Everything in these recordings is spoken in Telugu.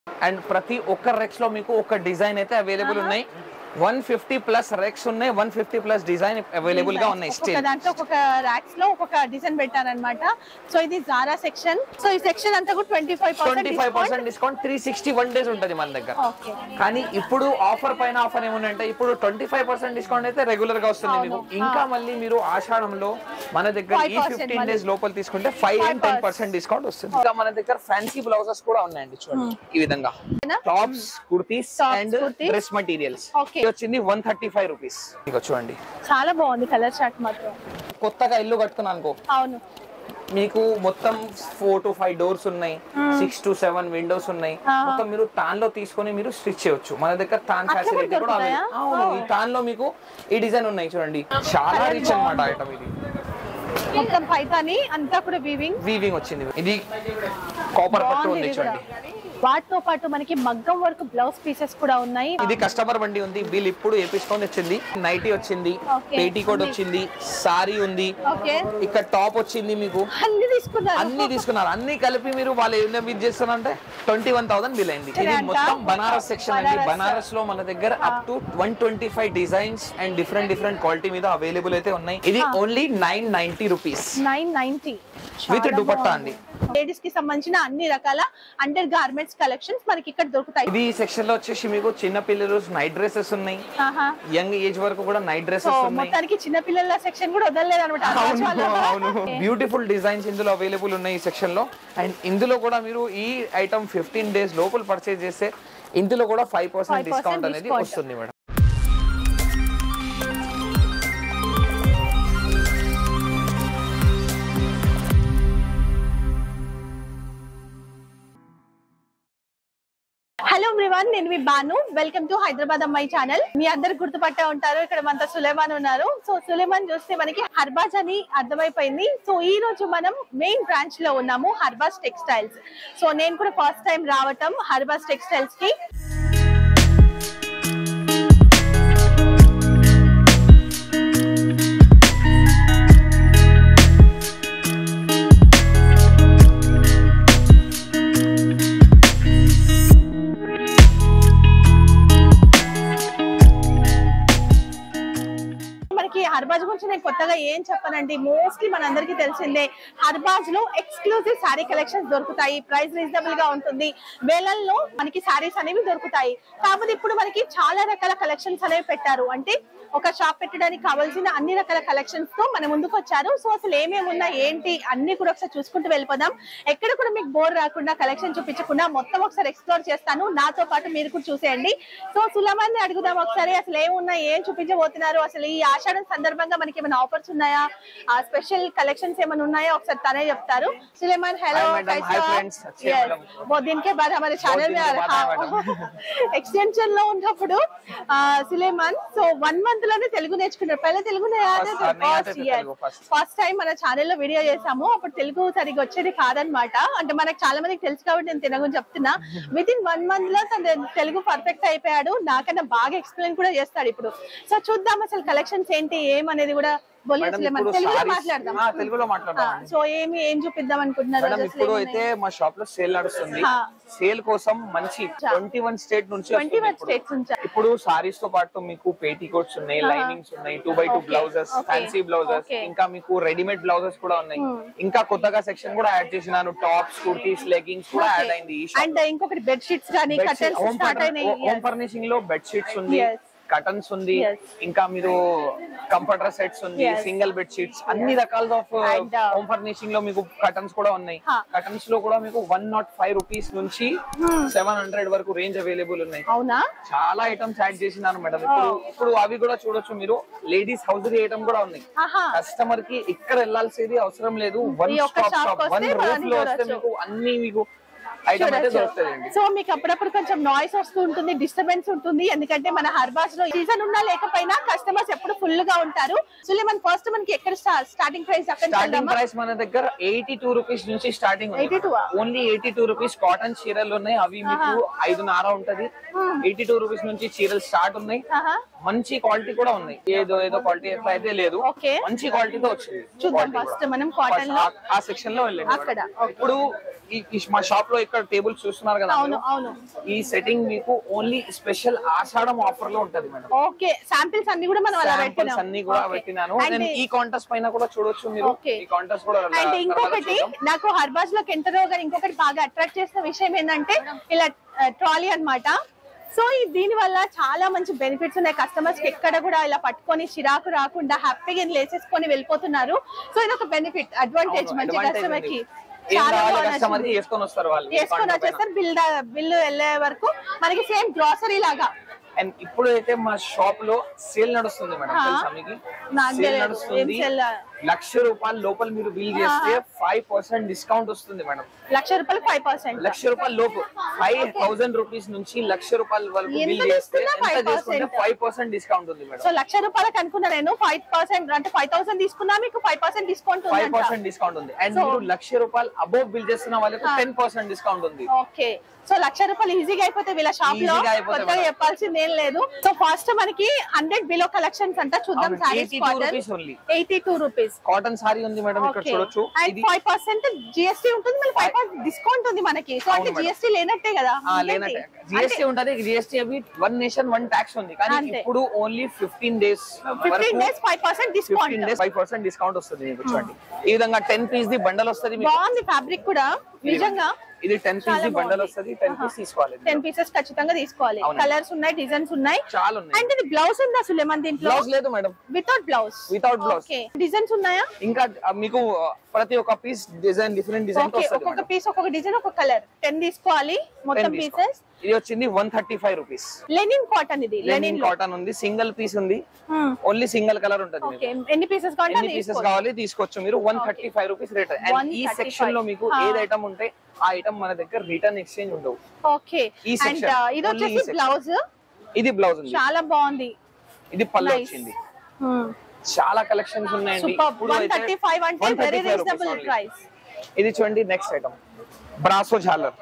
అండ్ ప్రతి ఒక్క రెక్స్ లో మీకు ఒక డిజైన్ అయితే అవైలబుల్ ఉన్నాయి వన్ ఫిఫ్టీ ప్లస్ రెక్స్ ఉన్నాయి one fifty plus design available గా ఉన్నాయి ఒక్కొక్క స్టిల్ దాంట్లో ఒక్కొక్క ర్యాక్స్ లో ఒక్కొక్క డిజైన్ పెట్టారనమాట సో ఇది జారా సెక్షన్ సో ఈ సెక్షన్ అంతా కూడా twenty five twenty five percent discount three sixty one days ఉంటుంది మన దగ్గర ఓకే కానీ ఇప్పుడు ఆఫర్ పైన ఆఫర్ ఏముందంటే ఇప్పుడు ట్వంటీ ఫైవ్ పర్సెంట్ డిస్కౌంట్ అయితే రెగ్యులర్ గా వస్తుంది మీకు అవును. ఇంకా మళ్ళీ మీరు ఆషాఢంలో మన దగ్గర ఈ 5% ఫిఫ్టీన్ మళ్ళీ. డేస్ లోపల తీసుకుంటే five and ten percent discount వస్తుంది ఇంకా మన దగ్గర ఫ్యాన్సీ బ్లౌజెస్ కూడా ఉన్నాయండి చూడండి ఈ విధంగా tops kurtis Tops, and kurtis. Dress materials Okay. ఇది వచ్చింది వన్ థర్టీ ఫైవ్ రూపీస్ ఇక చూడండి చాలా బాగుంది కలర్ చార్ట్ మాత్రం కొత్తగా ఇల్లు కట్టుకున్నాను అనుకో అవును మీకు మొత్తం ఫోర్ టు ఫైవ్ డోర్స్ ఉన్నాయి సిక్స్ టు సెవెన్ విండోస్ ఉన్నాయి ఆ. మొత్తం మీరు తాన్ లో తీసుకొని మీరు స్టిచ్ చేయొచ్చు మన దగ్గర తాన్ అట్లా కూడా ఫెసిలిటీ కూడా దొరుకుతాయా? available. అవును ఈ తాన్ లో మీకు ఈ డిజైన్ ఉన్నాయి చూడండి చాలా రిచ్ అన్నమాట ఐటమ్ ఇది మొత్తం పైతాని అంతా కూడా వీవింగ్ వీవింగ్ వచ్చింది ఇది కాపర్ పట్టు బాగుంది ఉంది ఇది కూడా. చూడండి వాటితో పాటు మనకి మగ్గం వర్క్ బ్లౌజ్ పీసెస్ కూడా ఉన్నాయి ఇది కస్టమర్ బండి ఉంది బిల్ ఇప్పుడు వేపించుకొని వచ్చింది నైటీ వచ్చింది Okay. పేటీ కోట్ వచ్చింది సారీ ఉంది ఓకే ఇక్కడ టాప్ వచ్చింది మీకు అన్ని తీసుకున్నారు అన్ని తీసుకున్నారు అన్ని కలిపి మీరు వాళ్ళు ఏం బిల్ చేస్తారంటే ట్వంటీ వన్ థౌసండ్ బిల్ అయింది ఇది అంట? మొత్తం బనారస్ సెక్షన్ అండి బనారస్. బనారస్ లో మన దగ్గర up to one twenty five designs and different different quality మీద అవైలబుల్ అయితే ఉన్నాయి ఇది only nine ninety rupees nine ninety With dupatta అండి. లేడీస్ కి సంబంధించిన అన్ని రకాల అండర్ గార్మెంట్స్ కలెక్షన్స్ మనకి ఇక్కడ దొరుకుతాయి ఇది సెక్షన్ లో వచ్చేసి మీకు చిన్న పిల్లలు నైట్ డ్రెస్సెస్ ఉన్నాయి ఆహా. యంగ్ ఏజ్ వరకు కూడా నైట్ సో డ్రెస్సెస్ ఉన్నాయి మొత్తానికి చిన్న పిల్లల సెక్షన్ కూడా వదలలేదు అవును అవును అనమాట బ్యూటిఫుల్ డిజైన్స్ ఇందులో అవైలబుల్ ఉన్నాయి ఈ సెక్షన్ లో అండ్ ఇందులో కూడా మీరు ఈ ఐటమ్ ఫిఫ్టీన్ డేస్ లోపల పర్చేజ్ చేస్తే ఇందులో కూడా ఫైవ్ పర్సెంట్ 5% డిస్కౌంట్ అనేది discount. వస్తుంది మేడం హలో ఎవ్రీవన్ నేను మీ బాను వెల్కమ్ టు హైదరాబాద్ అమ్మాయి ఛానల్ మీ అందరు గుర్తుపట్టే ఉంటారు ఇక్కడ మనతో సులేమాన్ ఉన్నారు సో సులేమాన్ చూస్తే మనకి హర్బాజ్ అని అర్థమైపోయింది సో ఈ రోజు మనం మెయిన్ బ్రాంచ్ లో ఉన్నాము హర్బాజ్ టెక్స్టైల్స్ సో నేను కూడా ఫస్ట్ టైం రావటం హర్బాజ్ టెక్స్టైల్స్ కి మనకి హర్బాజ్ గురించి నేను కొత్తగా ఏం చెప్పనండి మోస్ట్లీ మనందరికీ తెలిసిందే హర్బాజ్ లో ఎక్స్క్లూజివ్ శారీ కలెక్షన్స్ దొరుకుతాయి ప్రైస్ రీజనబుల్ గా ఉంటుంది వేలల్లో మనకి శారీస్ అనేవి దొరుకుతాయి కాకపోతే ఇప్పుడు మనకి చాలా రకాల కలెక్షన్స్ అనేవి పెట్టారు అంటే ఒక షాప్ పెట్టడానికి కావాల్సిన అన్ని రకాల కలెక్షన్స్ తో మన ముందుకు వచ్చారు సో అసలు ఏమేమి ఉన్నాయి ఏంటి అన్ని కూడా ఒకసారి చూసుకుంటూ వెళ్ళిపోదాం ఎక్కడ కూడా మీకు బోర్ రాకుండా కలెక్షన్ చూపించకుండా మొత్తం ఒకసారి ఎక్స్ప్లోర్ చేస్తాను నాతో పాటు మీరు కూడా చూసేయండి సో సులమాన్ని అడుగుదాం ఒకసారి అసలు ఏమున్నాయి ఏం చూపించబోతున్నారు అసలు ఈ ఆషాఢం సందర్భంగా మనకి ఏమైనా ఆఫర్స్ ఉన్నాయా ఆ స్పెషల్ కలెక్షన్స్ ఏమైనా ఉన్నాయా ఒకసారి తనే చెప్తారు Suleman hello Hi, madam. Hi, friends. अच्छे हैं, madam. बहुत दिन के बाद हमारे ఛానల్ दिन में के बाद आए, ఎక్స్టెన్షన్ లో ఉన్నప్పుడు ఆ, సులేమాన్ సో వన్ మంత్ లోనే తెలుగు నేర్చుకున్నారు పైన తెలుగు First, ah, नहीं आते थे तेलुगु first. ఫస్ట్ టైం మన ఛానల్లో వీడియో చేసాము అప్పుడు తెలుగు సరిగ్గా వచ్చేది కాదనమాట అంటే మనకు చాలా మందికి తెలుసు కాబట్టి నేను తెలుగు చెప్తున్నా విత్ ఇన్ వన్ మంత్ లో తన తెలుగు పర్ఫెక్ట్ అయిపోయాడు నాకన్నా బాగా ఎక్స్ప్లెయిన్ కూడా చేస్తాడు ఇప్పుడు సో చూద్దాం అసలు కలెక్షన్స్ ఏంటి ఏమనేది కూడా బోలియో మేడం సులేమాన్ ఇప్పుడు తెలుగులో sarees- మాట్లాడదాం ఆ, తెలుగులో మాట్లాడదాం ఆ, సో ఏమి ఏం చూపిద్దాం అనుకుంటున్నారు మేడం అసలు ఇప్పుడు ఏమున్నాయి? అయితే మా షాప్ లో సేల్ నడుస్తుంది ఆ. సేల్ కోసం మంచి ట్వంటీ వన్ స్టేట్ నుంచి 21 వస్తుంది ఇప్పుడు. states నుంచా? ఇప్పుడు సారీస్ తో పాటు మీకు పేటీ కోట్స్ ఉన్నాయి లైనింగ్స్ ఉన్నాయి two by two Okay, blouses okay, fancy blouses okay. ఇంకా మీకు రెడీమేడ్ బ్లౌజెస్ కూడా ఉన్నాయి ఇంకా కొత్తగా సెక్షన్ కూడా యాడ్ చేసినాను టాప్స్ కుర్తీస్ లెగ్గింగ్స్ కూడా యాడ్ అయింది ఈ షాప్ అండ్ ఇంకొకటి బెడ్ షీట్స్ కానీ కర్టన్స్ స్టార్ట్ అయినాయి హోమ్ ఫర్నిషింగ్ లో బెడ్ షీట్స్ ఉంది Yes. కటన్స్ ఉంది Yes. ఇంకా మీరు కంప్యూటర్ సెట్స్ ఉంది Yes. సింగిల్ బెడ్ షీట్స్ అన్ని రకాల of And, uh, home furnishing లో మీకు కటన్స్ కూడా ఉన్నాయి Huh. కటన్స్ లో కూడా మీకు వన్ నాట్ ఫైవ్ రూపీస్ నుంచి సెవెన్ హండ్రెడ్ వరకు రేంజ్ అవైలబుల్ ఉన్నాయి అవునా చాలా ఐటమ్స్ యాడ్ చేసినాను మేడం ఇప్పుడు ఇప్పుడు అవి కూడా చూడొచ్చు మీరు లేడీస్ హౌస్ ఐటమ్ కూడా ఉన్నాయి ఆహా కస్టమర్ కి ఇక్కడ వెళ్ళాల్సింది అవసరం లేదు వన్ ఈ ఒక్క స్టాప్ shop షాప్ కి వన్ వస్తే రూఫ్ మనని లో వస్తే చూడొచ్చు. మీకు అన్ని మీకు ఐటమ్ అయితే దొరుకుతాయండి సో మీకు అప్పుడప్పుడు కొంచెం నాయిస్ వస్తూ ఉంటుంది డిస్టర్బెన్స్ ఉంటుంది ఎందుకంటే మన హర్బాస్ లో సీజన్ ఉన్నా లేకపోయినా కస్టమర్స్ ఎప్పుడు ఫుల్ గా ఉంటారు సో మన ఫస్ట్ మనకి ఎక్కడ స్టార్టింగ్ ప్రైస్ అక్కడ స్టార్టింగ్ ప్రైస్ మన దగ్గర ఎయిటీ టూ రూపీస్ నుంచి స్టార్టింగ్ 82 ఆ? Only eighty two rupees cotton చీరలు ఉన్నాయి అవి మీకు ఐదు నార ఉంటది ఎయిటీ టూ రూపీస్ నుంచి చీరలు స్టార్ట్ ఉన్నాయి మంచి క్వాలిటీ కూడా ఉన్నాయి ఏదో ఏదో క్వాలిటీ ఎట్లా అయితే లేదు Okay. మంచి క్వాలిటీతో వచ్చింది చూద్దాం quality ఫస్ట్ కూడా. మనం కాటన్ లో ఆ- ఆ సెక్షన్ లో వెళ్ళండి అక్కడ, మేడం. okay. ఇప్పుడు ఈ- ఈ మా షాప్ లో ఇక్కడ టేబుల్ చూస్తున్నారు కదా అవును మీరు. అవును ఈ సెట్టింగ్ మీకు ఓన్లీ స్పెషల్ ఆషాఢం ఆఫర్ లో ఉంటది మేడం ఓకే శాంపిల్స్ అన్ని కూడా మనం అలా శాంపుల్స్ పెట్టినాం అన్ని కూడా Okay. పెట్టినాను And నేను ఈ కాంటెస్ట్ పైన కూడా చూడొచ్చు మీరు Okay. ఈ కాంటెస్ట్ కూడా అండ్ తర్వాత ఇంకొకటి చూద్దాం. నాకు హర్బాజ్ లో కెంటరో గారు ఇంకొకటి బాగా అట్రాక్ట్ చేసిన విషయం ఏంటంటే ఇలా ట్రాలీ అన్నమాట సో ఈ దీని వల్ల చాలా మంచి బెనిఫిట్స్ ఉన్నాయి కస్టమర్స్ కి ఎక్కడ కూడా ఇలా పట్టుకొని చిరాకు రాకుండా హ్యాపీగా లేసేసుకొని వెళ్ళిపోతున్నారు సో ఇది ఒక బెనిఫిట్ అడ్వాంటేజ్ అవును, మంచి advantage కస్టమర్ ఉంది. కి ఏం చాలా కావాలో బాగా కస్టమర్ కి నచ్చింది. వేసుకొని వస్తారు వాళ్ళు ఈ వేసుకొని కాంటెస్ట్ పైన. వచ్చేస్తారు బిల్ బిల్లు వెళ్ళే వరకు మనకి సేమ్ గ్రాసరీ లాగా అండ్ ఇప్పుడు అయితే మా షాప్ లో సేల్ నడుస్తుంది మేడం ఆ. తెలుసా మీకు నాకు సేల్ తెలియదు. నడుస్తుంది ఏం sale? లక్ష రూపాయల లోపల మీరు బిల్ చేస్తే ఫైవ్ పర్సెంట్ డిస్కౌంట్ వస్తుంది మేడం లక్ష రూపాయలు ఫైవ్ పర్సెంట్ లక్ష రూపాయల లోపు ఫైవ్ థౌసండ్ రూపీస్ నుంచి లక్ష రూపాయల వరకు ఎంత బిల్ చేస్తే తీసుకున్నా ఎంత 5% చేసుకుంటే ఫైవ్ పర్సెంట్ డిస్కౌంట్ ఉంది మేడం సో లక్ష రూపాయలకు అనుకున్నా నేను ఫైవ్ పర్సెంట్ అంటే ఫైవ్ థౌసండ్ తీసుకున్నా మీకు ఫైవ్ పర్సెంట్ డిస్కౌంట్ ఫైవ్ ఉందంట పర్సెంట్ డిస్కౌంట్ ఉంది అండ్ So- మీరు లక్ష రూపాయలు అబోవ్ బిల్ చేస్తున్న వాళ్ళకి ఆ. టెన్ పర్సెంట్ డిస్కౌంట్ ఉంది ఓకే సో లక్ష రూపాయలు ఈజీగా అయిపోతే వీళ్ళ షాప్ లో Easy గా అయిపోతాయి కొత్తగా మేడం. చెప్పాల్సింది ఏం లేదు సో ఫస్ట్ మనకి హండ్రెడ్ బిలో కలెక్షన్స్ అంట చూద్దాం అవును, saris 82 rupees only. Eighty two rupees cotton sari ఉంది మేడం ఇక్కడ ఓకే చూడొచ్చు అండ్ ఇది ఫైవ్ పర్సెంట్ జిఎస్టీ ఉంటుంది మళ్ళీ ఫైవ్ పర్సెంట్ డిస్కౌంట్ ఉంది మనకి సో అంటే అవును మేడం. జిఎస్టీ లేనట్టే కదా ఆ, లేనట్టే జిఎస్టీ ఉంటది జిఎస్టీ అవి వన్ నేషన్ వన్ ట్యాక్స్ ఉంది కానీ అంతే. ఇప్పుడు only fifteen days fifteen days five percent fifteen discount days five percent discount వస్తుంది మీకు చూడండి ఈ విధంగా టెన్ పీస్ ది బండల్ వస్తుంది మీకు బాగుంది ఫ్యాబ్రిక్ కూడా నిజంగా ఇది టెన్ పీస్ చాలా ది బండల్ బాగుంది. వస్తుంది టెన్ పీస్ తీసుకోవాలి టెన్ పీసెస్ ఖచ్చితంగా తీసుకోవాలి అవునండి. కలర్స్ ఉన్నాయి డిజైన్స్ ఉన్నాయి చాలా ఉన్నాయి అండ్ ఇది బ్లౌజ్ ఉందా సులేమన్ దీంట్లో బ్లౌజ్ లేదు madam without blouse Without blouse. Okay designs ఉన్నాయా ఇంకా ఆ, మీకు ఆ, ప్రతి ఒక్క piece design different design okay వస్తుంది ఒక్కొక్క మేడం. పీస్ ఒక్కొక్క డిజైన్ ఒక్కొక్క కలర్ టెన్ తీసుకోవాలి 10 మొత్తం తీసుకో. పీసెస్ ఇది వచ్చింది one thirty five rupees linen cotton ఇది లెనిన్ లెనిన్ కాటన్ ఉంది సింగిల్ పీస్ ఉంది ఓన్లీ సింగిల్ కలర్ ఉంటుంది మీకు. ఓకే ఎన్ని పీసెస్ కావాలంటే ఎన్ని అన్ని పీసెస్ తీసుకోవచ్చు. కావాలి తీసుకోవచ్చు మీరు one thirty five rupees rate and ఈ 135. సెక్షన్ లో మీకు ఆ. ఏది ఐటమ్ ఉంటే ఆ ఐటమ్ మన దగ్గర రిటర్న్ ఎక్స్చేంజ్ ఉండవు ఓకే ఈ అండ్ section. ఇది Only ఈ వచ్చేసి section. బ్లౌజ్ ఇది బ్లౌజ్ ఉంది చాలా బాగుంది ఇది పళ్ళు Nice. వచ్చింది చాలా కలెక్షన్స్ ఉన్నాయండి సూపర్ ఇప్పుడు వన్ అయితే థర్టీ ఫైవ్ అంటే 135 very rupees reasonable only. Price ఇది చూడండి నెక్స్ట్ ఐటమ్ బ్రాసో జాలర్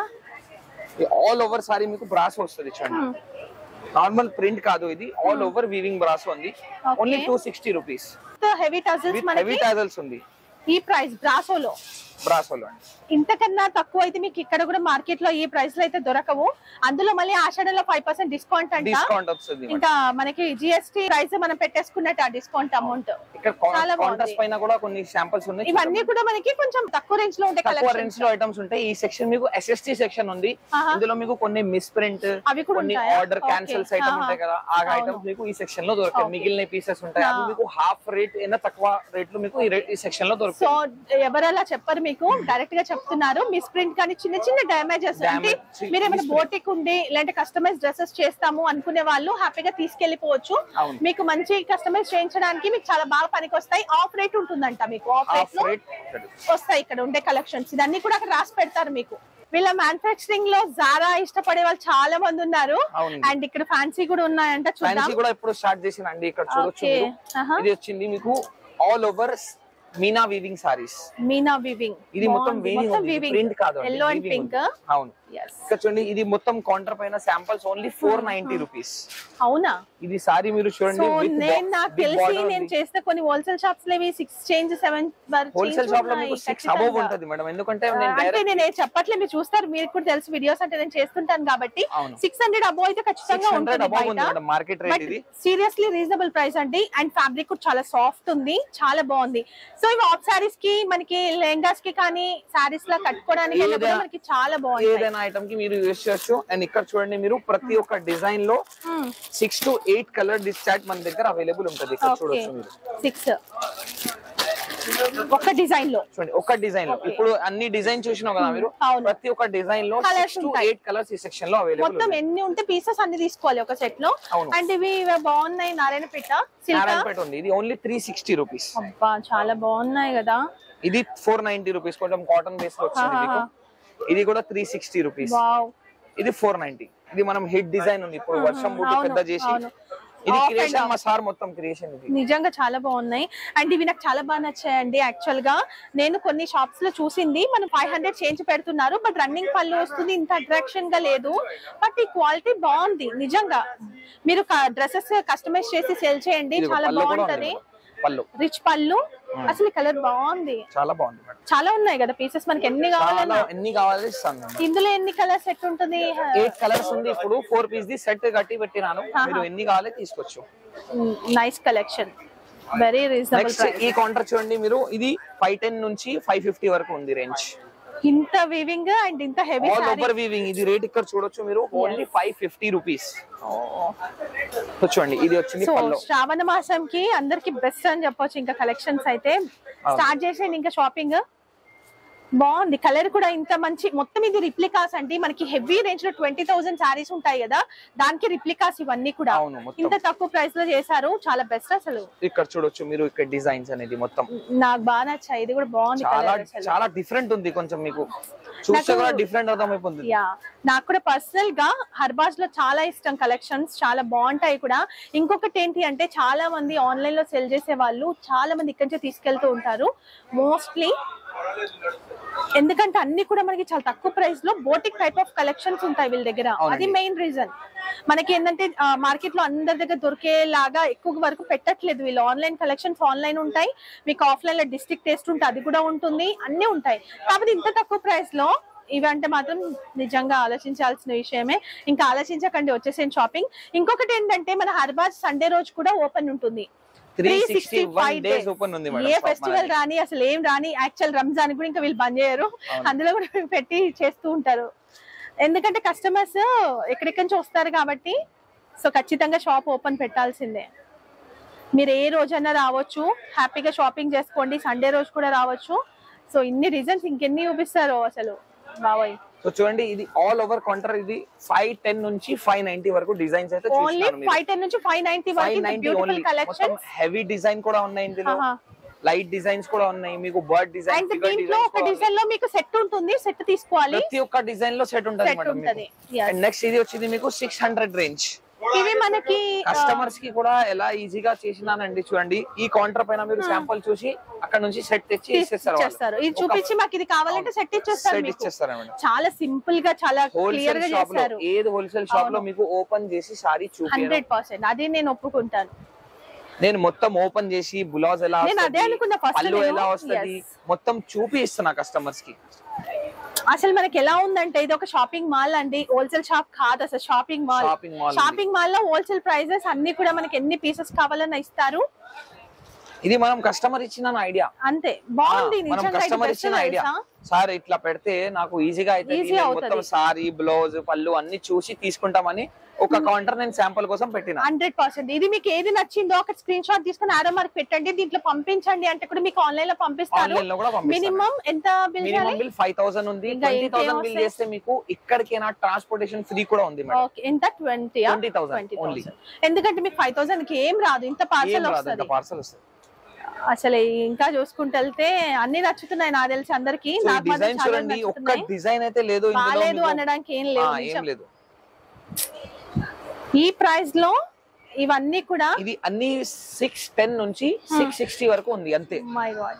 ఆల్ ఓవర్ సారీ మీకు బ్రాసో వస్తుంది చూడండి నార్మల్ ప్రింట్ కాదు ఇది ఆల్ ఓవర్ వీవింగ్ బ్రాసో ఉంది Okay. Only two sixty rupees heavy tassels with heavy మనకి టాజల్స్ ఉంది ఈ ప్రైస్ బ్రాసోలో బ్రాసోలో అండి ఇంతకన్నా తక్కువ అయితే మీకు ఇక్కడ కూడా మార్కెట్ లో ఈ ప్రైస్ లో అయితే దొరకవు అందులో మళ్ళీ ఆషాఢంలో ఫైవ్ పర్సెంట్ డిస్కౌంట్ అంట డిస్కౌంట్ వస్తుంది ఇంకా మనకి జిఎస్టీ ప్రైస్ మనం పెట్టేసుకున్నట్టు ఆ డిస్కౌంట్ అమౌంట్ ఇక్కడ చాలా కాంటెస్ట్ బాగుంది. పైన కూడా కొన్ని శాంపుల్స్ ఉన్నాయి ఇవన్నీ కూడా మనకి కొంచెం తక్కువ రేంజ్ లో ఉంటాయి తక్కువ collections. రేంజ్ లో ఐటమ్స్ ఉంటాయి ఈ సెక్షన్ మీకు ఎస్ఎస్టీ సెక్షన్ ఉంది ఆహా. ఇందులో మీకు కొన్ని మిస్ ప్రింట్ అవి కూడా కొన్ని ఉంటాయా? Order Okay. క్యాన్సిల్స్ ఐటమ్ ఆహా. ఉంటాయి కదా ఆ అవును. ఐటమ్స్ మీకు ఈ సెక్షన్ లో దొరుకుతాయి Okay. మిగిలిన పీసెస్ ఉంటాయి అవి ఆ. మీకు హాఫ్ రేట్ అయినా తక్కువ రేట్ లో మీకు ఈ రేట్ ఈ సెక్షన్ లో సో దొరుకుతాయి ఎవరలా చెప్పరు మీకు డైరెక్ట్ గా చెప్తున్నారు మిస్ ప్రింట్ కానీ చిన్న చిన్న డ్యామేజెస్ అంటే Damage, మీరు ఏమైనా misprint. బోటిక్ ఉండి ఇలాంటి కస్టమైజ్ డ్రెస్సెస్ చేస్తాము అనుకునే వాళ్ళు హ్యాపీగా తీసుకెళ్లిపోవచ్చు అవును. మీకు మంచి కస్టమైజ్ చేయించడానికి మీకు చాలా బాగా పనికి వస్తాయి ఆఫ్ రేట్ ఉంటుందంట మీకు ఆఫ్ రేట్ హాఫ్ లో రేట్ వస్తాయి ఇక్కడ ఉండే కలెక్షన్స్ ఇదన్నీ కూడా అక్కడ రాసి పెడతారు మీకు వీళ్ళ మ్యానుఫాక్చరింగ్ లో జారా ఇష్టపడే వాళ్ళు చాలా మంది ఉన్నారు అవునండి. అండ్ ఇక్కడ ఫ్యాన్సీ కూడా ఉన్నాయంట చూద్దాం ఫ్యాన్సీ కూడా ఇప్పుడు స్టార్ట్ చేసినండి ఇక్కడ చూడొచ్చు Okay. మీరు. ఆహా. ఇది వచ్చింది మీకు all over meena weaving saris meena weaving ఇది మొత్తం వీవింగ్ ఉంది ప్రింట్ కాదు ఎల్లో అండ్ పింక్ అవును ఇక్కడ చూడండి ఇది మొత్తం కౌంటర్ పైన samples only four ninety rupees అవునా ఇది సారీ మీరు సో చూడండి with నేను bo- నాకు big తెలిసి border నేను ఉంది. చేస్తే కొన్ని హోల్సేల్ షాప్స్ లో six change seven wholesale shop లో మీకు సిక్స్ అబౌవ్ ఉంటది మేడం ఎందుకంటే నేను అంటే డైరెక్ట్ నేను ఏం చెప్పట్లే మీరు చూస్తారు మీరు కూడా తెలుసు వీడియోస్ అంటే నేను చేస్తుంటాను కాబట్టి అవును. సిక్స్ హండ్రెడ్ అబౌవ్ అయితే ఖచ్చితంగా సిక్స్ హండ్రెడ్ అబౌవ్ ఉంది ఉంటుంది మేడం మార్కెట్ రేట్ ఇది సీరియస్లీ రీజనబుల్ ప్రైస్ అండి అండ్ ఫ్యాబ్రిక్ కూడా చాలా సాఫ్ట్ ఉంది చాలా బాగుంది సో ఇవి ఆఫ్ సారీస్ కి మనకి లెహంగాస్ కి కానీ సారీస్ లా కట్టుకోవడానికి అయినా కూడా ఏదైనా- మనకి చాలా బాగుంది ఏదైనా ఐటమ్ కి మీరు యూస్ చేయొచ్చు అండ్ ఇక్కడ చూడండి మీరు ప్రతి ఒక్క డిజైన్ లో సిక్స్ టు ఎయిట్ కలర్ డిస్చార్ట్ మన దగ్గర అవైలబుల్ ఉంటది ఇక్కడ ఓకే చూడొచ్చు మీరు సిక్స్ ఒక డిజైన్ లో చూడండి ఒక డిజైన్ లో ఇప్పుడు అన్ని డిజైన్ చూసినావు కదా మీరు అవును. ప్రతి ఒక్క డిజైన్ లో Colours సిక్స్ టు ఉంటాయి. ఎయిట్ కలర్స్ ఈ సెక్షన్ లో అవైలబుల్ మొత్తం ఎన్ని ఉంటే పీసెస్ అన్ని తీసుకోవాలి ఒక సెట్ లో అవును. అండ్ ఇవి ఇవి బాగున్నాయి నారాయణపేట సిల్క్ నారాయణపేట ఉంది ఇది ఓన్లీ త్రీ సిక్స్టీ రూపీస్ అబ్బా చాలా బాగున్నాయి కదా ఇది ఫోర్ నైన్టీ రూపీస్ కొంచెం కాటన్ బేస్ లో వచ్చింది మీకు ఇది కూడా త్రీ సిక్స్టీ రూపీస్ వావ్ ఇది ఫోర్ నైన్టీ ఇది మనం హిట్ డిజైన్ ఉంది ఇప్పుడు వర్షం బూటి అవును, పెద్ద చేసి అవును. ఇది Off and క్రియేషన్ off. మా సార్ మొత్తం క్రియేషన్ ఇది నిజంగా చాలా బాగున్నాయి అండ్ ఇవి నాకు చాలా బాగా నచ్చాయండి యాక్చువల్ గా నేను కొన్ని షాప్స్ లో చూసింది మనం ఫైవ్ హండ్రెడ్ చేంజ్ పెడుతున్నారు బట్ రన్నింగ్ పళ్ళు వస్తుంది ఇంత అట్రాక్షన్ గా లేదు బట్ ఈ క్వాలిటీ బాగుంది నిజంగా మీరు డ్రెస్సెస్ కస్టమైజ్ చేసి సేల్ చేయండి ఇది చాలా పళ్ళు కూడా ఉంది బాగుంటది మేడం. పళ్ళు రిచ్ పళ్ళు అసలు కలర్ బాగుంది చాలా బాగుంది మేడం చాలా ఉన్నాయి కదా పీసెస్ మనకి ఎన్ని చాలా కావాలన్నా ఎన్ని కావాలి ఇస్తాను నేను ఇందులో ఎన్ని కలర్ సెట్ ఉంటుంది ఎయిట్ కలర్స్ ఉంది ఇప్పుడు ఫోర్ పీస్ ది సెట్ కట్టి పెట్టినాను మీరు ఎన్ని కావాలి తీసుకోవచ్చు nice collection very reasonable next ఈ కౌంటర్ చూడండి మీరు ఇది ఫైవ్ టెన్ నుంచి ఫైవ్ ఫిఫ్టీ వరకు ఉంది రేంజ్ ఇంత వీవింగ్ అండ్ ఇంత హెవీ ఆల్ ఓవర్ వీవింగ్ ఇది రేట్ ఇక్కడ చూడొచ్చు మీరు ఓన్లీ ఫైవ్ ఫిఫ్టీ రూపీస్ చూడండి ఇది వచ్చింది సో పళ్ళు శ్రావణ మాసంకి అందరికి బెస్ట్ అని చెప్పొచ్చు ఇంకా కలెక్షన్స్ అయితే స్టార్ట్ చేసేయండి ఇంకా షాపింగ్ బాగుంది కలర్ కూడా ఇంత మంచి మొత్తం ఇది రిప్లికాస్ అండి మనకి హెవీ రేంజ్ లో ట్వంటీ థౌసండ్ సారీస్ ఉంటాయి కదా దానికి రిప్లికాస్ ఇవన్నీ కూడా అవును, మొత్తం. ఇంత తక్కువ ప్రైస్ లో చేశారు చాలా బెస్ట్ అసలు ఇక్కడ చూడొచ్చు మీరు ఇక్కడ డిజైన్స్ అనేది మొత్తం నాకు బాగా నచ్చాయి ఇది కూడా బాగుంది చాలా కలర్ అసలు చాలా డిఫరెంట్ ఉంది కొంచెం మీకు చూస్తే కూడా డిఫరెంట్ అర్థమైపోతుంది యా నాకు కూడా పర్సనల్ గా హర్బాజ్ లో చాలా ఇష్టం కలెక్షన్స్ చాలా బాగుంటాయి కూడా ఇంకొకటి ఏంటి అంటే చాలా మంది ఆన్లైన్ లో సెల్ చేసే వాళ్ళు చాలా మంది ఇక్కడి నుంచి తీసుకెళ్తూ ఉంటారు మోస్ట్లీ ఎందుకంటే అన్ని కూడా మనకి చాలా తక్కువ ప్రైస్ లో బోటిక్ టైప్ ఆఫ్ కలెక్షన్స్ ఉంటాయి వీళ్ళ దగ్గర అది మెయిన్ రీజన్ మనకి ఏంటంటే మార్కెట్ లో అందరి దగ్గర దొరికేలాగా ఎక్కువ వరకు పెట్టట్లేదు వీళ్ళు ఆన్లైన్ కలెక్షన్స్ ఆన్లైన్ ఉంటాయి మీకు ఆఫ్లైన్ లో డిస్ట్రిక్ట్ టేస్ట్ ఉంటే అది కూడా ఉంటుంది అన్ని ఉంటాయి కాబట్టి ఇంత తక్కువ ప్రైస్ లో ఇవి అంటే మాత్రం నిజంగా ఆలోచించాల్సిన విషయమే ఇంకా ఆలోచించకండి వచ్చేసేయండి షాపింగ్ ఇంకొకటి ఏంటంటే మన హర్బాజ్ సండే రోజు కూడా ఓపెన్ ఉంటుంది three sixty 365 one days days. Open ఉంది ఏ మేడం ఫెస్టివల్ రాని అసలు ఏం రాని యాక్చువల్ రంజాన్ కూడా ఇంకా వీళ్ళు బంద్ చేయరు అందులో కూడా పెట్టి చేస్తూ ఉంటారు ఎందుకంటే కస్టమర్స్ ఎక్కడెక్కడి నుంచి వస్తారు కాబట్టి సో ఖచ్చితంగా షాప్ ఓపెన్ పెట్టాల్సిందే మీరు ఏ రోజైనా రావచ్చు హ్యాపీగా షాపింగ్ చేసుకోండి సండే రోజు కూడా రావచ్చు సో ఇన్ని రీజన్స్ ఇంకెన్ని చూపిస్తారు అసలు బాబాయ్ సో చూడండి ఇది ఆల్ ఓవర్ కౌంటర్ ఇది ఫైవ్ టెన్ నుంచి ఫైవ్ నైన్టీ వరకు డిజైన్స్ అయితే ఓన్లీ చూస్తున్నాను మీరు ఫైవ్ టెన్ నుంచి ఫైవ్ నైన్టీ ఫైవ్ వరకు నైన్టీ బ్యూటిఫుల్ ఓన్లీ కలెక్షన్ మొత్తం హెవీ డిజైన్ కూడా ఉన్నాయి ఇందులో ఆహా. లైట్ డిజైన్స్ కూడా ఉన్నాయి మీకు బర్డ్ డిజైన్ అండ్ దీంట్లో ఒక డిజైన్ లో మీకు సెట్ ఉంటుంది సెట్ తీసుకోవాలి ప్రతి ఒక్క డిజైన్ లో సెట్ ఉంటుంది Set మేడం ఉంటది. Yes. అండ్ నెక్స్ట్ ఇది వచ్చింది మీకు సిక్స్ హండ్రెడ్ రేంజ్ ఇవి మనకి కస్టమర్స్ కి కూడా ఎలా ఈజీగా చేసినానండి చూడండి ఈ కౌంటర్ పైన మీరు శాంపుల్ చూసి అక్కడ నుంచి సెట్ తెచ్చి ఇచ్చేస్తారు వాళ్ళు. ఇచ్చేస్తారు ఇది చూపించి మాకు ఇది కావాలంటే సెట్ ఇచ్చేస్తారు సెట్ మీకు ఇచ్చేస్తారు మేడం చాలా సింపుల్ గా చాలా క్లియర్ హోల్సేల్ గా షాప్ లో చేస్తారు ఏది హోల్సేల్ షాప్ లో మీకు ఓపెన్ చేసి సారీ చూపి హండ్రెడ్ పర్సెంట్ అది నేను ఒప్పుకుంటాను నేను మొత్తం ఓపెన్ చేసి బ్లౌజ్ ఎలా నేను అదే వస్తది, అనుకున్నా first పళ్ళు నేను. ఎలా వస్తది Yes. మొత్తం చూపి ఇస్తున్నా కస్టమర్స్ కి అసలు మనకి ఎలా ఉందంటే ఇది ఒక షాపింగ్ మాల్ అండి హోల్సేల్ షాప్ కాదు అసలు shopping mall Shopping mall shopping mall లో హోల్సేల్ ప్రైజెస్ అన్ని కూడా మనకి ఎన్ని పీసెస్ కావాలన్నా ఇస్తారు ఇది మనం కస్టమర్ ఇచ్చిన ఐడియా అంతే బాగుంది మనం నిజంగా ఇది కస్టమర్ best ఇచ్చిన ఐడియా తెలుసా? సార్ ఇట్లా పెడితే నాకు ఈజీగా అయితే Easy నేను అవుతది. మొత్తం సారీ బ్లౌజ్ పళ్ళు అన్ని చూసి తీసుకుంటామని ఒక కౌంటర్ నేను శాంపుల్ కోసం పెట్టిన హండ్రెడ్ పర్సెంట్ ఇది మీకు ఏది నచ్చిందో ఒక స్క్రీన్ షాట్ తీసుకుని ఆరో మార్క్ పెట్టండి దీంట్లో పంపించండి అంటే కూడా మీకు ఆన్లైన్ లో పంపిస్తారు ఆన్లైన్ లో కూడా పంపిస్తాను మినిమం ఎంత బిల్ మినిమం చేయాలి బిల్ ఫైవ్ థౌసండ్ ఉంది ఇంకా ట్వంటీ ఇంకేం థౌసండ్ బిల్ వస్తాయి? చేస్తే మీకు ఇక్కడికైనా ట్రాన్స్పోర్టేషన్ ఫ్రీ కూడా ఉంది మేడం ఓకే ఎంత ట్వంటీ 20,000 only. ఎందుకంటే మీకు ఫైవ్ థౌసండ్ కి ఏం రాదు ఇంత ఏం పార్సల్ రాదు వస్తుంది ఇంకా పార్సల్ వస్తుంది అసలు ఇంకా చూసుకుంటే వెళ్తే అన్ని నచ్చుతున్నాయి నాకు తెలిసి అందరికి సో ఈ నాకు మాత్రం డిజైన్ చాలా చూడండి ఒక్క నచ్చుతున్నాయి డిజైన్ అయితే లేదు ఇందులో బాలేదు మీకు. అనడానికి ఏం ఆ, లేవు ఏం నిజం. లేదు ఈ ప్రైస్ లో ఇవన్నీ కూడా ఇది అన్ని సిక్స్ టెన్ నుంచి సిక్స్ సిక్స్టీ వరకు ఉంది అంతే మై గాడ్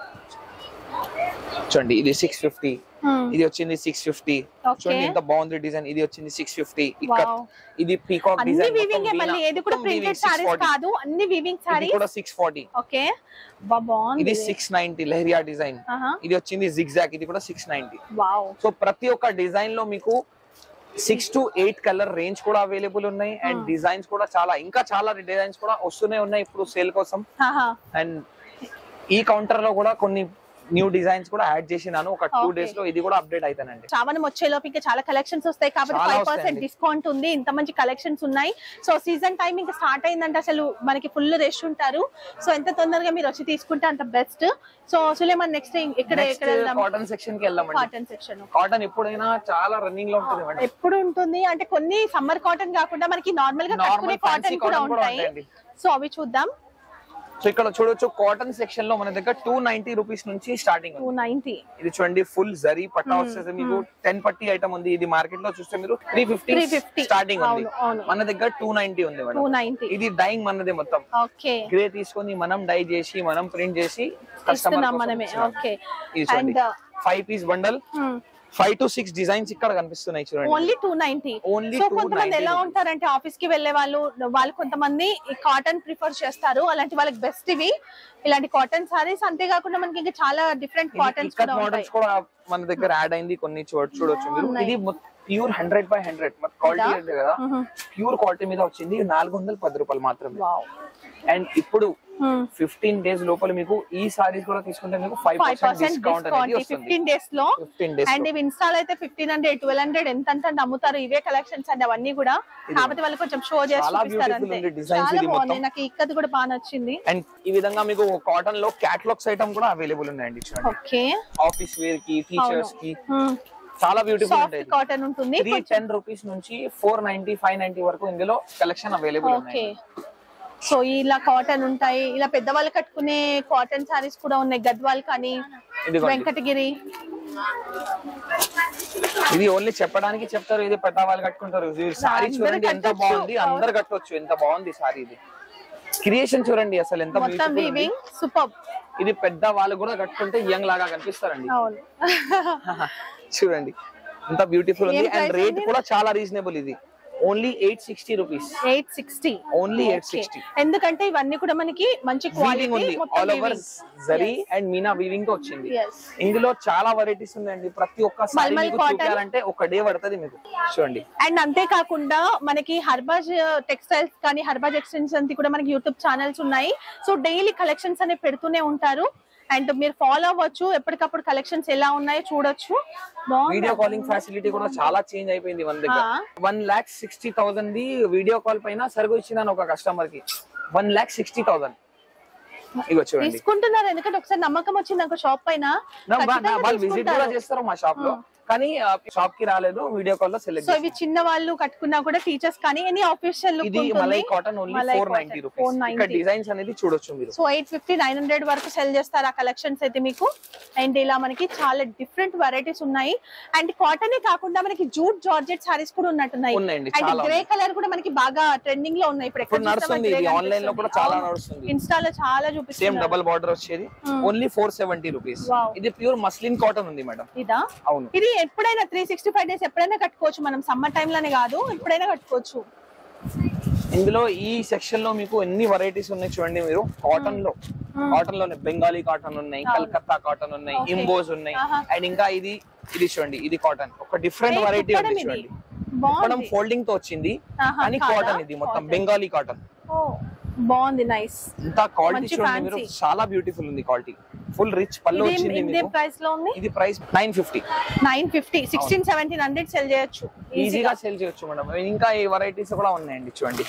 చూడండి ఇది సిక్స్ ఫిఫ్టీ ఇది వచ్చింది సిక్స్ ఫిఫ్టీ Okay. చూడండి ఎంత బాగుంది డిజైన్ ఇది వచ్చింది సిక్స్ ఫిఫ్టీ ఇక్కడ Wow. ఇది పీకాక్ అన్ని డిజైన్ వీవింగ్ మళ్ళీ ఏది కూడా ప్రింటెడ్ సారీస్ కాదు అన్ని వీవింగ్ ఇది సారీస్ కూడా సిక్స్ ఫార్టీ ఓకే బాగుంది ఇది సిక్స్ నైన్టీ లెహరియా డిజైన్ ఇది వచ్చింది జిగ్జాక్ ఇది కూడా సిక్స్ నైన్టీ వావ్ సో ప్రతి ఒక్క డిజైన్ లో మీకు six to eight colour range కూడా అవైలబుల్ ఉన్నాయి అండ్ డిజైన్స్ కూడా చాలా ఇంకా చాలా డిజైన్స్ కూడా వస్తూనే ఉన్నాయి ఇప్పుడు సేల్ కోసం అండ్ ఈ కౌంటర్ లో కూడా కొన్ని న్యూ డిజైన్స్ కూడా యాడ్ చేసినాను ఒక టూ Okay. డేస్ లో ఇది కూడా అప్డేట్ అవుతానండి శ్రావణం వచ్చే లోపు ఇంకా చాలా కలెక్షన్స్ వస్తాయి కాబట్టి చాలా ఫైవ్ పర్సెంట్ వస్తాయండి. డిస్కౌంట్ ఉంది ఇంత మంచి కలెక్షన్స్ ఉన్నాయి సో సీజన్ టైం ఇంకా స్టార్ట్ అయిందంటే అసలు మనకి ఫుల్ రష్ ఉంటారు సో ఎంత తొందరగా మీరు వచ్చి తీసుకుంటే అంత బెస్ట్ సో సులేమన్ నెక్స్ట్ ఇక్కడ ఎక్కడ వెళ్దాం కాటన్ సెక్షన్ కి వెళ్దామండి కాటన్ సెక్షన్ కాటన్ ఎప్పుడైనా చాలా రన్నింగ్ లో ఉంటుంది మేడం ఎప్పుడు ఉంటుంది అంటే కొన్ని సమ్మర్ కాటన్ కాకుండా మనకి నార్మల్ గా Normal కట్టుకునే fancy కాటన్ కూడా cotton కూడా ఉంటాయి ఉంటాయండి. సో అవి చూద్దాం సో ఇక్కడ చూడొచ్చు కాటన్ సెక్షన్ లో మన దగ్గర టూ నైన్టీ రూపీస్ నుంచి స్టార్టింగ్ టూ నైన్టీ ఇది చూడండి ఫుల్ జరీ పట్టా వస్తుంది మీకు టెన్ పట్టి ఐటమ్ ఉంది ఇది మార్కెట్ లో చూస్తే మీరు త్రీ ఫిఫ్టీ 350 స్టార్టింగ్ ఉంది అవును, అవును. మన దగ్గర టూ నైన్టీ ఉంది టూ మేడం నైన్టీ ఇది డైయింగ్ మనదే మొత్తం ఓకే గ్రే తీసుకొని మనం డై చేసి మనం ప్రింట్ చేసి ఇస్తున్నాం మనమే ఓకే ఇది చూడండి and five piece bundle five to six designs ఇక్కడ కనిపిస్తున్నాయి చూడండి only two ninety Only so 290 కొంతమంది ఎలా rupees. ఉంటారంటే ఆఫీస్ కి వెళ్లే వాళ్ళు వాళ్ళు కొంతమంది ఈ కాటన్ ప్రిఫర్ చేస్తారు అలాంటి వాళ్ళకి బెస్ట్ ఇవి ఇలాంటి కాటన్ సారీస్ అంతేకాకుండా మనకి ఇంకా చాలా డిఫరెంట్ కాటన్స్ ఇక్కడ కూడా ఉంటాయి మోడల్స్ కూడా మన దగ్గర యాడ్ అయింది కొన్ని చూడ చూడొచ్చు మీరు ఇది pure hundred by hundred quality అంటే కదా ప్యూర్ క్వాలిటీ మీద వచ్చింది నాలుగు వందల పది రూపాయలు మాత్రమే వావ్ అండ్ ఇప్పుడు ఫిఫ్టీన్ డేస్ లోపల మీకు ఈ సారీస్ కూడా తీసుకుంటే మీకు five five percent percent discount అనేది డిస్కౌంట్ వస్తుంది ఫిఫ్టీన్ డేస్ లో ఫిఫ్టీన్ డేస్ అండ్ ఇవి ఇన్స్టాల్ అయితే ఫిఫ్టీన్ హండ్రెడ్ ట్వెల్వ్ హండ్రెడ్ ఎంత అంటే అంత అమ్ముతారు ఇవే కలెక్షన్స్ అండి అవన్నీ కూడా కాకపోతే వాళ్ళు కొంచెం షో చేసి చాలా చూపిస్తారు beautiful అంతే ఉంది designs చాలా ఇది బాగుంది మొత్తం. నాకు ఇక్కది కూడా బాగా నచ్చింది అండ్ ఈ విధంగా మీకు కాటన్ లో క్యాటలాగ్స్ ఐటమ్ కూడా అవైలబుల్ ఉన్నాయండి చూడండి ఓకే ఆఫీస్ వేర్ కి టీచర్స్ కి Hmm. చాలా బ్యూటిఫుల్ సాఫ్ట్ ఉంటాయి కాటన్ ఉంటుంది త్రీ టెన్ రూపీస్ నుంచి ఫోర్ నైన్టీ ఫైవ్ నైన్టీ వరకు ఇందులో కలెక్షన్ అవైలబుల్ ఓకే ఉన్నాయి సో ఇలా కాటన్ ఉంటాయి ఇలా పెద్దవాళ్ళు కట్టుకునే కాటన్ సారీస్ కూడా ఉన్నాయి గద్వాల్ కానీ ఇదిగోండి. వెంకటగిరి ఇది ఓన్లీ చెప్పడానికి చెప్తారు ఇది పెట్టావాలి కట్టుకుంటారు సారీ అందరూ చూడండి ఎంత కట్టొచ్చు. బాగుంది అందరు కట్టొచ్చు ఎంత బాగుంది సారీ ఇది క్రియేషన్ చూడండి అసలు ఎంత మొత్తం beautiful ఉంది. వీవింగ్ సూపర్ ఇది పెద్ద వాళ్ళు కూడా కట్టుకుంటే యంగ్ లాగా కనిపిస్తారండి అవును చూడండి ఎంత బ్యూటిఫుల్ ఉంది ఏం అండ్ price రేట్ ఉంది? కూడా చాలా రీజనబుల్ ఇది only eight sixty rupees eight sixty only eight sixty ఎందుకంటే ఇవన్నీ కూడా మనకి మంచి వీవింగ్ ఉంది quality all over zari and meena weaving తో వచ్చింది Yes. ఇందులో చాలా వెరైటీస్ ఉన్నాయండి ప్రతి ఒక్క సారీ మల్మల్ మీకు cotton. చూపించాలంటే ఒక డే పడుతుంది మీకు చూడండి అండ్ అంతేకాకుండా మనకి హర్బాజ్ టెక్స్టైల్స్ కానీ హర్బాజ్ ఎక్స్టెన్షన్ కూడా మనకి యూట్యూబ్ ఛానల్స్ ఉన్నాయి సో డైలీ కలెక్షన్స్ అనేవి పెడుతూనే ఉంటారు అండ్ మీరు ఫాలో అవ్వచ్చు ఎప్పటికప్పుడు కలెక్షన్స్ ఎలా ఉన్నాయో చూడొచ్చు బాగుంది. వీడియో కాలింగ్ ఫెసిలిటీ కూడా చాలా చేంజ్ అయిపోయింది మన దగ్గర ఆ. One lakh sixty thousand the video call పైన సరుకు ఇచ్చిందని ఒక కస్టమర్ కి వన్ లాక్ సిక్స్టీ థౌసండ్ ఇగో చూడండి తీసుకుంటున్నారు ఎందుకంటే ఒకసారి నమ్మకం వచ్చింది నాకు షాప్ పైన నా- బా- నా- ఖచ్చితంగా వాళ్ళు విజిట్ కూడా తీసుకుంటారు. చేస్తారు మా షాప్ లో కానీ షాప్ కి రాలేదు వీడియో కాల్ లో సెలెక్ట్ సో ఇవి చిన్న వాళ్ళు కట్టుకున్నా కూడా టీచర్స్ కానీ ఎనీ ఆఫీషియల్ లుక్ ఇది మలై cotton only four ninety rupees ఇక్కడ డిజైన్స్ అనేది చూడొచ్చు మీరు so eight fifty nine hundred వరకు సెల్ చేస్తారు ఆ కలెక్షన్స్ అయితే మీకు అండ్ ఇలా మనకి చాలా డిఫరెంట్ వెరైటీస్ ఉన్నాయి అండ్ కాటన్ కాకుండా మనకి జూట్ జార్జెట్ సారీస్ కూడా ఉన్నట్టున్నాయి ఉన్నాయండి, అండ్ చాలా గ్రే కలర్ కూడా మనకి బాగా ట్రెండింగ్ లో ఉన్నాయి ఇప్పుడు ఇప్పుడు నడుస్తుంది ఇది ఆన్లైన్ లో కూడా చాలా నడుస్తుంది ఇన్స్టాలో చాలా సేమ్ చూపిస్తున్నారు డబల్ బార్డర్ వచ్చేది only four seventy rupees Wow. ఇది ప్యూర్ మస్లిన్ కాటన్ ఉంది మేడం ఇదా అవును ఇది ఎప్పుడైనా త్రీ సిక్స్టీ ఫైవ్ డేస్ ఎప్పుడైనా కట్టుకోవచ్చు మనం సమ్మర్ టైమ్ లోనే కాదు ఎప్పుడైనా కట్టుకోవచ్చు ఇందులో ఈ సెక్షన్ లో మీకు ఎన్ని వెరైటీస్ ఉన్నాయి చూడండి మీరు కాటన్ లో కాటన్ లోనే బెంగాలీ కాటన్ ఉన్నాయి కల్కత్తా కాటన్ ఉన్నాయి Okay. ఇంబోస్ ఉన్నాయి ఆహా. అండ్ ఇంకా ఇది ఇది చూడండి ఇది కాటన్ ఒక డిఫరెంట్ Hey, వెరైటీ కుప్పడం ఉంది ఇది. చూడండి బాగుంది కుప్పడం ఫోల్డింగ్ తో వచ్చింది ఆహా, కానీ కాదా? కాటన్ ఇది మొత్తం Cotton. బెంగాలీ కాటన్ ఓ, బాగుంది నైస్ ఇంత క్వాలిటీ మంచి చూడండి మీరు fancy. చాలా బ్యూటిఫుల్ ఉంది క్వాలిటీ ఫుల్ రిచ్ పళ్ళు ఇది వచ్చింది ఇదే మీకు ప్రైస్ లో ఉంది ఇది price nine fifty nine fifty sixteen seventeen hundred sell చేయొచ్చు ఈజీగా సేల్ చేయొచ్చు మేడం ఇంకా ఈ వెరైటీస్ కూడా ఉన్నాయండి చూడండి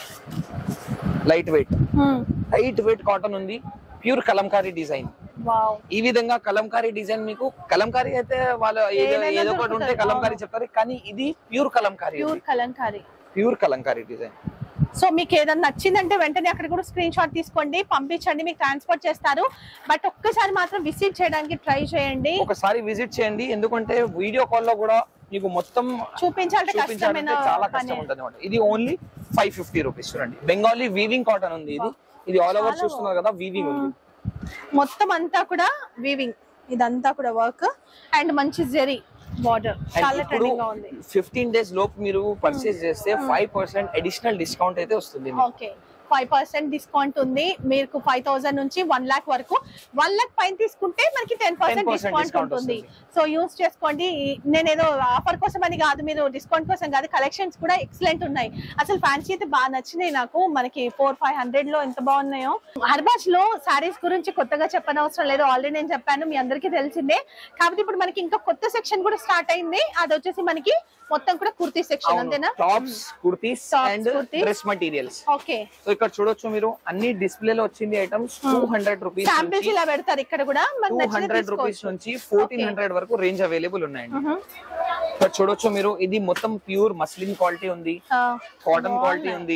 light weight light weight cotton ఉంది ప్యూర్ కలంకారీ డిజైన్ వావ్ ఈ విధంగా కలంకారీ డిజైన్ మీకు కలంకారీ అయితే వాళ్ళు ఏదో ఏదైనా ఏదో ఒకటి ఉంటే దొరుకుతుంది. కలంకారీ చెప్తారు కానీ ఇది pure Kalamkari pure Kalamkari pure Kalamkari design so మీకు ఏదైనా నచ్చిందంటే వెంటనే అక్కడ కూడా స్క్రీన్ షాట్ తీసుకోండి పంపించండి మీకు ట్రాన్స్పోర్ట్ చేస్తారు బట్ ఒక్కసారి మాత్రం విజిట్ చేయడానికి ట్రై చేయండి ఒకసారి విజిట్ చేయండి ఎందుకంటే వీడియో కాల్ లో కూడా మీకు మొత్తం చూపించాలంటే చూపించాలంటే కష్టమైన చాలా పని కష్టం ఉంటుంది అన్నమాట ఇది ఓన్లీ ఫైవ్ ఫిఫ్టీ రూపీస్ చూడండి బెంగాలీ వీవింగ్ కాటన్ ఉంది ఇది ఇది ఆల్ ఓవర్ చూస్తున్నారు కదా వీవింగ్ ఉంది మొత్తం అంతా కూడా వీవింగ్ ఇదంతా కూడా వర్క్ అండ్ మంచి జెరీ బార్డర్ And చాలా ఇప్పుడు ట్రెండింగ్ గా ఉంది ఫిఫ్టీన్ డేస్ లోపు మీరు పర్చేస్ చేస్తే ఫైవ్ పర్సెంట్ అడిషనల్ డిస్కౌంట్ అయితే వస్తుంది మీకు. ఓకే ఫైవ్ పర్సెంట్ డిస్కౌంట్ ఉంది మీకు ఫైవ్ థౌసండ్ నుంచి వన్ లాక్ వరకు వన్ లాక్ పైన తీసుకుంటే మనకి టెన్ పర్సెంట్ 10% డిస్కౌంట్ discount ఉంటుంది వస్తుంది. సో యూస్ చేసుకోండి ఈ- నేను ఏదో ఆఫర్ కోసం అని కాదు మీరు డిస్కౌంట్ కోసం కాదు కలెక్షన్స్ కూడా ఎక్సలెంట్ ఉన్నాయి అసలు ఫ్యాన్సీ అయితే బాగా నచ్చినాయి నాకు మనకి ఫోర్ ఫైవ్ హండ్రెడ్ లో ఎంత బాగున్నాయో హర్బాజ్ లో సారీస్ గురించి కొత్తగా చెప్పనవసరం లేదు ఆల్రెడీ నేను చెప్పాను మీ అందరికీ తెలిసిందే కాబట్టి ఇప్పుడు మనకి ఇంకా కొత్త సెక్షన్ కూడా స్టార్ట్ అయింది అది వచ్చేసి మనకి మొత్తం కూడా కుర్తీ సెక్షన్ అంతేనా tops kurtis Tops, and kurtis. Dress materials okay so ఇక్కడ చూడొచ్చు మీరు అన్ని డిస్ప్లే లో వచ్చింది items two hundred rupees samples ఇలా పెడతారు ఇక్కడ కూడా మనకి టూ నచ్చినవి హండ్రెడ్ రూపీస్ తీసుకోవచ్చు. నుంచి ఫోర్టీన్ హండ్రెడ్ వరకు రేంజ్ అవైలబుల్ ఉన్నాయండి ఇక్కడ చూడొచ్చు మీరు ఇది మొత్తం ప్యూర్ మస్లిన్ క్వాలిటీ ఉంది ఆ, కాటన్ క్వాలిటీ ఉంది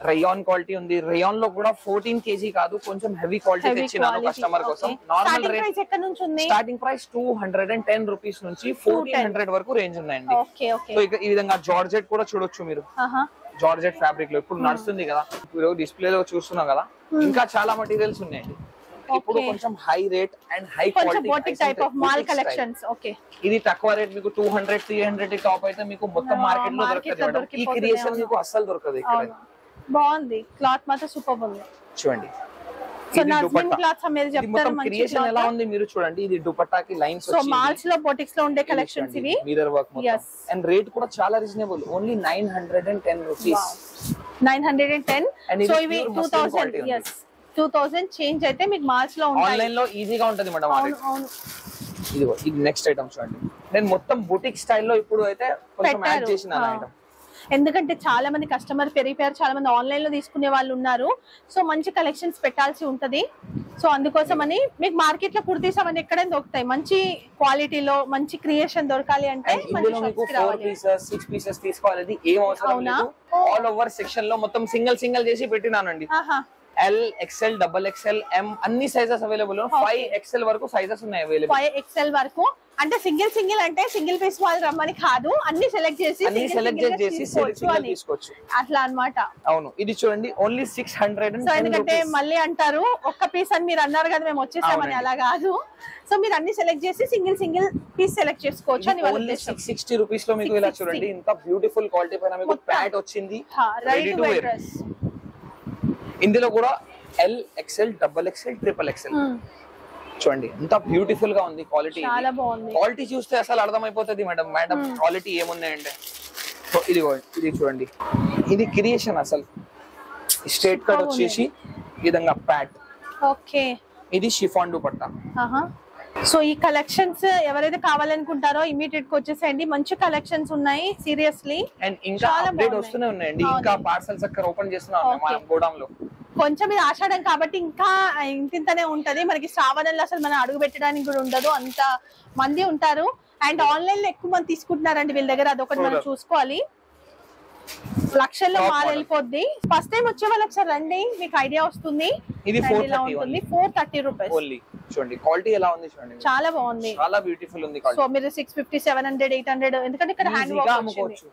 రయాన్ క్వాలిటీ ఉంది రయాన్ లో కూడా ఫోర్టీన్ కేజీ కాదు కొంచెం హెవీ క్వాలిటీ Heavy తెచ్చినాను quality. కస్టమర్ కోసం Okay. Normal Starting rate price ఎక్కడ నుంచి ఉంది starting price two hundred and ten rupees నుంచి ఫోర్టీన్ హండ్రెడ్ వరకు రేంజ్ ఉన్నాయండి ఓకే ఓకే సో ఇక ఈ విధంగా జార్జెట్ కూడా చూడొచ్చు మీరు ఆహా జార్జెట్ ఫ్యాబ్రిక్ లో ఇప్పుడు నడుస్తుంది కదా ఇప్పుడు డిస్ప్లే లో చూస్తున్నాం కదా ఇంకా చాలా మెటీరియల్స్ ఉన్నాయండి ఇప్పుడు Okay. కొంచెం హై రేట్ అండ్ హై కొంచెం quality boutique type of mall collections okay ఇది తక్కువ రేట్ మీకు two hundred three hundred top అయితే మీకు మొత్తం ఆ, మార్కెట్ లో market దొరకదు లో మేడం ఈ దొరికిపోతుంది, క్రియేషన్ అవును. మీకు అస్సలు దొరకదు ఇక్కడ అవును బాగుంది క్లాత్ మాత్రం సూపర్ ఉంది చూడండి సో ఇది నజ్మిన్ దుపట్టా. క్లాత్స్ మీరు ఇది చెప్తారు మొత్తం మంచి క్రియేషన్ ఎలా ఉంది మీరు చూడండి ఇది దుపట్టాకి లైన్స్ సో మాల్స్ లో బోటిక్స్ లో ఉండే కలెక్షన్స్ ఇవి mirror work Yes. And rate కూడా చాలా reasonable only nine hundred and ten rupees nine hundred and ten And ఇది సో ఇవి pure two muslin thousand quality ఉంది. ఎస్ టూ థౌసండ్ చేంజ్ అయితే మీకు మాల్స్ లో ఉంటాయి ఆన్లైన్ లో ఈజీగా ఉంటది మేడం ఆ అవును rate. అవును ఇదిగో ఇది నెక్స్ట్ ఐటమ్ చూడండి నేను మొత్తం బుటిక్ స్టైల్లో ఇప్పుడు అయితే కొంచెం యాడ్ పెట్టారు చేసిన ఆ. ఐటమ్ ఎందుకంటే చాలా మంది కస్టమర్ పెరిగిపోయారు చాలా మంది ఆన్లైన్ లో తీసుకునే వాళ్ళు ఉన్నారు సో మంచి కలెక్షన్స్ పెట్టాల్సి ఉంటది సో అందుకోసమని మీకు మార్కెట్ లో కుర్తీస్ అవన్నీ ఎక్కడైనా దొరుకుతాయి మంచి క్వాలిటీలో మంచి క్రియేషన్ దొరకాలి అంటే అండ్ మంచి ఇందులో మీకు షాప్స్ కి ఫోర్ రావాలి పీసెస్ సిక్స్ పీసెస్ తీసుకోవాలి ఏం అవసరం అవునా? లేదు ఆల్ ఓవర్ సెక్షన్ లో మొత్తం సింగిల్ సింగిల్ చేసి పెట్టినానండి ఆహా L XL double XL M అన్ని సైజెస్ అవైలబుల్ ఫైవ్ ఎక్స్ఎల్ వరకు సైజెస్ ఉన్నాయి అవైలబుల్ ఫైవ్ ఎక్స్ఎల్ వరకు అంటే సింగిల్ సింగిల్ అంటే సింగిల్ పీస్ వాళ్ళు రమ్మని కాదు అన్ని సెలెక్ట్ చేసి అన్ని single సెలెక్ట్ single చేసి తీసుకోవచ్చు సింగిల్ అని. తీసుకోవచ్చు అట్లా అన్నమాట అవును ఇది చూడండి ఓన్లీ సిక్స్ హండ్రెడ్ సో ఎందుకంటే మళ్ళీ అంటారు ఒక్క పీస్ అని మీరు అన్నారు కదా మేము వచ్చేసామని అవునండి. అలా కాదు సో మీరు అన్ని సెలెక్ట్ చేసి సింగిల్ సింగిల్ పీస్ సెలెక్ట్ చేసుకోవచ్చు అని వాళ్ళ ఓన్లీ ఉద్దేశం సిక్స్ సిక్స్టీ రూపీస్ లో మీకు ఇలా 660. చూడండి ఇంత బ్యూటిఫుల్ క్వాలిటీ పైన మీకు మొత్తం. ప్యాట్ వచ్చింది ready ready to to wear wear dress ఇందులో కూడా L XL double XL triple XL చూడండి ఎంత బ్యూటిఫుల్ గా ఉంది క్వాలిటీ చాలా బాగుంది క్వాలిటీ చూస్తే అసలు అర్థమైపోతుంది మేడం మేడం క్వాలిటీ ఏమున్నాయంటే సో ఇది ఇది చూడండి ఇది క్రియేషన్ అసలు స్ట్రేట్ కట్ Superb ఉంది. వచ్చేసి ఈ విధంగా ప్యాట్ ఓకే ఇది షిఫాన్ దుపట్టా సో ఈ కలెక్షన్స్ ఎవరైతే కావాలనుకుంటారో ఇమీడియట్ గా వచ్చేసేయండి మంచి కలెక్షన్స్ ఉన్నాయి సీరియస్లీ అండ్ ఇంకా చాలా అప్డేట్ బాగున్నాయి. వస్తూనే ఉన్నాయండి అవును. ఇంకా పార్సల్స్ అక్కడ ఓపెన్ చేస్తున్నాం Okay. మన గోడౌన్ లో కొంచెం ఇది ఆషాఢం కాబట్టి ఇంకా ఇంతింతనే ఉంటది మనకి శ్రావణంలో అసలు మనం అడుగు పెట్టడానికి కూడా ఉండదు అంత మంది ఉంటారు అండ్ ఆన్లైన్ లో ఎక్కువ మంది తీసుకుంటున్నారండి వీళ్ళ దగ్గర అదొకటి మనం చూడరు. చూసుకోవాలి లక్షల్లో Top మాల్ model. వెళ్ళిపోద్ది ఫస్ట్ టైం వచ్చే వాళ్ళు ఒకసారి రండి మీకు ఐడియా వస్తుంది ఇది And 430 ఇలా ఉంటుంది ఫోర్ థర్టీ రూపీస్ ఓన్లీ చూడండి క్వాలిటీ ఎలా ఉంది చూడండి చాలా బాగుంది చాలా బ్యూటిఫుల్ ఉంది సో క్వాలిటీ మీరు six fifty seven hundred eight hundred ఎందుకంటే ఇక్కడ హ్యాండ్ ఈజీగా వర్క్ అమ్ముకోవచ్చు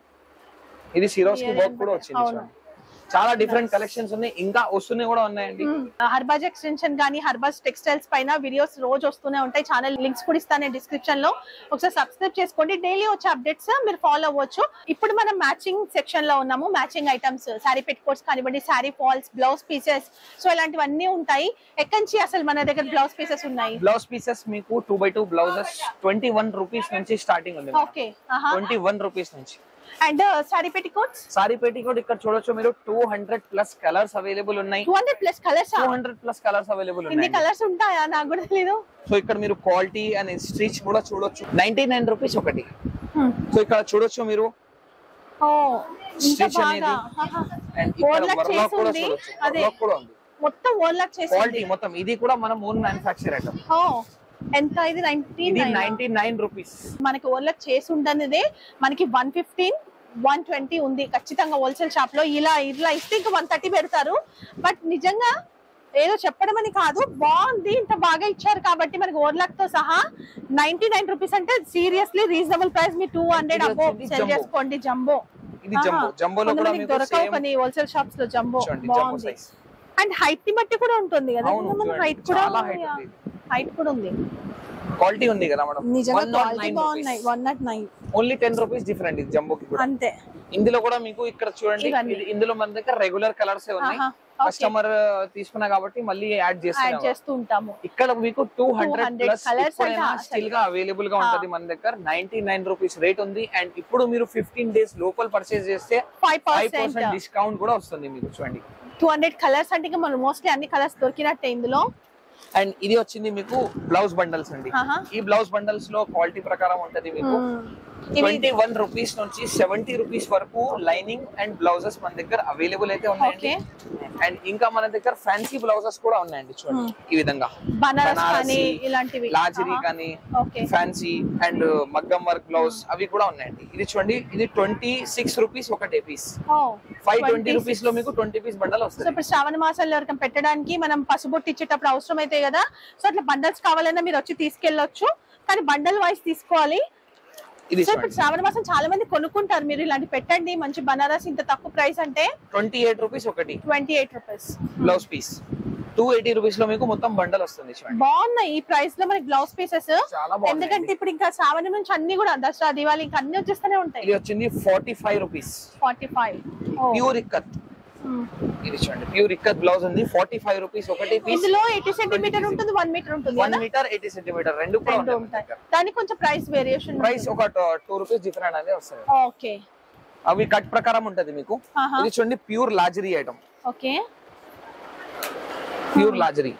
ఇది సిరోస్ కి Really వర్క్ కూడా వచ్చింది అవును. చూడండి చాలా డిఫరెంట్ కలెక్షన్స్ ఉన్నాయి ఇంకా వస్తున్నాయి కూడా ఉన్నాయండి హర్బాజ్ ఎక్స్టెన్షన్ కానీ హర్బాజ్ టెక్స్టైల్స్ పైన వీడియోస్ రోజు వస్తూనే ఉంటాయి ఛానల్ లింక్స్ కూడా ఇస్తాను నేను డిస్క్రిప్షన్ లో ఒకసారి సబ్స్క్రైబ్ చేసుకోండి డైలీ వచ్చే అప్డేట్స్ మీరు ఫాలో అవ్వచ్చు ఇప్పుడు మనం మ్యాచింగ్ సెక్షన్ లో ఉన్నాము మ్యాచింగ్ ఐటమ్స్ శారీ పెట్టుకోట్స్ కానివ్వండి sari falls blouse pieces so ఇలాంటివన్నీ ఉంటాయి ఎక్కడి నుంచి అసలు మన దగ్గర బ్లౌజ్ పీసెస్ ఉన్నాయి బ్లౌజ్ పీసెస్ మీకు two by two blouses twenty one rupees నుంచి స్టార్టింగ్ ఉంది ఓకే ట్వంటీ వన్ రూపీస్ నుంచి and sari petticoats sari petticoat ఇక్కడ చూడొచ్చు మీరు two hundred plus colours available ఉన్నాయి two hundred plus colours two hundred plus colours available ఇన్ని ఉన్నాయి కలర్స్ ఉంటాయా నాకు కూడా తెలీదు సో ఇక్కడ మీరు క్వాలిటీ అండ్ స్టిచ్ కూడా చూడొచ్చు నైన్టీ నైన్ రూపీస్ ఒకటి సో ఇక్కడ చూడొచ్చు మీరు ఓ ఇంత Stitch అనేది బాగా ఆహా. అండ్ ఇక్కడ Overlock వర్లాక్ కూడా చేసి ఉంది. చూడొచ్చు అదే. వర్లాక్ కూడా ఉంది మొత్తం ఓన్లాక్ చేసి క్వాలిటీ మొత్తం ఇది కూడా మనం ఓన్ మ్యానుఫాక్చర్ ఐటమ్ ఓ ఎంత ఇది నైన్టీ ఇది నైన్టీ నైన్ రూపీస్ మనకి ఓన్లాక్ చేసి ఉండనిదే మనకి వన్ ఫిఫ్టీన్ వన్ ట్వంటీ ఉంది ఖచ్చితంగా హోల్సేల్ షాప్ లో ఇలా ఇలా ఇస్తే ఇంకా వన్ థర్టీ పెడతారు బట్ నిజంగా ఏదో చెప్పడం అని కాదు బాగుంది ఇంత బాగా ఇచ్చారు కాబట్టి మనకి ఓవర్లాక్ తో సహా నైన్టీ నైన్ రూపీస్ అంటే సీరియస్లీ రీజనబుల్ ప్రైస్ మీ టూ హండ్రెడ్ ఇది అబో వచ్చింది సెల్ jumbo. చేసుకోండి జంబో ఇది జంబో జంబోలో కూడా కొంతమందికి మీకు దొరకవు సేమ్ కొన్ని హోల్సేల్ షాప్స్ లో జంబో చూడండి జంబో బాగుంది సైజ్ అండ్ హైట్ ని బట్టి కూడా ఉంటుంది కదా అవును, చూడండి. హైట్ కూడా చాలా height ఉంది. హైట్ కూడా ఉంది క్వాలిటీ ఉంది కదా మేడం నిజంగా క్వాలిటీ బాగున్నాయి one not nine only ten rupees different ఇది జంబోకి కూడా అంతే ఇందులో కూడా మీకు ఇక్కడ చూడండి ఇవన్నీ. ఇది- ఇందులో మన దగ్గర రెగ్యులర్ కలర్స్ ఉన్నాయి ఆహా, okay. కస్టమర్ తీసుకున్నా కాబట్టి మళ్ళీ యాడ్ యాడ్ చేస్తున్నాం చేస్తూ ఉంటాము ఇక్కడ మీకు టూ హండ్రెడ్ 200 ప్లస్ colours అంటే స్టిల్ గా అవైలబుల్ గా ఉంటది మన దగ్గర నైన్టీ నైన్ రూపీస్ రేట్ ఉంది అండ్ ఇప్పుడు మీరు ఫిఫ్టీన్ డేస్ లోపల పర్చేస్ చేస్తే five five percent percent discount కూడా వస్తుంది మీకు చూడండి టూ హండ్రెడ్ కలర్స్ అంటే ఇంకా మనం మోస్ట్లీ అన్ని కలర్స్ దొరికినట్టే ఇందులో అండ్ ఇది వచ్చింది మీకు బ్లౌజ్ బండల్స్ అండి ఆహా. ఈ బ్లౌజ్ బండల్స్ లో క్వాలిటీ ప్రకారం ఉంటది మీకు ఇవి ట్వంటీ వన్ రూపీస్ నుంచి సెవెంటీ రూపీస్ వరకు లైనింగ్ అండ్ బ్లౌజెస్ మన దగ్గర అవైలబుల్ అయితే ఉన్నాయండి అండ్ ఇంకా మన దగ్గర ఫ్యాన్సీ బ్లౌజెస్ కూడా ఉన్నాయండి చూడండి ఈ విధంగా బనారస్ బనారసి, కానీ ఇలాంటివి లాజరీ ఆహా. కానీ ఓకే ఫ్యాన్సీ అండ్ మగ్గం వర్క్ బ్లౌజ్ అవి కూడా ఉన్నాయండి ఇది చూడండి ఇది ట్వంటీ సిక్స్ రూపీస్ ఒకటే పీస్ ఓ ఫైవ్ ట్వంటీ రూపీస్ లో మీకు ట్వంటీ పీస్ బండల్ సో వస్తుంది ఇప్పుడు శ్రావణ మాసంలో ఎవరికైనా పెట్టడానికి మనం పసుబొట్టు ఇచ్చేటప్పుడు అవసరం అయితే కదా సో అట్లా బండల్స్ కావాలన్నా మీరు వచ్చి తీసుకెళ్ళొచ్చు కానీ బండల్ వైస్ తీసుకోవాలి ఇది సో ఇప్పుడు చూడండి శ్రావణ మాసం చాలా మంది కొనుక్కుంటారు మీరు ఇలాంటి పెట్టండి మంచి బనారస్ ఇంత తక్కువ ప్రైస్ అంటే ట్వంటీ ఎయిట్ రూపీస్ ఒకటి twenty eight rupees blouse piece two eighty rupees లో మీకు మొత్తం బండల్ వస్తుంది చూడండి బాగున్నాయి ఈ ప్రైస్ లో మనకి బ్లౌజ్ పీసెస్ చాలా ఎందుకంటే బాగుంది ఇప్పుడు ఇంకా శ్రావణ నుంచి అన్ని కూడా దసరా దివాళీ ఇంకా అన్ని వచ్చేస్తూనే ఉంటాయి ఇది వచ్చింది forty five rupees forty five pure ikat ఇది చూడండి ప్యూర్ ఇక్కత్ బ్లౌజ్ ఉంది ఫార్టీ ఫైవ్ రూపీస్ ఒకటి పీస్ ఇందులో ఎయిటీ సెంటీమీటర్ ఉంటుంది వన్ మీటర్ ఉంటుంది వన్ కదా మీటర్ ఎయిటీ సెంటీమీటర్ రెండు కూడా రెండు ఉంటాయి దానికి కొంచెం ప్రైస్ వేరియేషన్ ప్రైస్ ఒక టూ రూపీస్ డిఫరెంట్ అనేది వస్తుంది ఓకే అవి కట్ ప్రకారం ఉంటది మీకు ఆహా. ఇది చూడండి ప్యూర్ లాజరీ ఐటమ్ ఓకే ప్యూర్ లాజరీ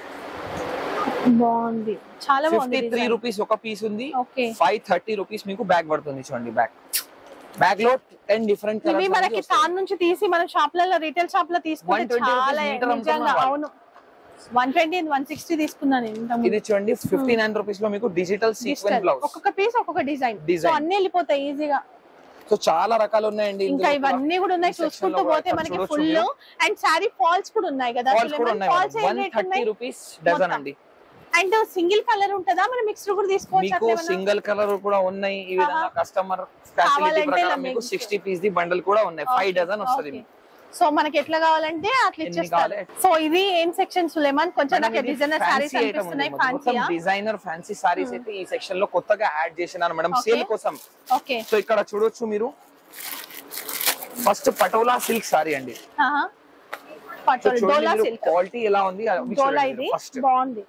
బాగుంది చాలా ఫిఫ్టీ బాగుంది త్రీ design. రూపీస్ ఒక పీస్ ఉంది ఓకే ఫైవ్ థర్టీ రూపీస్ మీకు బ్యాగ్ పడుతుంది చూడండి బ్యాగ్ బ్యాగ్ లో టెన్ డిఫరెంట్ ఇవి మనకి తాన్ నుంచి తీసి మనం షాప్లలో రీటైల్ షాప్ లో తీసుకుంటే 120 rupees చాలా meter నిజంగా అమ్ముతున్నారు అవును వన్ ట్వంటీ వన్ సిక్స్టీ తీసుకున్నాను నేను ఇంతకు ముందు. ఇది చూడండి ఫిఫ్టీ నైన్ రూపీస్ లో మీకు డిజిటల్ సీక్వెన్స్ Digital. బ్లౌజ్ ఒక్కొక్క పీస్ ఒక్కొక్క డిజైన్ సో Design. అన్ని వెళ్ళిపోతాయి ఈజీగా సో చాలా రకాలు ఉన్నాయండి ఇంకా ఇవన్నీ కూడా ఉన్నాయి చూసుకుంటూ పోతే మనకి ఫుల్ అండ్ శారీ ఫాల్స్ కూడా ఉన్నాయి కదా ఫాల్స్ కూడా ఉన్నాయి ఫాల్స్ ఏం వన్ రేట్ థర్టీ ఉన్నాయి రూపీస్ డజన్ మొత్తం. అండి అండ్ సింగిల్ కలర్ ఉంటుందా మనం మిక్స్డ్ కూడా తీసుకోవచ్చు మీకు అట్లా ఏమన్నా? సింగిల్ కలర్ కూడా ఉన్నాయి ఈ విధంగా ఆహా. కస్టమర్ ఫెసిలిటీ కావాలంటే ప్రకారం ఇలా మీకు mix sixty piece the bundle కూడా ఉన్నాయి ఫైవ్ డజన్ వస్తుంది Okay. సో మనకి ఎట్లా కావాలంటే అట్లా ఎన్ని ఇచ్చేస్తారు కావాలి? సో ఇది ఏం సెక్షన్ సులేమాన్ కొంచెం నాకు డిజైనర్ సారీస్ అనిపిస్తున్నాయి ఫ్యాన్సీయా డిజైనర్ ఫ్యాన్సీ సారీస్ అయితే ఈ సెక్షన్ లో కొత్తగా యాడ్ చేసినారు మేడం Okay. సేల్ కోసం ఓకే సో ఇక్కడ చూడొచ్చు మీరు ఫస్ట్ పటోలా సిల్క్ సారీ అండి సో పటోల్ డోలా చూడండి సిల్క్ క్వాలిటీ ఎలా ఉంది అవి డోలా చూడండి ఇది ఫస్ట్ బాగుంది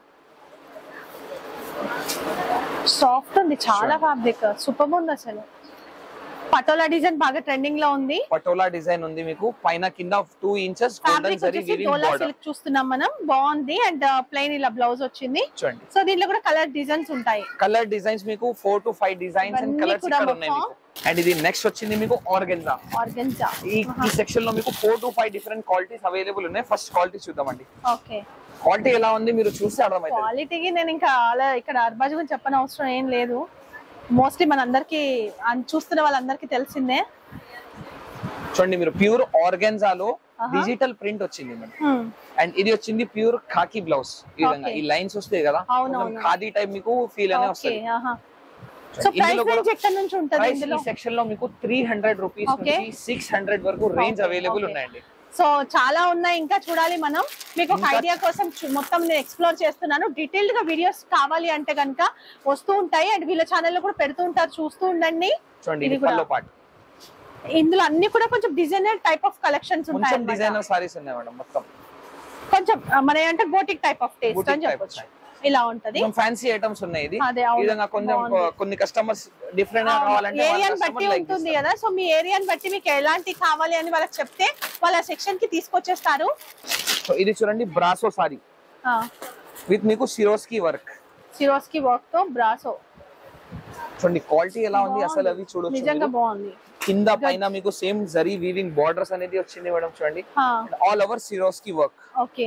సాఫ్ట్ ఉంది చాలా ఫ్యాబ్రిక్ సూపర్ ఉంది అసలు పటోలా డిజైన్ బాగా ట్రెండింగ్ లో ఉంది పటోలా డిజైన్ ఉంది మీకు పైన కింద two inches golden fabric zari వచ్చేసి వీవింగ్ డోలా బార్డర్ సిల్క్ చూస్తున్నాం మనం బాగుంది అండ్ ప్లెయిన్ ఇలా బ్లౌజ్ వచ్చింది చూడండి సో దీంట్లో కూడా కలర్ డిజైన్స్ ఉంటాయి కలర్ డిజైన్స్ మీకు four to five designs and ఇవన్నీ కలర్స్ కూడా ఇక్కడ ఉన్నాయి మొత్తం. మీకు అండ్ ఇది నెక్స్ట్ వచ్చింది మీకు ఆర్గెన్జా ఆర్గన్జా ఈ ఈ సెక్షన్ లో మీకు four to five different qualities available ఉన్నాయి ఫస్ట్ క్వాలిటీ చూద్దామండి ఓకే క్వాలిటీ ఎలా ఉంది మీరు చూస్తే అర్థమవుతుంది క్వాలిటీకి నేను ఇంకా అలా ఇక్కడ అర్బాజ్ గురించి చెప్పని అవసరం ఏం లేదు మోస్ట్లీ మనందరికి అన్- చూస్తున్న వాళ్ళందరికీ తెలిసిందే చూడండి మీరు ప్యూర్ ఆర్గెన్జాలో ఆహా. డిజిటల్ ప్రింట్ వచ్చింది మేడం Hmm. అండ్ ఇది వచ్చింది ప్యూర్ ఖాకీ బ్లౌజ్ ఈ విధంగా Okay. ఈ లైన్స్ వస్తాయి కదా అవును, కొంచెం అవును. ఖాదీ టైప్ మీకు ఫీల్ అనే ఓకే వస్తుంది ఆహా సో ఇందులో ప్రైస్ కూడా రేంజ్ ఎక్కడ నుంచి ఉంటుంది ప్రైస్ ఈ ఇందులో సెక్షన్ లో మీకు త్రీ హండ్రెడ్ రూపీస్ Okay. నుంచి సిక్స్ హండ్రెడ్ వరకు రేంజ్ Okay, అవైలబుల్ okay. ఉన్నాయండి సో చాలా ఉన్నాయి ఇంకా చూడాలి మనం మీకు ఒక ఇంకా- ఐడియా కోసం చు- మొత్తం నేను ఎక్స్ప్లోర్ చేస్తున్నాను డీటెయిల్డ్ గా వీడియోస్ కావాలి అంటే కనుక వస్తూ ఉంటాయి అండ్ వీళ్ళ ఛానల్లో కూడా పెడుతూ ఉంటారు చూస్తూ ఉండండి చూడండి ఇది ఇది కూడా. పల్లో పాటు ఇందులో అన్ని కూడా కొంచెం డిజైనర్ టైప్ ఆఫ్ కలెక్షన్స్ ఉంటాయి కొంచెం అన్నమాట. డిజైనర్ సారీస్ ఉన్నాయి మేడం మొత్తం కొంచెం ఆ, మన అంటే boutique type of taste Boutique అని type చెప్పొచ్చు ఉన్నాయి. ఇలా ఉంటది కొంచెం ఫ్యాన్సీ ఐటమ్స్ ఉన్నాయి ఇది అదే, ఈ అవును. విధంగా కొంచెం బాగుంది. కొన్ని కస్టమర్స్ డిఫరెంట్ గా కావాలంటే వాళ్ళ ఏరియాని customer బట్టి like ఉంటుంది చేస్తారు. కదా సో మీ ఏరియాని బట్టి మీకు ఎలాంటి కావాలి అని వాళ్ళకి చెప్తే వాళ్ళ సెక్షన్ కి తీసుకొచ్చేస్తారు సో ఇది చూడండి బ్రాసో సారీ విత్ మీకు Swarovski work Swarovski work తో బ్రాసో చూడండి క్వాలిటీ ఎలా ఉంది అసలు అవి చూడొచ్చు నిజంగా మీరు. బాగుంది కింద పైన మీకు సేమ్ జరీ వీవింగ్ బార్డర్స్ అనేది వచ్చింది మేడం చూడండి all over Swarovski work okay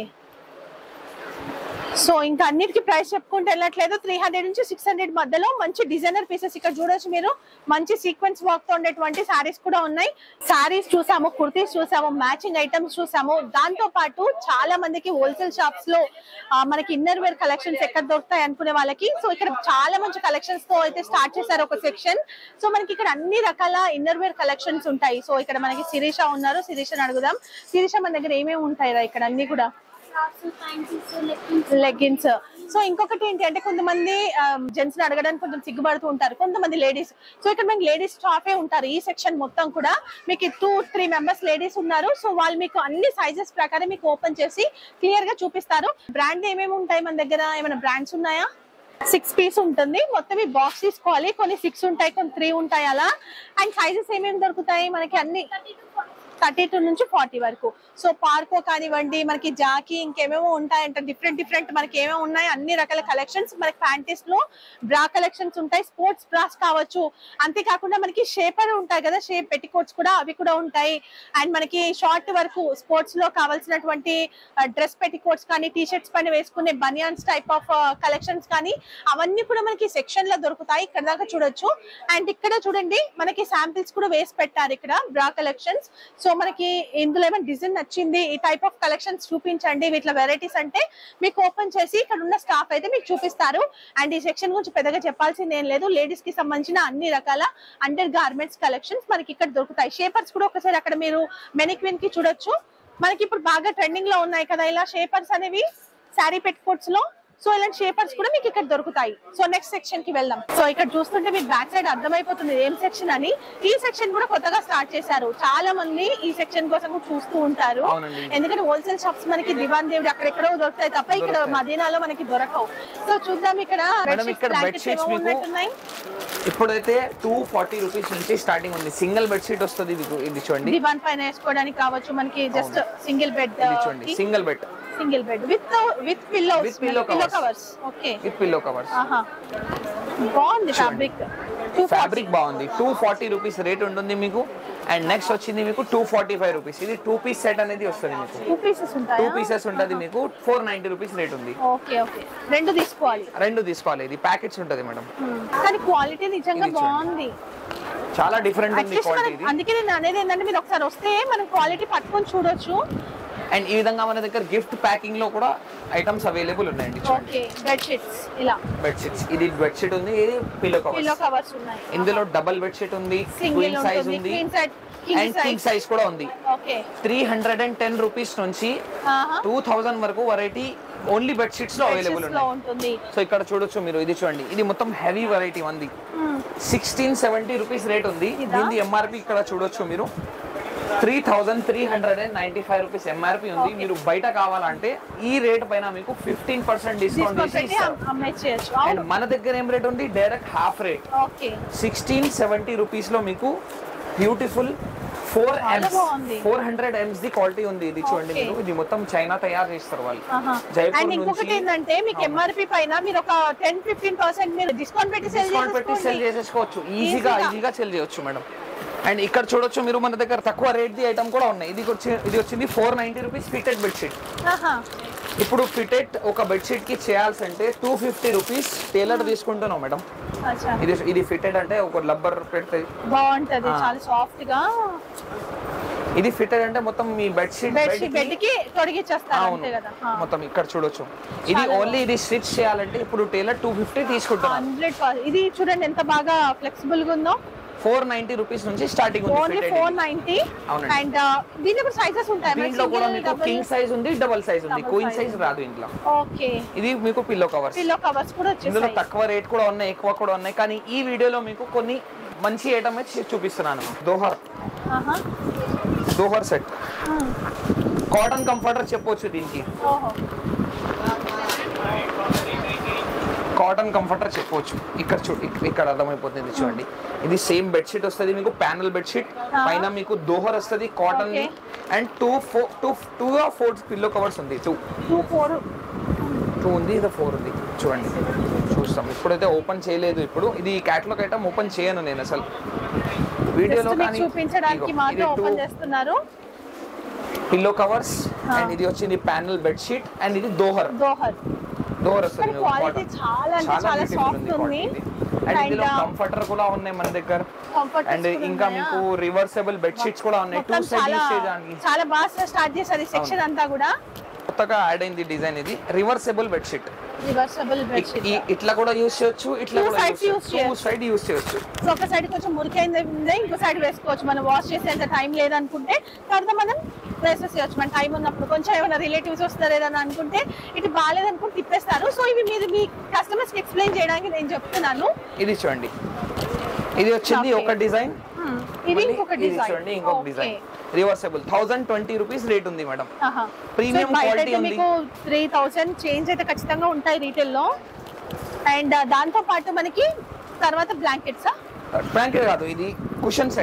so ఇంకా అన్నిటికీ ప్రైస్ చెప్పుకుంటే వెళ్ళట్లేదు త్రీ హండ్రెడ్ నుంచి సిక్స్ హండ్రెడ్ మధ్యలో మంచి డిజైనర్ పీసెస్ ఇక్కడ చూడొచ్చు మీరు మంచి సీక్వెన్స్ వర్క్ తో ఉండేటువంటి సారీస్ కూడా ఉన్నాయి సారీస్ చూసాము కుర్తీస్ చూసాము మ్యాచింగ్ ఐటమ్స్ చూసాము దాంతో పాటు చాలా మందికి హోల్సేల్ షాప్స్ లో ఆ, మనకి ఇన్నర్ వేర్ కలెక్షన్స్ ఎక్కడ దొరుకుతాయి అనుకునే వాళ్ళకి సో ఇక్కడ చాలా మంచి కలెక్షన్స్ తో అయితే స్టార్ట్ చేశారు ఒక సెక్షన్ సో మనకి ఇక్కడ అన్ని రకాల ఇన్నర్ వేర్ కలెక్షన్స్ ఉంటాయి సో ఇక్కడ మనకి శిరీష ఉన్నారు శిరీషని అడుగుదాం శిరీష మన దగ్గర ఏమేమి ఉంటాయి రా ఇక్కడ అన్ని కూడా లెగ్గిన్స్ సో ఇంకొకటి ఏంటి అంటే కొంతమంది జెంట్స్ అడగడానికి కొంచెం సిగ్గుపడుతూ ఉంటారు కొంతమంది లేడీస్ సో ఇక్కడ మనకి లేడీస్ స్టాఫే ఉంటారు ఈ సెక్షన్ మొత్తం కూడా మీకు టూ త్రీ మెంబర్స్ లేడీస్ ఉన్నారు సో వాళ్ళు మీకు అన్ని సైజెస్ ప్రకారం మీకు ఓపెన్ చేసి క్లియర్ గా చూపిస్తారు బ్రాండ్ ఏమేమి ఉంటాయి మన దగ్గర ఏమైనా బ్రాండ్స్ ఉన్నాయా సిక్స్ పీస్ ఉంటుంది మొత్తం ఈ బాక్స్ తీసుకోవాలి కొన్ని సిక్స్ ఉంటాయి కొన్ని త్రీ ఉంటాయి అలా అండ్ సైజెస్ ఏమేమి దొరుకుతాయి మనకి అన్ని థర్టీ టూ నుంచి ఫార్టీ వరకు సో పార్కో కానివ్వండి మనకి జాకీ ఇంకేమేమో ఉంటాయంట డిఫరెంట్ డిఫరెంట్ మనకి ఏమేమి ఉన్నాయి అన్ని రకాల కలెక్షన్స్ మనకి ప్యాంటీస్ లో బ్రా కలెక్షన్స్ ఉంటాయి స్పోర్ట్స్ బ్రాస్ కావచ్చు అంతేకాకుండా మనకి షేపర్ ఉంటాయి కదా షేప్ పెట్టికోట్స్ కూడా అవి కూడా ఉంటాయి అండ్ మనకి షార్ట్ వరకు స్పోర్ట్స్ లో కావాల్సినటువంటి డ్రెస్ పెట్టికోట్స్ కానీ టీ షర్ట్స్ పైన వేసుకునే బనియాన్స్ టైప్ ఆఫ్ కలెక్షన్స్ కానీ అవన్నీ కూడా మనకి సెక్షన్ లో దొరుకుతాయి ఇక్కడ దాకా చూడొచ్చు అండ్ ఇక్కడ చూడండి మనకి శాంపిల్స్ కూడా వేసి పెట్టారు ఇక్కడ బ్రా కలెక్షన్స్ సో మనకి ఇందులో ఏమైనా డిజైన్ నచ్చింది ఈ టైప్ ఆఫ్ కలెక్షన్స్ చూపించండి వీటిలో వెరైటీస్ అంటే మీకు ఓపెన్ చేసి ఇక్కడ ఉన్న స్టాఫ్ అయితే మీకు చూపిస్తారు అండ్ ఈ సెక్షన్ గురించి పెద్దగా చెప్పాల్సింది ఏం లేదు లేడీస్ కి సంబంధించిన అన్ని రకాల అండర్ గార్మెంట్స్ కలెక్షన్స్ మనకి ఇక్కడ దొరుకుతాయి షేపర్స్ కూడా ఒకసారి అక్కడ మీరు మెనిక్విన్ కి చూడొచ్చు మనకి ఇప్పుడు బాగా ట్రెండింగ్ లో ఉన్నాయి కదా ఇలా షేపర్స్ అనేవి శారీ పెట్టుకోట్స్ లో సో ఇలాంటి షేపర్స్ కూడా మీకు ఇక్కడ దొరుకుతాయి సో నెక్స్ట్ సెక్షన్ కి వెళ్దాం సో ఇక్కడ చూస్తుంటే మీకు బ్యాక్ సైడ్ అర్థమైపోతుంది ఏం సెక్షన్ అని ఈ సెక్షన్ కూడా కొత్తగా స్టార్ట్ చేశారు చాలా మంది ఈ సెక్షన్ కోసం కూడా చూస్తూ ఉంటారు అవునండి. ఎందుకంటే హోల్సేల్ షాప్స్ మనకి దివాన్ దేవుడు అక్కడెక్కడో దొరుకుతాయి తప్ప ఇక్కడ దొరుకుతాయి. మదీనాలో మనకి దొరకవు సో చూద్దాం ఇక్కడ మేడం, ఇక్కడ blankets bedsheets ఏమో మీకు- ఉన్నట్టున్నాయి. ఇప్పుడైతే టూ ఫార్టీ రూపీస్ నుంచి స్టార్టింగ్ ఉంది సింగిల్ బెడ్షీట్ వస్తుంది ఇది ఇది చూడండి దివాన్ పైన వేసుకోవడానికి కావచ్చు మనకి జస్ట్ సింగిల్ బెడ్ ఇది చూడండి single bed single bed with with pillow With pillow pillow covers. Covers okay with pillow covers ఆహా బాగుంది ఫ్యాబ్రిక్ ఫ్యాబ్రిక్ బాగుంది టూ ఫార్టీ రూపీస్ రేట్ ఉంటుంది మీకు అండ్ నెక్స్ట్ వచ్చింది మీకు టూ ఫార్టీ ఫైవ్ రూపీస్ ఇది టూ పీస్ సెట్ అనేది వస్తుంది మీకు టూ పీసెస్ టూ ఉంటాయా పీసెస్ ఉంటుంది మీకు ఫోర్ నైన్టీ రూపీస్ రేట్ ఉంది ఓకే ఓకే రెండు తీసుకోవాలి రెండు తీసుకోవాలి ఇది ప్యాకెట్స్ ఉంటుంది మేడం కానీ క్వాలిటీ నిజంగా ఇది చూడండి. బాగుంది చాలా డిఫరెంట్ ఉంది అట్లీస్ట్ క్వాలిటీ మనం ఇది అందుకే నేను అనేది ఏంటంటే మీరు ఒకసారి వస్తే మనం క్వాలిటీ పట్టుకొని చూడొచ్చు అండ్ ఈ విధంగా మన దగ్గర గిఫ్ట్ ప్యాకింగ్ లో కూడా ఐటమ్స్ అవైలబుల్ ఉన్నాయండి చూడండి ఓకే బెడ్షీట్స్ ఇలా బెడ్షీట్స్ ఇది బెడ్షీట్ ఉంది ఇది పిల్లో పిల్లో కవర్స్ కవర్స్ ఉన్నాయి ఇందులో డబల్ బెడ్షీట్ ఉంది సింగిల్ క్వీన్ సైజ్ ఉంటుంది ఉంది queen size king and king size size కూడా ఉంది okay three hundred and ten rupees నుంచి ఆహా టూ థౌసండ్ వరకు వెరైటీ ఓన్లీ బెడ్షీట్స్ లో అవైలబుల్ బెడ్షీట్స్ లో ఉన్నాయి ఉంటుంది సో ఇక్కడ చూడొచ్చు మీరు ఇది చూడండి ఇది మొత్తం హెవీ వెరైటీ ఉంది Hmm. Sixteen seventy rupees rate ఉంది ఇదా? దీని ఎంఆర్పి ఇక్కడ చూడొచ్చు మీరు three thousand three hundred and ninety five rupees MRP ఉంది Okay. మీరు బయట కావాలంటే ఈ రేట్ పైన మీకు ఫిఫ్టీన్ పర్సెంట్ డిస్కౌంట్ డిస్కౌంట్ చేసి పెట్టి ఇస్తారు అమ్మేసేయచ్చు అండ్ అవును మన దగ్గర ఏం రేట్ ఉంది direct half rate okay sixteen seventy rupees లో మీకు బ్యూటిఫుల్ ఫోర్ చాలా ఎంస్ బాగుంది. ఫోర్ హండ్రెడ్ ఎంస్ ది క్వాలిటీ ఉంది ఇది చూడండి Okay. మీరు ఇది మొత్తం చైనా తయారు చేస్తారు వాళ్ళు ఆహా. జైపూర్ అండ్ ఇంకొకటి నుంచి- ఏంటంటే మీకు అవును. ఎంఆర్పి పైన మీరు ఒక టెన్ ఫిఫ్టీన్ పర్సెంట్ మీరు డిస్కౌంట్ పెట్టి సెల్ డిస్కౌంట్ పెట్టి సెల్ చేసేసుకోవచ్చు ఈజీగా Easy గా. ఈజీగా సెల్ చేయొచ్చు మేడం అండ్ ఇక్కడ చూడొచ్చు మీరు మన దగ్గర తక్కువ రేట్ ది ఐటమ్ కూడా ఉన్నాయి ఇది వచ్చి ఇది వచ్చింది four ninety rupees fitted bedsheet ఇప్పుడు ఫిటెడ్ ఒక బెడ్షీట్ కి చేయాల్సింటే టూ ఫిఫ్టీ రూపీస్ టైలర్ తీసుకుంటున్నాం మేడం ఇది ఇది ఫిటెడ్ అంటే ఒక లబ్బర్ పెడితే బాగుంటది ఆ. చాలా సాఫ్ట్ గా ఇది ఫిటెడ్ అంటే మొత్తం మీ బెడ్షీట్ బెడ్షీట్ బెడ్ కి తొడిగిచ్చేస్తారు అవును అంతే కదా మొత్తం ఇక్కడ చూడొచ్చు ఇది చాలా ఓన్లీ ఇది స్టిచ్ చేయాలంటే ఇప్పుడు టైలర్ టూ ఫిఫ్టీ తీసుకుంటున్నాం హండ్రెడ్ ఇది చూడండి ఎంత బాగా ఫ్లెక్సిబుల్ గా ఉందో ఫోర్ నైన్టీ రూపీస్ నుంచి స్టార్టింగ్ ఉంది ఓన్లీ fitted ఫోర్ ఇది. నైన్టీ అవునండి. అండ్ దీంట్లో కూడా సైజెస్ ఉంటాయి దీంట్లో కూడా మీకు కింగ్ సైజ్ ఉంది డబల్ సైజ్ ఉంది Double క్వీన్ size. సైజ్ రాదు ఇంట్లో ఓకే ఇది మీకు పిల్లో కవర్స్ పిల్లో కవర్స్ కూడా ఇందులో వచ్చేసాయి తక్కువ రేట్ కూడా ఉన్నాయి ఎక్కువ కూడా ఉన్నాయి కానీ ఈ వీడియోలో మీకు కొన్ని మంచి ఐటమ్ చూపిస్తున్నాను దోహర్ ఆహా. దోహర్ సెట్ Hmm. కాటన్ కంఫర్టర్ చెప్పొచ్చు దీనికి ఓహో కాటన్ కంఫర్టర్ చెప్పొచ్చు ఇక్కడ చూ ఇక్- ఇక్కడ అర్థమైపోతుంది చూడండి ఇది సేమ్ బెడ్షీట్ వస్తుంది మీకు ప్యానల్ బెడ్షీట్ Ah. పైన మీకు దోహర్ వస్తుంది cotton Okay. And two four two two four pillow covers ఉంది టూ టూ ఫోర్ టూ ఉంది ఇది ఫోర్ ఉంది చూడండి చూస్తాం ఇప్పుడైతే ఓపెన్ చేయలేదు ఇప్పుడు ఇది క్యాటలాగ్ ఐటమ్ ఓపెన్ చేయను నేను అసలు వీడియోలో జస్ట్ మీకు కానీ చూపించడానికి మాత్రం ఓపెన్ చేస్తున్నారు పిల్లో కవర్స్ Ah. అండ్ ఇది వచ్చింది ప్యానల్ బెడ్షీట్ అండ్ ఇది దోహర్ దోహర్ దోహర్ వస్తుంది కానీ మీకు quality cotton. చాలా అంటే చాలా beautiful soft ఉంది. quality ఇది. అండ్ And, ఇందులో uh, కంఫర్టర్ కూడా ఉన్నాయి మన దగ్గర Comforters అండ్ కూడా ఇంకా ఉన్నాయా? మీకు రివర్సబుల్ బెడ్షీట్స్ కూడా ఉన్నాయి టూ మొత్తం సైడ్ చాలా యూస్ చేయడానికి చాలా బాగా స్టార్ట్ చేశారు ఈ సెక్షన్ అంతా కూడా కొత్తగా యాడ్ అయింది డిజైన్ ఇది రివర్సబుల్ బెడ్షీట్ రివర్సబుల్ బెడ్షీట్ ఇట్లా కూడా యూస్ చేయొచ్చు ఇట్లా Two కూడా sides use టూ చేయొచ్చు. సైడ్ యూస్ చేయొచ్చు సో ఒక సైడ్ కొంచెం మురికైంది ఉంది ఇంకో సైడ్ వేసుకోవచ్చు మనం వాష్ చేసేంత టైం లేదనుకుంటే తర్వాత మనం వేసేసి చేయొచ్చు మన టైం ఉన్నప్పుడు కొంచెం ఏమైనా రిలేటివ్స్ వస్తారు ఏదైనా అనుకుంటే ఇటు బాగాలేదనుకుంటే తిప్పేస్తారు సో ఇవి మీరు మీ కస్టమర్స్ కి ఎక్స్ప్లెయిన్ చేయడానికి నేను చెప్తున్నాను ఇది చూడండి ఇది వచ్చింది Okay. ఒక డిజైన్ Hmm. ఇది ఇంకొక ఇది డిజైన్ చూడండి ఇంకొక design reversible thousand twenty rupees rate ఉంది మేడం Premium quality ఉంది. మీకు త్రీ థౌసండ్ చేంజ్ అయితే ఖచ్చితంగా ఉంటాయి రీటైల్ లో అండ్ దాంతో పాటు మనకి తర్వాత బ్లాంకెట్స్ బ్లాంకెట్ కాదు ఇది కుషన్ సెట్స్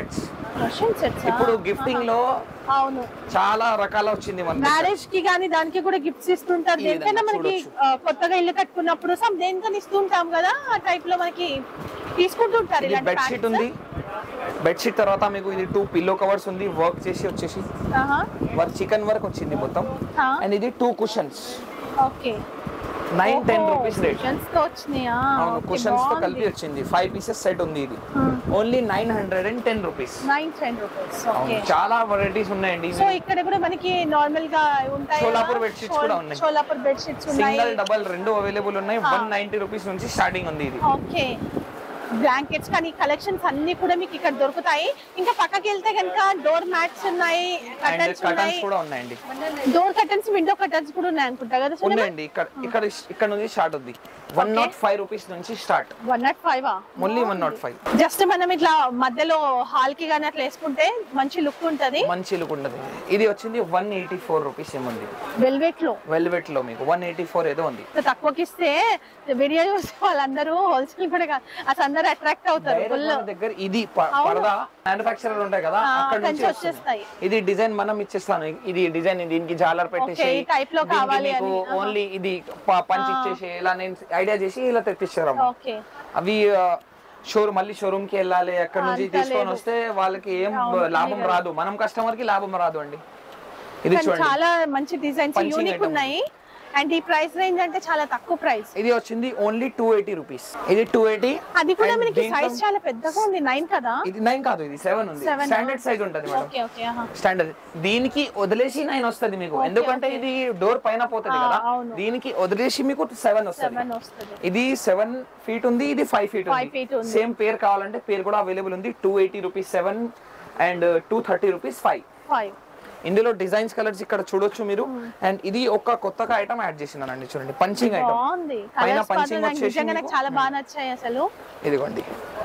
రష్యన్ సెట్స్ ఇప్పుడు గిఫ్టింగ్ లో అవును చాలా రకాల వచ్చింది మన మ్యారేజ్ కి కానీ దానికి కూడా గిఫ్ట్స్ ఇస్తుంటారు ఈ దేనికైనా విధంగా మనకి చూడొచ్చు. ఆ, కొత్తగా ఇల్లు కట్టుకున్నప్పుడు సమ్ దేనికైనా ఇస్తుంటాం కదా ఆ టైప్ లో మనకి తీసుకుంటుంటారు ఇది ఇలాంటి బెడ్షీట్ ఉంది బెడ్షీట్ తర్వాత మీకు ఇది టూ పిల్లో కవర్స్ ఉంది వర్క్ చేసి వచ్చేసి వర్క్ చికెన్ వర్క్ వచ్చింది మొత్తం ఆ. అండ్ ఇది two cushions okay nine ten rupees rate cushions తో వచ్చినాయా అవును Okay, కుషన్స్ తో బాగుంది. కలిపి వచ్చింది ఫైవ్ పీసెస్ సెట్ ఉంది ఇది only nine hundred and ten rupees nine ten rupees okay అవును చాలా వెరైటీస్ ఉన్నాయండి సో ఇక్కడ కూడా మనకి నార్మల్ గా ఉంటాయి షోలాపూర్ bedsheets కూడా ఉన్నాయి. షోలాపూర్ బెడ్షీట్స్ ఉన్నాయి సింగిల్ డబల్ రెండు అవైలబుల్ ఉన్నాయి వన్ నైన్టీ రూపీస్ నుంచి స్టార్టింగ్ ఉంది ఇది ఓకే బ్లాంకెట్స్ కానీ కలెక్షన్స్ అన్ని కూడా మీకు ఇక్కడ దొరుకుతాయి ఇంకా పక్కకి వెళ్తే కనుక డోర్ మ్యాట్స్ ఉన్నాయి అండ్ కర్టన్స్ ఉన్నాయి కటన్స్ కూడా ఉన్నాయండి డోర్ కర్టన్స్ విండో కర్టన్స్ కూడా ఉన్నాయి అనుకుంటా కదా ఉన్నాయండి ఇక్కడ ఇక్కడ ఇక్కడ నుంచి స్టార్ట్ ఉంది వన్ నాట్ ఫైవ్ రూపీస్ నుంచి start one not five only one not five just మనం ఇట్లా మధ్యలో హాల్ కి కానీ అట్లా వేసుకుంటే మంచి లుక్ ఉంటది మంచి లుక్ ఉండదు ఇది వచ్చింది వన్ ఎయిటీ ఫోర్ రూపీస్ ఏముంది వెల్వెట్ లో వెల్వెట్ లో మీకు వన్ ఎయిటీ ఫోర్ ఏదో ఉంది ఇంత తక్కువకి ఇస్తే వీడియో చూస్తే వాళ్ళందరూ హోల్సేల్ కూడా కాదు అసలు అందరూ అట్రాక్ట్ అవుతారు Direct ఫుల్ మన దగ్గర ఇది ప- అవును. పరదా మ్యానుఫాక్చరర్ ఉంటాయి కదా ఆ, అక్కడ అక్కడి నుంచి నుంచి వస్తుంది. వచ్చేస్తాయి. ఇది డిజైన్ మనం ఇచ్చేస్తాను ఇది డిజైన్ దీనికి జాలర్ పెట్టేసి ఈ type లో దీనికి కావాలి మీకు అని. ఆహా. ఓన్లీ ఇది ప- పంచి ఇచ్చేసి ఇలా నేను ఐడియా చేసి ఇలా తెప్పించారు ఓకే అవి షోరూమ్ మళ్ళీ షోరూమ్ కి వెళ్ళాలి అక్కడ నుంచి అంత తీసుకొని లేదు. వస్తే వాళ్ళకి ఏం అవును, లాభం లేదు. రాదు మనం కస్టమర్ కి లాభం రాదు అండి ఇది కానీ చూడండి చాలా మంచి డిజైన్స్ Punching యూనిక్ item. ఉన్నాయి అండ్ ఈ ప్రైస్ రేంజ్ అంటే చాలా తక్కువ ప్రైస్ ఇది వచ్చింది ఓన్లీ టూ ఎయిటీ రూపీస్ ఇది టూ ఎయిటీ అది కూడా మనకి సైజ్ చాలా పెద్దగా ఉంది నైన్ కదా ఇది నైన్ కాదు ఇది సెవెన్ ఉంది Seven ఆ? స్టాండర్డ్ సైజ్ ఉంటది మేడం ఓకే ఓకే స్టాండర్డ్ దీనికి వదిలేసి నైన్ వస్తది మీకు Okay, ఎందుకంటే okay. ఇది డోర్ పైన పోతది ఆ, కదా అవును. దీనికి వదిలేసి మీకు సెవెన్ వస్తది సెవెన్ వస్తుంది ఇది సెవెన్ ఫీట్ ఉంది ఇది ఫైవ్ ఫీట్ Five feet ఉంది ఉంది. సేమ్ పేర్ కావాలంటే పేర్ కూడా అవైలబుల్ ఉంది two eighty rupees seven and two thirty rupees five five ఇందులో డిజైన్స్ కలర్స్ ఇక్కడ చూడొచ్చు మీరు అండ్ ఇది ఒక కొత్తగా ఐటమ్ యాడ్ చేసినానండి చూడండి పంచింగ్ ఐటమ్ బాగుంది పైన కలర్స్ punching మాత్రం నాకు వచ్చేసి నిజంగా నాకు మీకు- చాలా బాగా నచ్చాయి అసలు ఇదిగోండి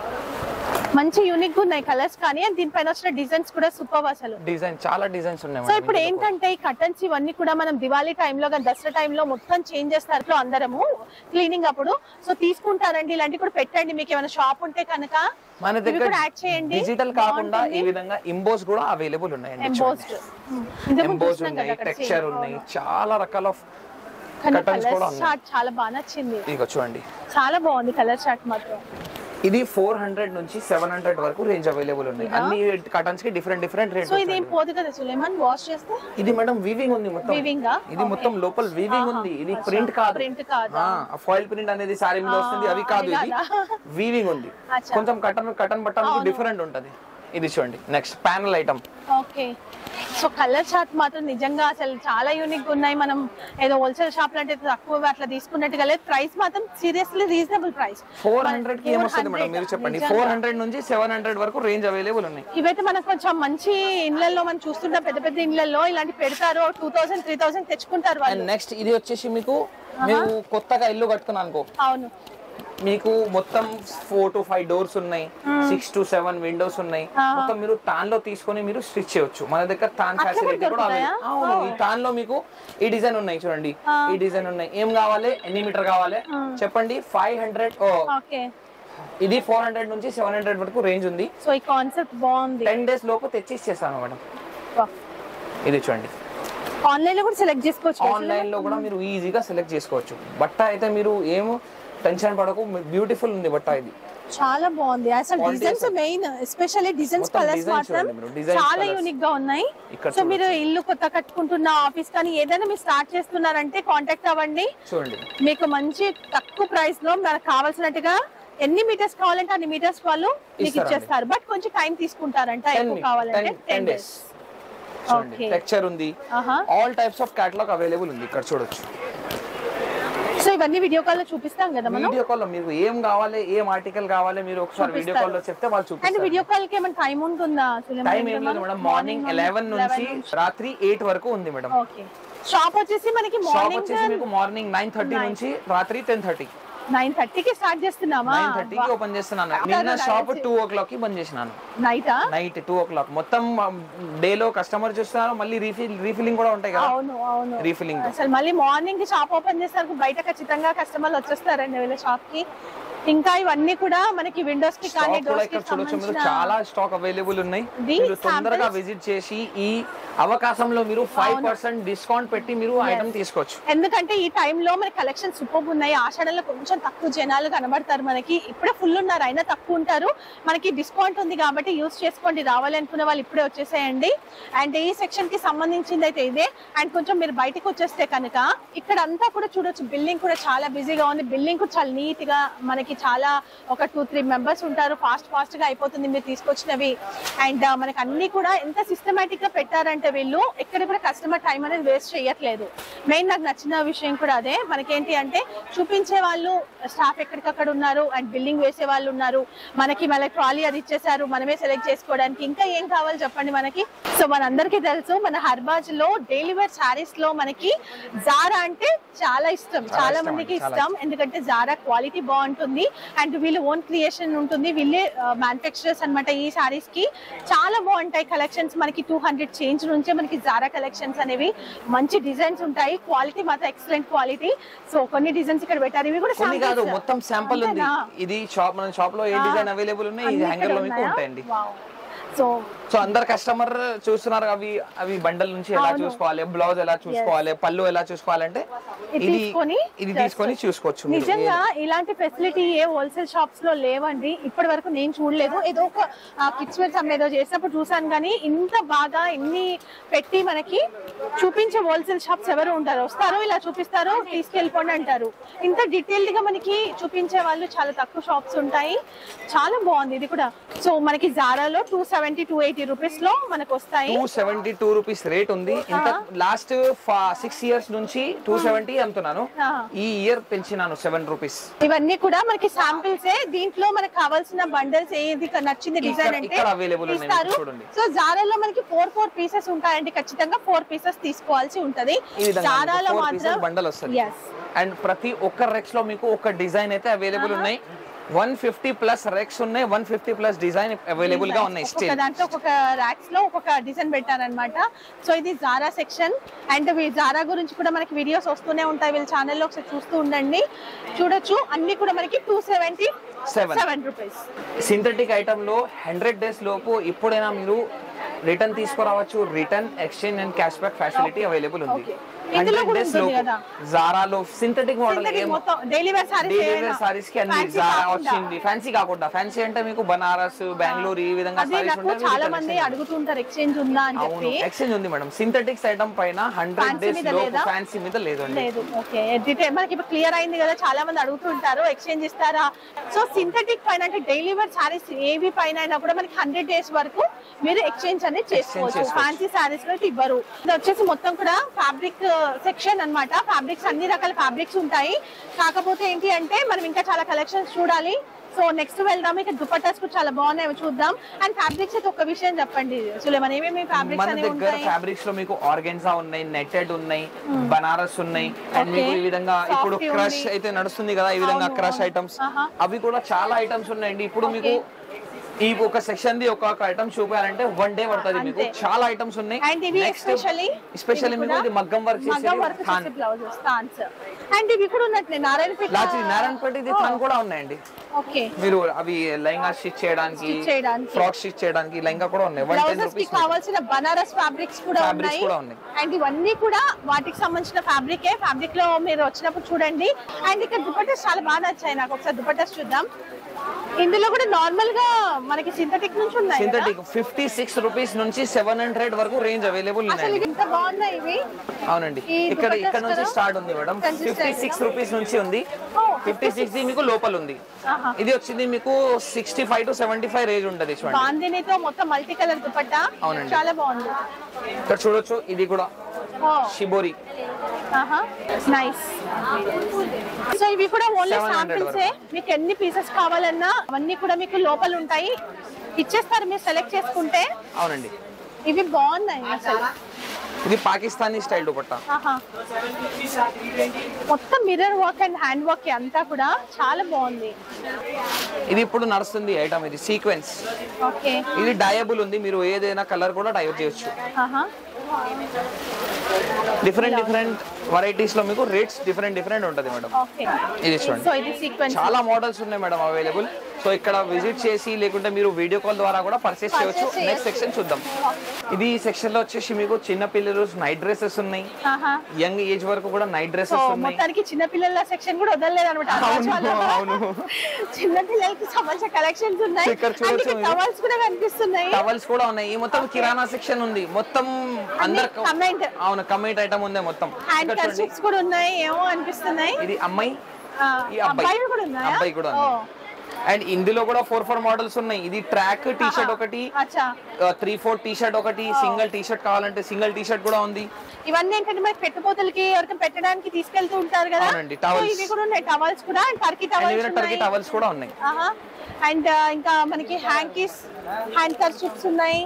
మంచి యూనిక్ ఉన్నాయి కలర్స్ కానీ and దీనిపైన వచ్చిన డిజైన్స్ కూడా సూపర్ అసలు డిజైన్ చాలా డిజైన్స్ ఉన్నాయి సో మేడం ఇప్పుడు ఇందులో కూడా. ఏంటంటే ఈ కటన్స్ ఇవన్నీ కూడా మనం దివాళీ టైంలో కానీ దసరా టైంలో మొత్తం చేంజ్ చేస్తారు ఇంట్లో అందరము క్లీనింగ్ అప్పుడు సో తీసుకుంటారండి ఇలాంటివి కూడా పెట్టండి మీకు ఏమైనా షాప్ ఉంటే కనుక మన ఇవి దగ్గర కూడా యాడ్ చేయండి డిజిటల్ కాకుండా ఈ విధంగా ఇంబోస్ కూడా అవైలబుల్ ఉన్నాయండి ఎంబోస్డ్ ఎంబోస్ ఉన్నాయి టెక్స్చర్ ఉన్నాయి చాలా రకాల కానీ కటన్స్ కూడా కలర్ ఉన్నాయి చార్ట్ చాలా బాగా నచ్చింది ఇదిగో చూడండి చాలా బాగుంది కలర్ చార్ట్ మాత్రం ఇది ఫోర్ హండ్రెడ్ నుంచి సెవెన్ హండ్రెడ్ వరకు రేంజ్ అవైలబుల్ ఉన్నాయి అన్ని కటన్స్ కి డిఫరెంట్ డిఫరెంట్ రేట్ సో ఇది ఏం పోదు కదా సులేమాన్ వాష్ చేస్తే ఇది మేడం వీవింగ్ ఉంది మొత్తం Weaving ఆ? ఇది మొత్తం లోపల వీవింగ్ ఉంది ఇది ప్రింట్ కాదు ప్రింట్ కాదా ఫాయిల్ ప్రింట్ అనేది సారీ మీద వస్తుంది అవి కాదు అవి ఇది కాదా? వీవింగ్ ఉంది అచ్చా. కొంచెం కటన్ కటన్ బట్టన్ డిఫరెంట్ ఉంటది ఇది చూడండి next panel item okay so colour chart మాత్రం నిజంగా అసలు చాలా యూనిక్ ఉన్నాయి మనం ఏదో హోల్సేల్ షాప్ అంటే తక్కువ అట్లా తీసుకున్నట్టుగా లేదు ప్రైస్ మాత్రం seriously reasonable price four hundred కి ఏమొస్తుంది మేడం మీరు చెప్పండి ఫోర్ హండ్రెడ్ నుంచి సెవెన్ హండ్రెడ్ వరకు రేంజ్ అవైలబుల్ ఉన్నాయి ఇవైతే మనకు కొంచెం మంచి ఇండ్లలో మనం చూస్తుంటాం పెద్ద పెద్ద ఇండ్లలో ఇలాంటి పెడతారు టూ థౌసండ్ త్రీ థౌసండ్ తెచ్చుకుంటారు అండ్ వాళ్ళు నెక్స్ట్ ఇది వచ్చేసి మీకు మీరు కొత్తగా ఇల్లు కట్టుకున్నాను అనుకో అవును మీకు మొత్తం ఫోర్ టు ఫైవ్ డోర్స్ ఉన్నాయి సిక్స్ టు సెవెన్ విండోస్ ఉన్నాయి మొత్తం మీరు తాన్ లో తీసుకొని మీరు స్టిచ్ చేయొచ్చు మన దగ్గర తాన్ అట్లా కూడా ఫెసిలిటీ కూడా దొరుకుతాయా? available. అవును ఈ తాన్ లో మీకు ఈ డిజైన్ ఉన్నాయి చూడండి ఈ డిజైన్ ఉన్నాయి ఏం కావాలి ఎన్ని మీటర్ కావాలి చెప్పండి ఫైవ్ హండ్రెడ్ ఓకే ఇది ఫోర్ హండ్రెడ్ నుంచి సెవెన్ హండ్రెడ్ వరకు రేంజ్ ఉంది సో ఈ కాన్సెప్ట్ బాగుంది టెన్ డేస్ లోపు తెచ్చి ఇచ్చేస్తాను మేడం ఇది చూడండి ఆన్లైన్ లో కూడా సెలెక్ట్ చేసుకోవచ్చు కదా? ఆన్లైన్ లో కూడా మీరు ఈజీగా సెలెక్ట్ చేసుకోవచ్చు బట్ట అయితే మీరు ఏం టెన్షన్ పడకు బ్యూటిఫుల్ ఉంది బట్ట ఇది చాలా బాగుంది అసలు Quality designs main especially designs మొత్తం కలర్స్ designs మాత్రం చూడండి మీరు, designs చాలా colours. యూనిక్ గా ఉన్నాయి ఇక్కడ సో మీరు ఇల్లు కొత్త కట్టుకుంటున్న ఆఫీస్ కానీ ఏదైనా మీరు స్టార్ట్ చేస్తున్నారంటే కాంటాక్ట్ అవ్వండి చూడండి మీకు మంచి తక్కువ ప్రైస్ లో మనకు కావాల్సినట్టుగా ఎన్ని మీటర్స్ కావాలంటే అన్ని మీటర్స్ వాళ్ళు మీకు ఇస్తారండి. ఇచ్చేస్తారు బట్ కొంచెం టైం తీసుకుంటారంట టెన్ ఎక్కువ కావాలంటే టెన్ టెన్ డేస్ డేస్ చూడండి Okay. టెక్చర్ ఉంది ఆహా all types of catalogue available ఉంది ఇక్కడ చూడొచ్చు సో ఇవన్నీ వీడియో కాల్ లో చూపిస్తాం కదా మనం వీడియో కాల్ లో మీకు ఏం కావాలి ఏం ఆర్టికల్ కావాలి మీరు ఒకసారి వీడియో చూపిస్తారు. కాల్ లో చెప్తే వాళ్ళు అండ్ చూపిస్తారు వీడియో కాల్ కి ఏమైనా టైం ఉంటుందా టైం ఏం లేదు మేడం మార్నింగ్ ఎలెవెన్ నుంచి రాత్రి ఎయిట్ వరకు ఉంది మేడం ఓకే షాప్ వచ్చేసి మనకి షాప్ మార్నింగ్ వచ్చేసి మీకు మార్నింగ్ నైన్ థర్టీ నుంచి రాత్రి టెన్ థర్టీ నైన్ థర్టీకి స్టార్ట్ చేస్తున్నామా నైన్ థర్టీకి ఓపెన్ చేస్తున్నాను నిన్న షాప్ టూ ఓ క్లాక్ కి బంద్ చేసినాను నైటా నైట్ టూ ఓ క్లాక్ మొత్తం డే లో కస్టమర్ చూస్తున్నారు మళ్ళీ రీఫిల్ రీఫిల్లింగ్ కూడా ఉంటాయి కదా అవును అవును రీఫిల్లింగ్ అసలు మళ్ళీ మార్నింగ్ షాప్ ఓపెన్ చేస్తారు బయట ఖచ్చితంగా కస్టమర్లు వచ్చేస్తారండి వీళ్ళ షాప్ కి ఇంకా ఇవన్నీ కూడా మనకి విండోస్ కి కానీ స్టాక్ కూడా డోర్స్ కి ఇక్కడ చూడొచ్చు మీరు సంబంధించిన చాలా స్టాక్ అవైలబుల్ ఉన్నాయి ఇది మీరు తొందరగా samples. విజిట్ చేసి ఈ అవకాశంలో మీరు ఫైవ్ పర్సెంట్ డిస్కౌంట్ పెట్టి మీరు ఐటమ్ తీసుకోవచ్చు ఎందుకంటే ఈ టైంలో మన కలెక్షన్ సూపర్ ఉన్నాయి ఆషాఢంలో కొంచెం తక్కువ జనాలు కనబడతారు మనకి ఇప్పుడే ఫుల్ ఉన్నారు అయినా తక్కువ ఉంటారు మనకి డిస్కౌంట్ ఉంది కాబట్టి యూస్ చేసుకోండి రావాలి అనుకున్న వాళ్ళు ఇప్పుడే వచ్చేసేయండి అండ్ ఈ సెక్షన్ కి సంబంధించింది అయితే ఇదే అండ్ కొంచెం మీరు బయటకు వచ్చేస్తే కనుక ఇక్కడ అంతా కూడా చూడొచ్చు బిల్డింగ్ కూడా చాలా బిజీగా ఉంది బిల్డింగ్ కూడా చాలా నీట్ గా మనకి చాలా ఒక టూ త్రీ మెంబర్స్ ఉంటారు ఫాస్ట్ ఫాస్ట్ గా అయిపోతుంది మీరు తీసుకొచ్చినవి అండ్ మనకి అన్ని కూడా ఎంత సిస్టమేటిక్ గా పెట్టారంటే వీళ్ళు ఎక్కడ కూడా కస్టమర్ టైం అనేది వేస్ట్ చేయట్లేదు మెయిన్ నాకు నచ్చిన విషయం కూడా అదే మనకేంటి అంటే చూపించే వాళ్ళు స్టాఫ్ ఎక్కడికక్కడ ఉన్నారు అండ్ బిల్డింగ్ వేసే వాళ్ళు ఉన్నారు మనకి మళ్ళీ ట్రాలీ అది ఇచ్చేసారు మనమే సెలెక్ట్ చేసుకోవడానికి ఇంకా ఏం కావాలి చెప్పండి మనకి సో మనందరికీ తెలుసు మన హర్బాజ్ లో డైలీ వేర్ శారీస్ లో మనకి జారా అంటే చాలా ఇష్టం చాలా చాలా ఇష్టం మందికి అండి, చాలా ఇష్టం ఎందుకంటే జారా క్వాలిటీ బాగుంటుంది అండ్ వీళ్ళు ఓన్ క్రియేషన్ ఉంటుంది వీళ్ళే మ్యానుఫ్యాక్చరర్స్ అన్నమాట ఈ సారీస్ కి చాలా బాగుంటాయి కలెక్షన్స్ మనకి టూ హండ్రెడ్ చేంజ్ నుంచే మనకి జారా కలెక్షన్స్ అనేవి మంచి డిజైన్స్ ఉంటాయి క్వాలిటీ మాత్రం ఎక్సలెంట్ క్వాలిటీ సో కొన్ని డిజైన్స్ ఇక్కడ పెట్టారు ఇవి కూడా కొన్ని కాదు samples. మొత్తం శాంపుల్ ఉంది అంతేనా? ఇది షాప్ మన షాప్ లో ఏ డిజైన్ అవైలబుల్ ఉన్నాయి ఇది అన్ని హ్యాంగర్ లో ఇక్కడ మీకు ఉన్నాయా? ఉంటాయండి Wow. సో సో అందరు కస్టమర్ చూస్తున్నారు అవి అవి బండల్ నుంచి ఎలా అవును. చూసుకోవాలి బ్లౌజ్ ఎలా చూసుకోవాలి పళ్ళు ఎలా చూసుకోవాలంటే ఇది ఇది తీసుకొని ఇది just- తీసుకొని చూసుకోవచ్చు మీరు. నిజంగా ఇలాంటి ఫెసిలిటీ ఏ హోల్సేల్ షాప్స్ లో లేవండి ఇప్పటి వరకు నేను చూడలేదు ఏదో ఒక కిడ్స్ వేర్ సమ్ ఏదో చేసినప్పుడు చూసాను కానీ ఇంత బాగా ఇన్ని పెట్టి మనకి చూపించే హోల్సేల్ షాప్స్ ఎవరు ఉంటారు వస్తారు ఇలా చూపిస్తారు తీసుకెళ్ళిపోండి అంటారు ఇంత డీటెయిల్డ్ గా మనకి చూపించే వాళ్ళు చాలా తక్కువ షాప్స్ ఉంటాయి చాలా బాగుంది ఇది కూడా సో మనకి జారాలో two seventy two eighty rupees లో మనకు వస్తాయి two seventy two rupees rate ఉంది ఇంత లాస్ట్ సిక్స్ ఇయర్స్ నుంచి టూ సెవెంటీ అమ్ముతున్నాను ఆ. ఈ ఇయర్ పెంచినాను సెవెన్ రూపీస్ ఇవన్నీ కూడా మనకి శాంపిల్స్ దీంట్లో మనకు కావాల్సిన బండల్స్ ఏది నచ్చింది డిజైన్ ఇక్కడ- అంటే ఇక్కడ available ఉన్నాయి, ఇస్తారు చూడండి. సో జారాలో మనకి ఫోర్ ఫోర్ పీసెస్ ఉంటాయండి ఖచ్చితంగా ఫోర్ పీసెస్ తీసుకోవాల్సి ఉంటది ఈ విధంగా జారాలో ఫోర్ మాత్రం పీసెస్ బండల్ వస్తుంది ఎస్ అండ్ ప్రతి ఒక్క రెక్స్ లో మీకు ఒక డిజైన్ అయితే అవైలబుల్ ఉన్నాయి వన్ ఫిఫ్టీ ప్లస్ రెక్స్ ఉన్నాయి one fifty plus design available గా ఉన్నాయి ఒక్కొక్క స్టిల్ దాంట్లో ఒక్కొక్క ర్యాక్స్ లో ఒక్కొక్క డిజైన్ పెట్టారనమాట సో ఇది జారా సెక్షన్ అండ్ జారా గురించి కూడా మనకి వీడియోస్ వస్తూనే ఉంటాయి వీళ్ళ ఛానల్లో ఒకసారి చూస్తూ ఉండండి చూడొచ్చు అన్ని కూడా మనకి two seventy Seven. Seven rupees synthetic item లో హండ్రెడ్ డేస్ లోపు ఎప్పుడైనా మీరు రిటర్న్ తీసుకురావచ్చు return exchange and cash back facility available ఉంది Okay. ఇందులో హండ్రెడ్ కూడా డేస్ ఉంటుంది లోపు కదా? జారాలో సింథటిక్ మోడల్ Synthetic ఏం మొత్తం daily wear daily wear saris saris కి అన్ని జారా వచ్చింది ఫ్యాన్సీ కాకుండా ఫ్యాన్సీ అంటే మీకు బనారస్ బెంగళూరు ఈ విధంగా అదే సారీస్ నాకు చాలా మంది ఉంటాయి అడుగుతుంటారు ఎక్స్చేంజ్ ఉందా అని అవును చెప్పి ఎక్స్చేంజ్ ఉంది మేడం సింథటిక్స్ ఐటమ్ పైన హండ్రెడ్ Fancy డేస్ మీద లోపు లేదా? ఫ్యాన్సీ మీద లేదండి లేదు ఓకే డీటెయిల్ మనకి ఇప్పుడు క్లియర్ అయింది కదా చాలా మంది అడుగుతుంటారు ఎక్స్చేంజ్ ఇస్తారా సో సింథటిక్ పైన అంటే డైలీ వేర్ సారీస్ ఏవి పైన అయినా కూడా మనకి హండ్రెడ్ డేస్ వరకు మీరు ఎక్స్చేంజ్ అనేది చేసుకోవచ్చు చేసుకోవచ్చు. ఫ్యాన్సీ సారీస్ లో అయితే ఇవ్వరు ఇది వచ్చేసి మొత్తం కూడా ఫ్యాబ్రిక్ సెక్షన్ అన్నమాట ఫ్యాబ్రిక్స్ అన్ని రకాల ఫ్యాబ్రిక్స్ ఉంటాయి కాకపోతే ఏంటి అంటే మనం ఇంకా చాలా కలెక్షన్స్ చూడాలి సో నెక్స్ట్ వెళ్దాం ఇక దుపట్టాస్ కూడా చాలా బాగున్నాయి అవి చూద్దాం అండ్ ఫ్యాబ్రిక్స్ అయితే ఒక విషయం చెప్పండి సులేమన్ ఏమేమి ఫ్యాబ్రిక్స్ మన అనేవి దగ్గర ఉంటాయి ఫ్యాబ్రిక్స్ లో మీకు ఆర్గెన్జా ఉన్నాయి నెట్టెడ్ ఉన్నాయి బనారస్ ఉన్నాయి అండ్ Okay. మీకు ఈ విధంగా ఇప్పుడు Softy క్రష్ ఉంది. అయితే నడుస్తుంది కదా ఈ విధంగా అవును, క్రష్ అవును. ఐటమ్స్ ఆహా. అవి కూడా చాలా ఐటమ్స్ ఉన్నాయండి ఇప్పుడు మీకు ఈ ఒక సెక్షన్ ది ఒక ఐటమ్ చూపారంటే వన్ డే పడుతుంది మీకు అంతే. చాలా ఐటమ్స్ ఉన్నాయి అండ్ ఇవి ఎస్పెషల్లీ ఎస్పెషల్లీ మీకు ఇది మగ్గం వర్క్ మగ్గం వర్క్ చేసే బ్లౌజెస్ థాన్స్ అండ్ ఇవి కూడా ఉన్నట్టు నారాయణపేట లాస్ట్ నారాయణపేట ఇది థన్ కూడా ఉన్నాయండి ఓకే మీరు అవి లెహంగా స్టిచ్ చేయడానికి Stitch చేయడానికి. ఫ్రాక్ స్టిచ్ చేయడానికి లెహంగా కూడా ఉన్నాయి వన్ టెన్ బ్లౌజెస్ కి రూపీస్ కావాల్సిన బనారస్ ఫ్యాబ్రిక్స్ కూడా Fabrics ఉన్నాయి కూడా ఉన్నాయి. అండ్ ఇవన్నీ కూడా వాటికి సంబంధించిన ఫ్యాబ్రికే ఫ్యాబ్రిక్ లో మీరు వచ్చినప్పుడు చూడండి అండ్ ఇక్కడ దుపట్టాస్ చాలా బాగా నచ్చాయి నాకు ఒకసారి దుపట్టాస్ చూద్దాం ఇందులో కూడా నార్మల్ గా మనకి సింథటిక్ నుంచి ఉన్నాయి కదా? సింథటిక్ ఫిఫ్టీ సిక్స్ రూపీస్ నుంచి సెవెన్ హండ్రెడ్ వరకు రేంజ్ అవైలబుల్ అసలు ఉన్నాయి ఇవి ఇంత బాగున్నాయి ఇవి అవునండి ఈ ఇక్కడ దుపట్టాస్ ఇక్కడ నుంచి కదా? స్టార్ట్ ఉంది madam Consistent fifty six rupees నుంచి ఉంది Oh, ఫిఫ్టీ సిక్స్ మీకు లోపల ఉంది ఆహా. ఇది వచ్చింది మీకు sixty five to seventy five range ఉంటుంది చూడండి బాందినితో మొత్తం మల్టీ కలర్ దుపట్టా అవునండి. చాలా బాగుంది ఇక్కడ చూడొచ్చు ఇది కూడా షిబోరి నైస్ సో ఇవి కూడా ఓన్లీ 700 శాంపిల్స్ మీకు ఎన్ని పీసెస్ కావాలన్నా అవన్నీ కూడా మీకు లోపల ఉంటాయి ఇచ్చేస్తారు మీరు సెలెక్ట్ చేసుకుంటే అవునండి ఇవి బాగున్నాయి అసలు ఇది పాకిస్తానీ స్టైల్ దుపట్టా ఆహా. మొత్తం mirror work and hand work అంతా కూడా చాలా బాగుంది ఇది ఇప్పుడు నడుస్తుంది ఐటమ్ ఇది సీక్వెన్స్ ఓకే ఇది డయబుల్ ఉంది మీరు ఏదైనా కలర్ కూడా డైవ్ చేయొచ్చు ఆహా డిఫరెంట్ డిఫరెంట్ వెరైటీస్ లో మీకు రేట్స్ డిఫరెంట్ డిఫరెంట్ ఉంటుంది మేడం ఓకే ఇది చూడండి సో ఇది సీక్వెన్స్ చాలా మోడల్స్ ఉన్నాయి మేడం అవైలబుల్ సో ఇక్కడ విజిట్ చేసి లేకుంటే మీరు వీడియో కాల్ ద్వారా కూడా పర్చేస్ చేయొచ్చు Purchase నెక్స్ట్ సెక్షన్ చూద్దాం ఇది ఈ సెక్షన్ లో వచ్చేసి మీకు చిన్న పిల్లలు నైట్ డ్రెస్సెస్ ఉన్నాయి ఆహా యంగ్ ఏజ్ వరకు కూడా నైట్ సో డ్రెస్సెస్ ఉన్నాయి మొత్తానికి చిన్న పిల్లల సెక్షన్ కూడా వదలలేదు అనమాట అవును, అవును. చిన్న పిల్లలకి సంబంధించిన కలెక్షన్స్ ఉన్నాయి ఇక్కడ చూడొచ్చు మీరు. టవల్స్ కూడా కనిపిస్తున్నాయి టవల్స్ కూడా ఉన్నాయి ఈ మొత్తం కిరాణా సెక్షన్ ఉంది మొత్తం అందరు combined. అవును కమెంట్ ఐటమ్ ఉంది మొత్తం హ్యాండ్ ఇక్కడ చూడండి కర్చిప్స్ కూడా ఉన్నాయి ఏమో అనిపిస్తున్నాయి ఇది అమ్మాయి ఆ, ఈ అబ్బాయి అబ్బాయిలు కూడా ఉన్నాయా అబ్బాయి కూడా ఓ, ఉంది అండ్ ఇందులో కూడా ఫోర్ ఫోర్ మోడల్స్ ఉన్నాయి ఇది ట్రాక్ టీ షర్ట్ ఒకటి అచ్చా త్రీ ఫోర్ టీ షర్ట్ ఒకటి సింగిల్ టీ షర్ట్ కావాలంటే సింగిల్ టీ షర్ట్ కూడా ఉంది ఇవన్నీ ఏంటంటే మరి పెట్టుపోతలకి ఎవరికి పెట్టడానికి తీసుకెళ్తూ ఉంటారు కదా అవునండి, సో towels. ఇవి కూడా ఉన్నాయి టవల్స్ కూడా and Turkey and towels even Turkey ఉన్నాయి టవల్స్ కూడా ఉన్నాయి అండ్ ఇంకా మనకి హ్యాంకీస్ హ్యాండ్ కర్చిప్స్ ఉన్నాయి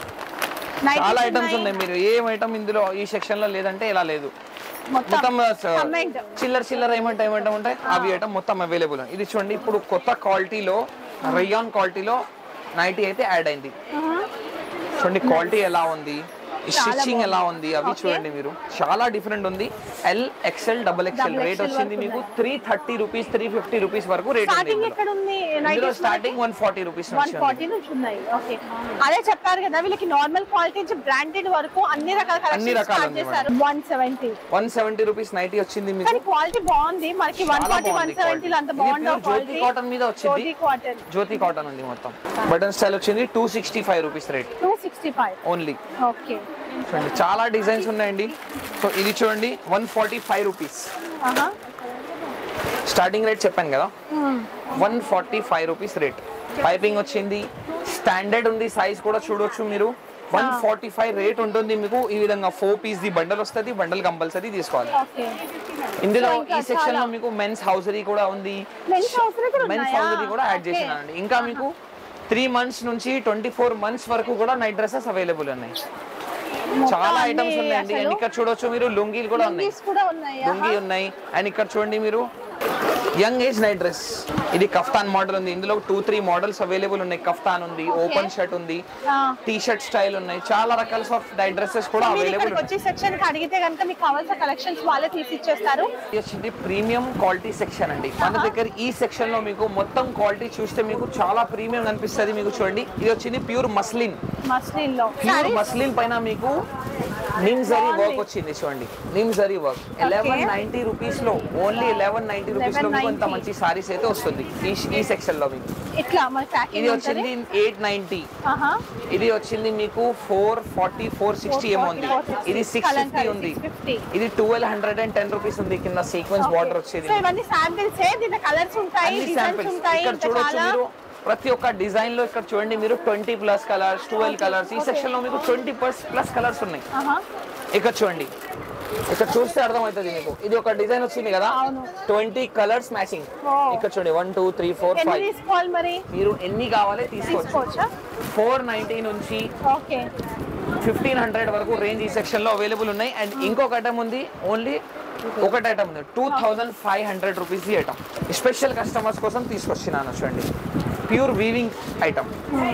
చాలా నైటీస్ ఐటమ్స్ ఉన్నాయి మీరు ఏం ఐటమ్ ఇందులో ఈ సెక్షన్ లో లేదంటే ఇలా లేదు మొత్తం మొత్తం combined. చిల్లర చిల్లర ఏమంటే ఏమంటే ఉంటాయి అవి ఐటమ్ మొత్తం అవైలబుల్ ఇది చూడండి ఇప్పుడు కొత్త క్వాలిటీలో రయాన్ క్వాలిటీలో నైటీ అయితే యాడ్ అయింది ఆహా. చూడండి క్వాలిటీ ఎలా ఉంది చాలా స్టిచ్చింగ్ ఎలా ఉంది అవి Okay. చూడండి మీరు చాలా డిఫరెంట్ ఉంది L XL double XL Double rate XL వచ్చింది వరకు మీకు three thirty rupees three fifty rupees వరకు రేట్ ఉంది స్టార్టింగ్ ఇందులో. ఎక్కడ ఉంది ఇందులో nighties starting one forty rupees one నుంచి ఉంది. ఫార్టీ నుంచి ఉన్నాయి ఓకే అదే చెప్పారు కదా వీళ్ళకి నార్మల్ క్వాలిటీ నుంచి బ్రాండెడ్ వరకు అన్ని రకాల అన్ని కలెక్షన్ రకాలు స్టార్ట్ ఉంది చేశారు one seventy one seventy rupees nighty వచ్చింది మీకు కానీ క్వాలిటీ బాగుంది మనకి వన్ చాలా ఫార్టీ వన్ బాగుంది సెవెంటీలో అంత quality. బాగుందో ఇది pure జ్యోతి కాటన్ మీద వచ్చింది జ్యోతి కాటన్ జ్యోతి కాటన్ ఉంది మొత్తం బటన్ స్టైల్ వచ్చింది two sixty five rupees rate two sixty five only okay చూడండి చాలా డిజైన్స్ ఉన్నాయండి సో ఇది చూడండి వన్ ఫార్టీ ఫైవ్ రూపీస్ ఆహా స్టార్టింగ్ రేట్ చెప్పాను కదా one forty five rupees rate piping వచ్చింది స్టాండర్డ్ ఉంది సైజ్ కూడా చూడొచ్చు మీరు వన్ ఫార్టీ ఫైవ్ రేట్ ఉంటుంది మీకు ఈ విధంగా ఫోర్ పీస్ ది బండల్ వస్తుంది బండల్ కంపల్సరీ తీసుకోవాలి ఓకే ఇందులో So, ఇంకా ఈ సెక్షన్ లో చాలా- మీకు మెన్స్ హౌసరీ కూడా ఉంది Men's hosiery కూడా మెన్స్ ఉన్నాయా? హౌసరీ కూడా యాడ్ Okay. చేసినానండి ఇంకా మీకు త్రీ మంత్స్ నుంచి ట్వంటీ ఫోర్ మంత్స్ వరకు కూడా నైట్ డ్రెస్సెస్ అవైలబుల్ ఉన్నాయి చాలా అన్ని ఐటమ్స్ ఉన్నాయండి అసలు అండ్ ఇక్కడ చూడొచ్చు మీరు లుంగీలు కూడా ఉన్నాయి లుంగీస్ కూడా ఉన్నాయి లుంగీ ఉన్నాయి అండ్ ఇక్కడ చూడండి మీరు యంగ్ ఏజ్ నైట్ డ్రెస్ ఇది కఫ్తాన్ మోడల్ ఉంది ఇందులో టూ త్రీ మోడల్స్ అవైలబుల్ ఉన్నాయి కఫ్తాన్ ఉంది ఓపెన్ షర్ట్ ఉంది టీ షర్ట్ స్టైల్ ఉన్నాయి చాలా రకాల ఆఫ్ నైట్ డ్రెస్సెస్ కూడా మీరు అవైలబుల్ ఇక్కడికి వచ్చి సెక్షన్ కి అడిగితే కనుక మీకు కావాల్సిన కలెక్షన్స్ వాళ్ళే తీసి ఇచ్చేస్తారు ఇది వచ్చింది ప్రీమియం క్వాలిటీ సెక్షన్ అండి మన దగ్గర ఈ సెక్షన్ లో మీకు మొత్తం క్వాలిటీ చూస్తే మీకు చాలా ప్రీమియం కనిపిస్తుంది మీకు చూడండి ఇది వచ్చింది ప్యూర్ మస్లిన్ మస్లిన్ లో ప్యూర్ మస్లిన్ పైన మీకు నిమ్ జరీ వర్క్ వచ్చింది చూడండి నిమ్ zari work eleven ninety rupees లో ఓన్లీ ఎలెవెన్ నైన్టీ రూపీస్ లో మీకు ఇంత 1190. మంచి సారీస్ అయితే వస్తుంది ఈ ఈ సెక్షన్ లో మీకు ఇట్లా మన ఇది ప్యాకింగ్ వచ్చింది ఉంటుంది ఎయిట్ నైన్టీ ఆహా ఇది వచ్చింది మీకు ఫోర్ ఫార్టీ ఫోర్ సిక్స్టీ ఏమో ఉంది 440, ఇది సిక్స్ ఫిఫ్టీ కలంకారీ ఉంది 650. ఇది twelve hundred and ten rupees ఉంది కింద సీక్వెన్స్ బార్డర్ వచ్చేది సో ఇవన్నీ శాంపిల్స్ దీంట్లో కలర్స్ ఉంటాయి అన్ని డిజైన్స్ శాంపిల్స్ ఉంటాయి ఇక్కడ ఇంకా చూడొచ్చు చాలా మీరు ప్రతి ఒక్క డిజైన్ లో ఇక్కడ చూడండి మీరు twenty plus colours twelve colours ఈ సెక్షన్ లో మీకు ట్వంటీ ప్లస్ కలర్స్ ఉన్నాయి ఆహా ఇక్కడ చూడండి ఇక్కడ చూస్తే అర్థమవుతుంది మీకు ఇది ఒక డిజైన్ వచ్చింది కదా అవును. ట్వంటీ కలర్స్ మ్యాచింగ్ ఓ. ఇక్కడ చూడండి వన్ టూ త్రీ ఫోర్ ఎన్ని ఫైవ్ తీసుకోవాలి మరి మీరు ఎన్ని కావాలి తీసుకోవచ్చు తీసుకోవచ్చా ఫోర్ నైన్టీ నుంచి ఓకే ఫిఫ్టీన్ హండ్రెడ్ వరకు రేంజ్ ఈ సెక్షన్ లో అవైలబుల్ ఉన్నాయి అండ్ ఇంకొక ఐటమ్ ఉంది ఓన్లీ ఒకటి ఐటమ్ ఉంది two thousand five hundred rupees ఈ ఐటమ్ స్పెషల్ కస్టమర్స్ కోసం తీసుకొచ్చినాను చూడండి pure weaving item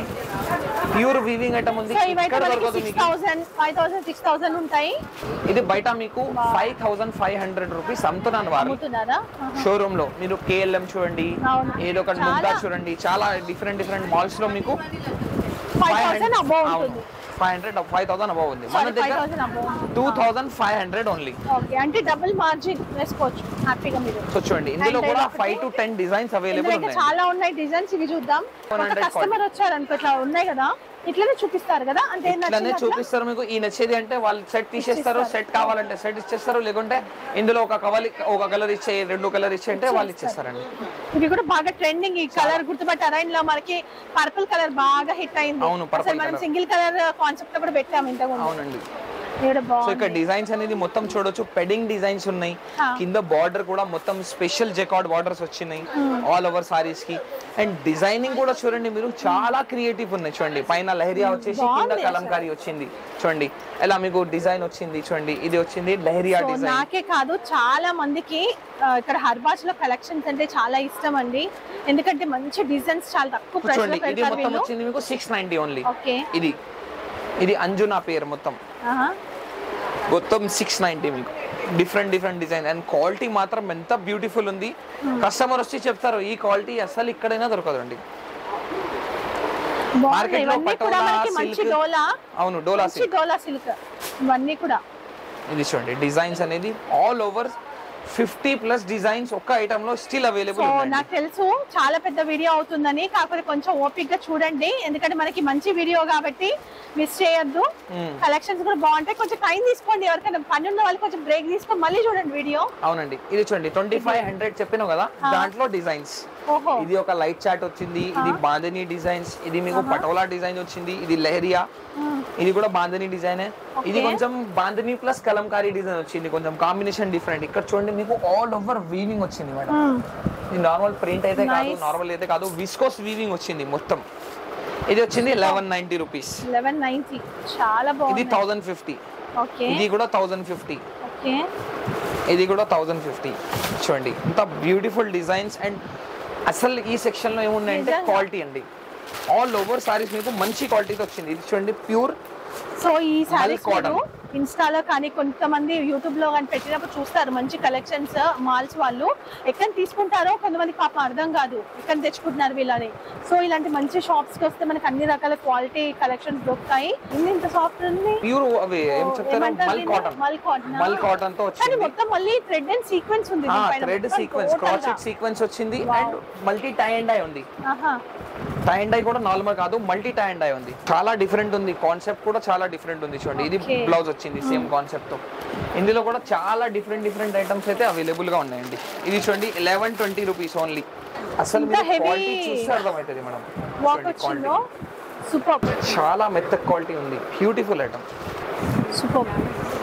pure weaving item ఉంది సో ఇవైతే ఇక్కడ మనకి దొరకదు సిక్స్ మీకు thousand five thousand six thousand ఉంటాయి ఇది బయట మీకు five thousand five hundred rupees అమ్ముతున్నాను వారు అమ్ముతున్నారా షోరూమ్ లో మీరు కేఎల్ఎం చూడండి అవును. ఏదో ఒక చాలా. ముగ్గా చూడండి చాలా డిఫరెంట్ డిఫరెంట్ మాల్స్ లో మీకు ఫైవ్ థౌసండ్ అబౌవ్ ఉంటుంది five hundred five thousand above ఉంది మన సారీ ఫైవ్ దగ్గర thousand above two thousand five hundred only okay అంటే డబుల్ మార్జిన్ వేసుకోవచ్చు హ్యాపీగా మీరు సో చూడండి ఇందులో And కూడా ఒకటి- ఫైవ్ టు టెన్ డిజైన్స్ ఇందులో అవైలబుల్ అయితే ఉన్నాయి చాలా ఉన్నాయి డిజైన్స్ ఇవి చూద్దాం ఒక 100 కస్టమర్ వచ్చారు అనుకో ఇట్లా ఉన్నాయి కదా ఇట్లనే చూపిస్తారు కదా అంటే ఇట్లానే నచ్చినట్లా? చూపిస్తారు మీకు ఈ నచ్చేది అంటే వాళ్ళు సెట్ తీసేస్తారు సెట్ కావాలంటే సెట్ ఇచ్చేస్తారు లేకుంటే ఇందులో ఒక కవలి ఒక కలర్ ఇచ్చే రెండు కలర్ ఇచ్చే అంటే వాళ్ళు ఇచ్చేస్తారండి ఇవి కూడా బాగా ట్రెండింగ్ ఈ కలర్ గుర్తుపట్టారా ఇందులో మనకి పర్పుల్ కలర్ బాగా హిట్ అయింది అవును, purple అసలు మనం colour. సింగిల్ కలర్ కాన్సెప్ట్ లో కూడా పెట్టాము ఇంతకు అవునండి ఇక్కడ సో బాగుంది ఇక్కడ డిజైన్స్ అనేది మొత్తం చూడొచ్చు పెడింగ్ డిజైన్స్ ఉన్నాయి ఆ. కింద బార్డర్ కూడా మొత్తం స్పెషల్ జెకార్డ్ బార్డర్స్ వచ్చినాయి ఆల్ ఓవర్ సారీస్ కి అండ్ డిజైనింగ్ కూడా చూడండి మీరు చాలా క్రియేటివ్ ఉన్నాయి చూడండి పైన లహరియా వచ్చేసి కింద బాగుంది కలంకారీ వచ్చింది చూడండి ఎలా మీకు డిజైన్ వచ్చింది చూడండి ఇది వచ్చింది లహరియా సో డిజైన్ నాకే కాదు చాలా మందికి ఆ, ఇక్కడ హర్బాజ్ లో కలెక్షన్స్ అంటే చాలా ఇష్టం అండి ఎందుకంటే మంచి డిజైన్స్ చాలా తక్కువ ప్రైస్ లో చూడండి ఇది పెడతారు మొత్తం వీళ్ళు వచ్చింది మీకు సిక్స్ నైన్టీ ఓన్లీ ఓకే ఇది ఇది అంజునా పేరు మొత్తం ఆహా. మొత్తం సిక్స్ నైన్టీ మీకు different different design and quality మాత్రం ఎంత బ్యూటిఫుల్ ఉంది కస్టమర్ వచ్చి చెప్తారు ఈ క్వాలిటీ అసలు ఇక్కడైనా దొరకదండి బాగున్నాయి మార్కెట్ లో ఇవన్నీ కూడా పటోలా మనకి మంచి సిల్క్ డోలా అవును డోలా మంచి సిల్క్ డోలా సిల్క్ ఇవన్నీ కూడా ఇది చూడండి డిజైన్స్ అనేది all over fifty plus designs ఒక్క ఐటమ్ లో స్టిల్ సో అవైలబుల్ నాకు తెలుసు చాలా పెద్ద వీడియో అవుతుందని కాకపోతే కొంచెం ఓపిక్ గా చూడండి ఎందుకంటే మనకి మంచి వీడియో కాబట్టి మిస్ చేయొద్దు కలెక్షన్స్ కూడా బాగుంటాయి కొంచెం టైం తీసుకోండి ఎవరికైనా పని ఉన్న వాళ్ళు కొంచెం బ్రేక్ తీసుకొని మళ్ళీ చూడండి వీడియో అవునండి ఇది చూడండి ట్వంటీ ఫైవ్ హండ్రెడ్ చెప్పినావు కదా దాంట్లో డిజైన్స్ ఓహో ఇది ఒక లైట్ చాట్ వచ్చింది ఇది బాందని డిజైన్స్ ఇది మీకు పటోలా డిజైన్ వచ్చింది ఇది లెహరియా ఇది కూడా బాందని డిజైన్ ఇది Okay. కొంచెం బాందని ప్లస్ కలంకారీ డిజైన్ వచ్చింది కొంచెం కాంబినేషన్ డిఫరెంట్ ఇక్కడ చూడండి మీకు ఆల్ ఓవర్ వీవింగ్ వచ్చింది మేడం ఇది నార్మల్ ప్రింట్ అయితే కాదు Nice. నార్మల్ అయితే కాదు విస్కోస్ వీవింగ్ వచ్చింది మొత్తం ఇది వచ్చింది eleven ninety rupees eleven ninety చాలా ఇది బాగుంది థౌజండ్ ఫిఫ్టీ ఓకే ఇది కూడా థౌజండ్ ఫిఫ్టీ ఓకే ఇది కూడా థౌజండ్ ఫిఫ్టీ చూడండి ఇంత బ్యూటిఫుల్ డిజైన్స్ అండ్ అసలు ఈ సెక్షన్ లో ఏమున్నాయంటే నిజంగా. క్వాలిటీ అండి ఆల్ ఓవర్ సారీస్ మీకు మంచి క్వాలిటీతో వచ్చింది ఇది చూడండి ప్యూర్ సో ఈ సారీస్ cotton. మీరు ఇన్స్టాలో కానీ కొంతమంది యూట్యూబ్ లో కానీ పెట్టినప్పుడు చూస్తారు మంచి కలెక్షన్స్ మాల్స్ వాళ్ళు ఎక్కడ తీసుకుంటారో కొంతమంది పాపం అర్థం కాదు ఎక్కడ తెచ్చుకుంటున్నారు వీళ్ళని సో ఇలాంటి మంచి షాప్స్ కి వస్తే మనకి అన్ని రకాల క్వాలిటీ కలెక్షన్స్ దొరుకుతాయి ఇన్ని ఇంత సాఫ్ట్ ఉంది ప్యూర్ అవి ఏం చెప్తారు ఏమంటారు మల్ దీన్ని? కాటన్ మల్ కాటన్ మల్ కాటన్ తో కానీ వచ్చింది మొత్తం మళ్ళీ థ్రెడ్ అండ్ సీక్వెన్స్ ఉంది దీనిపైన. థ్రెడ్ మొత్తం సీక్వెన్స్ total క్రాస్ గా. చెక్ సీక్వెన్స్ వచ్చింది Wow. And multi tie and dye ఉంది ఆహా. టై అండ్ ఐ కూడా నార్మల్ కాదు మల్టీ టై అండ్ ఐ ఉంది చాలా డిఫరెంట్ ఉంది కాన్సెప్ట్ కూడా చాలా డిఫరెంట్ ఉంది చూడండి ఇది Okay. బ్లౌజ్ వచ్చింది సేమ్ కాన్సెప్ట్ తో ఇందులో కూడా చాలా డిఫరెంట్ డిఫరెంట్ ఐటమ్స్ అయితే అవైలబుల్ గా ఉన్నాయండి ఇది చూడండి లెవెన్ ట్వంటీ రూపీస్ ఓన్లీ అసలు ఇంత మీరు heavy క్వాలిటీ చూస్తే అర్థమవుతుంది మేడం వాక్ చూడండి వచ్చిందో quality. సూపర్ చాలా మెత్త క్వాలిటీ ఉంది బ్యూటిఫుల్ ఐటమ్ సూపర్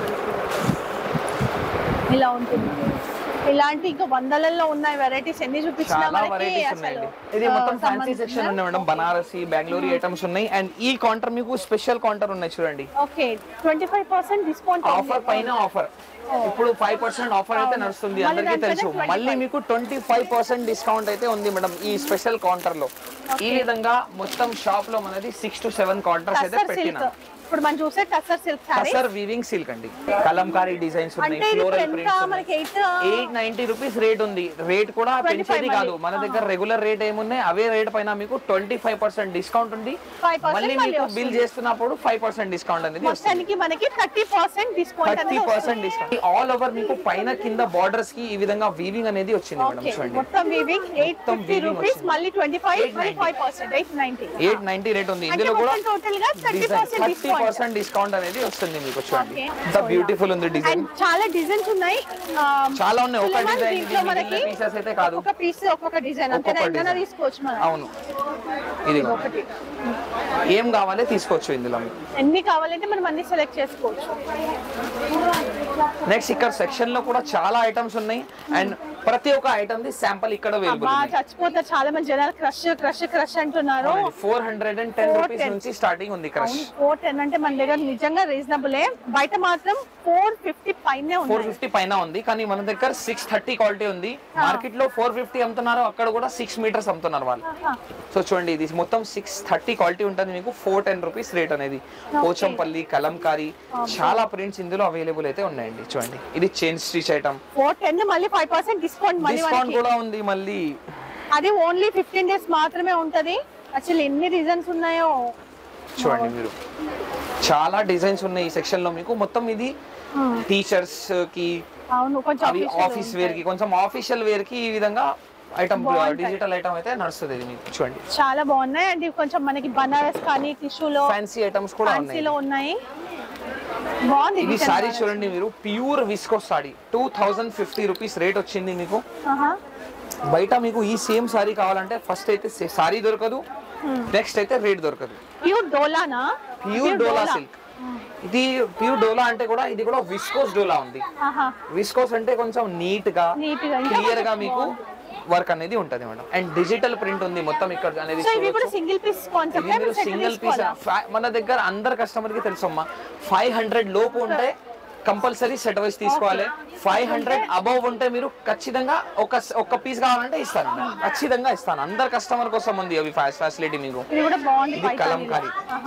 ఇలా ఉంటుంది ఇలాంటి ఇంకా వందలలో ఉన్నాయి వెరైటీస్ ఎన్ని చూపించినా చాలా మనకి వెరైటీస్ అసలు ఉన్నాయండి ఇది మొత్తం ఆ, ఫ్యాన్సీ సెక్షన్ సంబంధించిన- ఉంది మేడం బనారసి బెంగళూరు ఐటమ్స్ ఉన్నాయి అండ్ ఈ కౌంటర్ మీకు స్పెషల్ కౌంటర్ ఉన్నాయి చూడండి okay twenty five percent discount offer పైన ఆఫర్ ఇప్పుడు ఫైవ్ పర్సెంట్ ఆఫర్ అయితే నడుస్తుంది మళ్ళీ అందరికీ దానిపైన తెలుసు 25. మళ్ళీ మీకు ట్వంటీ ఫైవ్ పర్సెంట్ డిస్కౌంట్ అయితే ఉంది మేడం ఈ స్పెషల్ కౌంటర్ లో ఈ విధంగా మొత్తం షాప్ లో మనది సిక్స్ టు సెవెన్ కౌంటర్స్ అయితే టసర్ సిల్క్ పెట్టిన ఇప్పుడు మనం చూసే టసర్ సిల్క్ సారీ కసర్ వీవింగ్ సిల్క్ అండి కలంకారీ డిజైన్స్ ఉన్నాయి అంటే ఇది ఫ్లోరల్ ఎంత ప్రింట్స్ మనకి eight eight ninety rupees rate ఉంది రేట్ కూడా 25 పెంచేది కాదు మళ్ళీ. మన దగ్గర రెగ్యులర్ రేట్ ఏమున్నాయి అవే రేట్ పైన మీకు ట్వంటీ ఫైవ్ పర్సెంట్ డిస్కౌంట్ ఉంది 5% మళ్ళీ మళ్ళీ మీకు వస్తుంది. బిల్ చేస్తున్నప్పుడు ఫైవ్ పర్సెంట్ డిస్కౌంట్ అనేది వస్తుంది మొత్తానికి మనకి థర్టీ పర్సెంట్ డిస్కౌంట్ థర్టీ అనేది పర్సెంట్ డిస్కౌంట్ ఆల్ ఓవర్ మీకు పైన కింద బార్డర్స్ కి ఈ విధంగా వీవింగ్ అనేది వచ్చింది మేడం ఓకే చూడండి మొత్తం వీవింగ్ ఎయిట్ మొత్తం ఫిఫ్టీ weaving రూపీస్ వచ్చింది. మళ్ళీ twenty five 890. Twenty five percent eight ninety eight ninety rate ఉంది అంటే ఇందులో కూడా మొత్తం టోటల్ గా thirty design percent thirty discount percent discount అనేది వస్తుంది మీకు చూడండి Okay. ఇంత బ్యూటిఫుల్ ఉంది డిజైన్ అండ్ చాలా డిజైన్స్ ఉన్నాయి ఆ, చాలా ఉన్నాయి ఒక సులభం డిజైన్ దీంట్లో మనకి పీసెస్ అయితే కాదు ఒక్కొక్క పీస్ ఒక్కొక్క డిజైన్ అంతే ఒక్కొక్క ఎంతైనా design. తీసుకోవచ్చు మనం అవును ఇది ఒకటి ఏం కావాలి తీసుకోవచ్చు ఇందులో మీకు ఎన్ని కావాలంటే మనం అన్ని సెలెక్ట్ చేసుకోవచ్చు నెక్స్ట్ ఇక్కడ సెక్షన్ లో కూడా చాలా ఐటమ్స్ ఉన్నాయి అండ్ ప్రతి ఒక్క ఐటమ్ ది శాంపుల్ ఇక్కడ అవైలబుల్ అబ్బా చచ్చిపోతారు చాలా మంది జనాలు క్రష్ క్రష్ క్రష్ అంటున్నారు four hundred and ten rupees 410. నుంచి స్టార్టింగ్ ఉంది క్రష్ ఫోర్ టెన్ అంటే మన దగ్గర నిజంగా రీజనబులే బయట మాత్రం ఫోర్ ఫిఫ్టీ పైనే ఫోర్ ఉన్నాయి ఫిఫ్టీ పైన ఉంది కానీ మన దగ్గర సిక్స్ థర్టీ క్వాలిటీ ఉంది మార్కెట్ లో ఫోర్ ఫిఫ్టీ అమ్ముతున్నారు అక్కడ కూడా సిక్స్ మీటర్స్ అమ్ముతున్నారు వాళ్ళు ఆహా. సో చూడండి ఇది మొత్తం సిక్స్ థర్టీ క్వాలిటీ ఉంటుంది మీకు ఫోర్ టెన్ రూపీస్ రేట్ అనేది పోచంపల్లి కలంకారీ చాలా ప్రింట్స్ ఇందులో అవైలబుల్ అయితే ఉన్నాయండి చూడండి ఇది chain stitch item four ten మళ్ళీ ఫైవ్ పర్సెంట్ డిస్కౌంట్ మళ్ళీ డిస్కౌంట్ మనకి కూడా ఉంది మళ్ళీ అది ఓన్లీ ఫిఫ్టీన్ డేస్ మాత్రమే ఉంటది అసలు ఎన్ని రీజన్స్ ఉన్నాయో చూడండి మీరు చాలా డిజైన్స్ ఉన్నాయి ఈ సెక్షన్ లో మీకు మొత్తం ఇది టీచర్స్ కి అవును కొంచెం అవి official ఆఫీస్ వేర్ కి కొంచెం ఆఫీషియల్ వేర్ కి ఈ విధంగా ఐటమ్ డిజిటల్ ఐటమ్ అయితే నడుస్తుంది ఇది మీకు చూడండి చాలా బాగున్నాయి అండ్ ఇవి కొంచెం మనకి బనారస్ కానీ టిష్యూలో ఫ్యాన్సీ ఐటమ్స్ కూడా ఉన్నాయి ఫ్యాన్సీలో ఉన్నాయి బాగుంది ఇది design సారీ బాగా. చూడండి మీరు pure viscose sari two thousand fifty rupees rate వచ్చింది మీకు ఆహా. బయట మీకు ఈ సేమ్ సారీ కావాలంటే ఫస్ట్ అయితే సారీ దొరకదు నెక్స్ట్ అయితే రేట్ దొరకదు ప్యూర్ డోలానా ప్యూర్ డోలా సిల్క్ ఇది ప్యూర్ డోలా అంటే కూడా ఇది కూడా విస్కోస్ డోలా ఉంది ఆహా విస్కోస్ అంటే కొంచెం నీట్ గా Neat గా, ఇంకా క్లియర్ గా కొంచెం మీకు వర్క్ అనేది ఉంటది మేడం అండ్ డిజిటల్ ప్రింట్ ఉంది మొత్తం ఇక్కడ అనేది సో ఇవి కూడా చూడొచ్చు. సింగిల్ పీస్ ఇది కాన్సెప్ట్ మీరు సింగిల్ పీస్ మన దగ్గర అందరు కస్టమర్ కి తెలుసమ్మా ఫైవ్ హండ్రెడ్ లోపు ఉంటే కంపల్సరీ సెట్ వైస్ తీసుకోవాలి ఫైవ్ హండ్రెడ్ అబౌవ్ ఉంటే మీరు ఖచ్చితంగా ఒక ఒక పీస్ కావాలంటే ఇస్తాను ఖచ్చితంగా ఇస్తాను అందరు కస్టమర్ కోసం ఉంది అవి ఫెసిలిటీ మీకు ఇది కూడా బాగుంది ఇది పైతానీలో. కలంకారీ. ఆహా.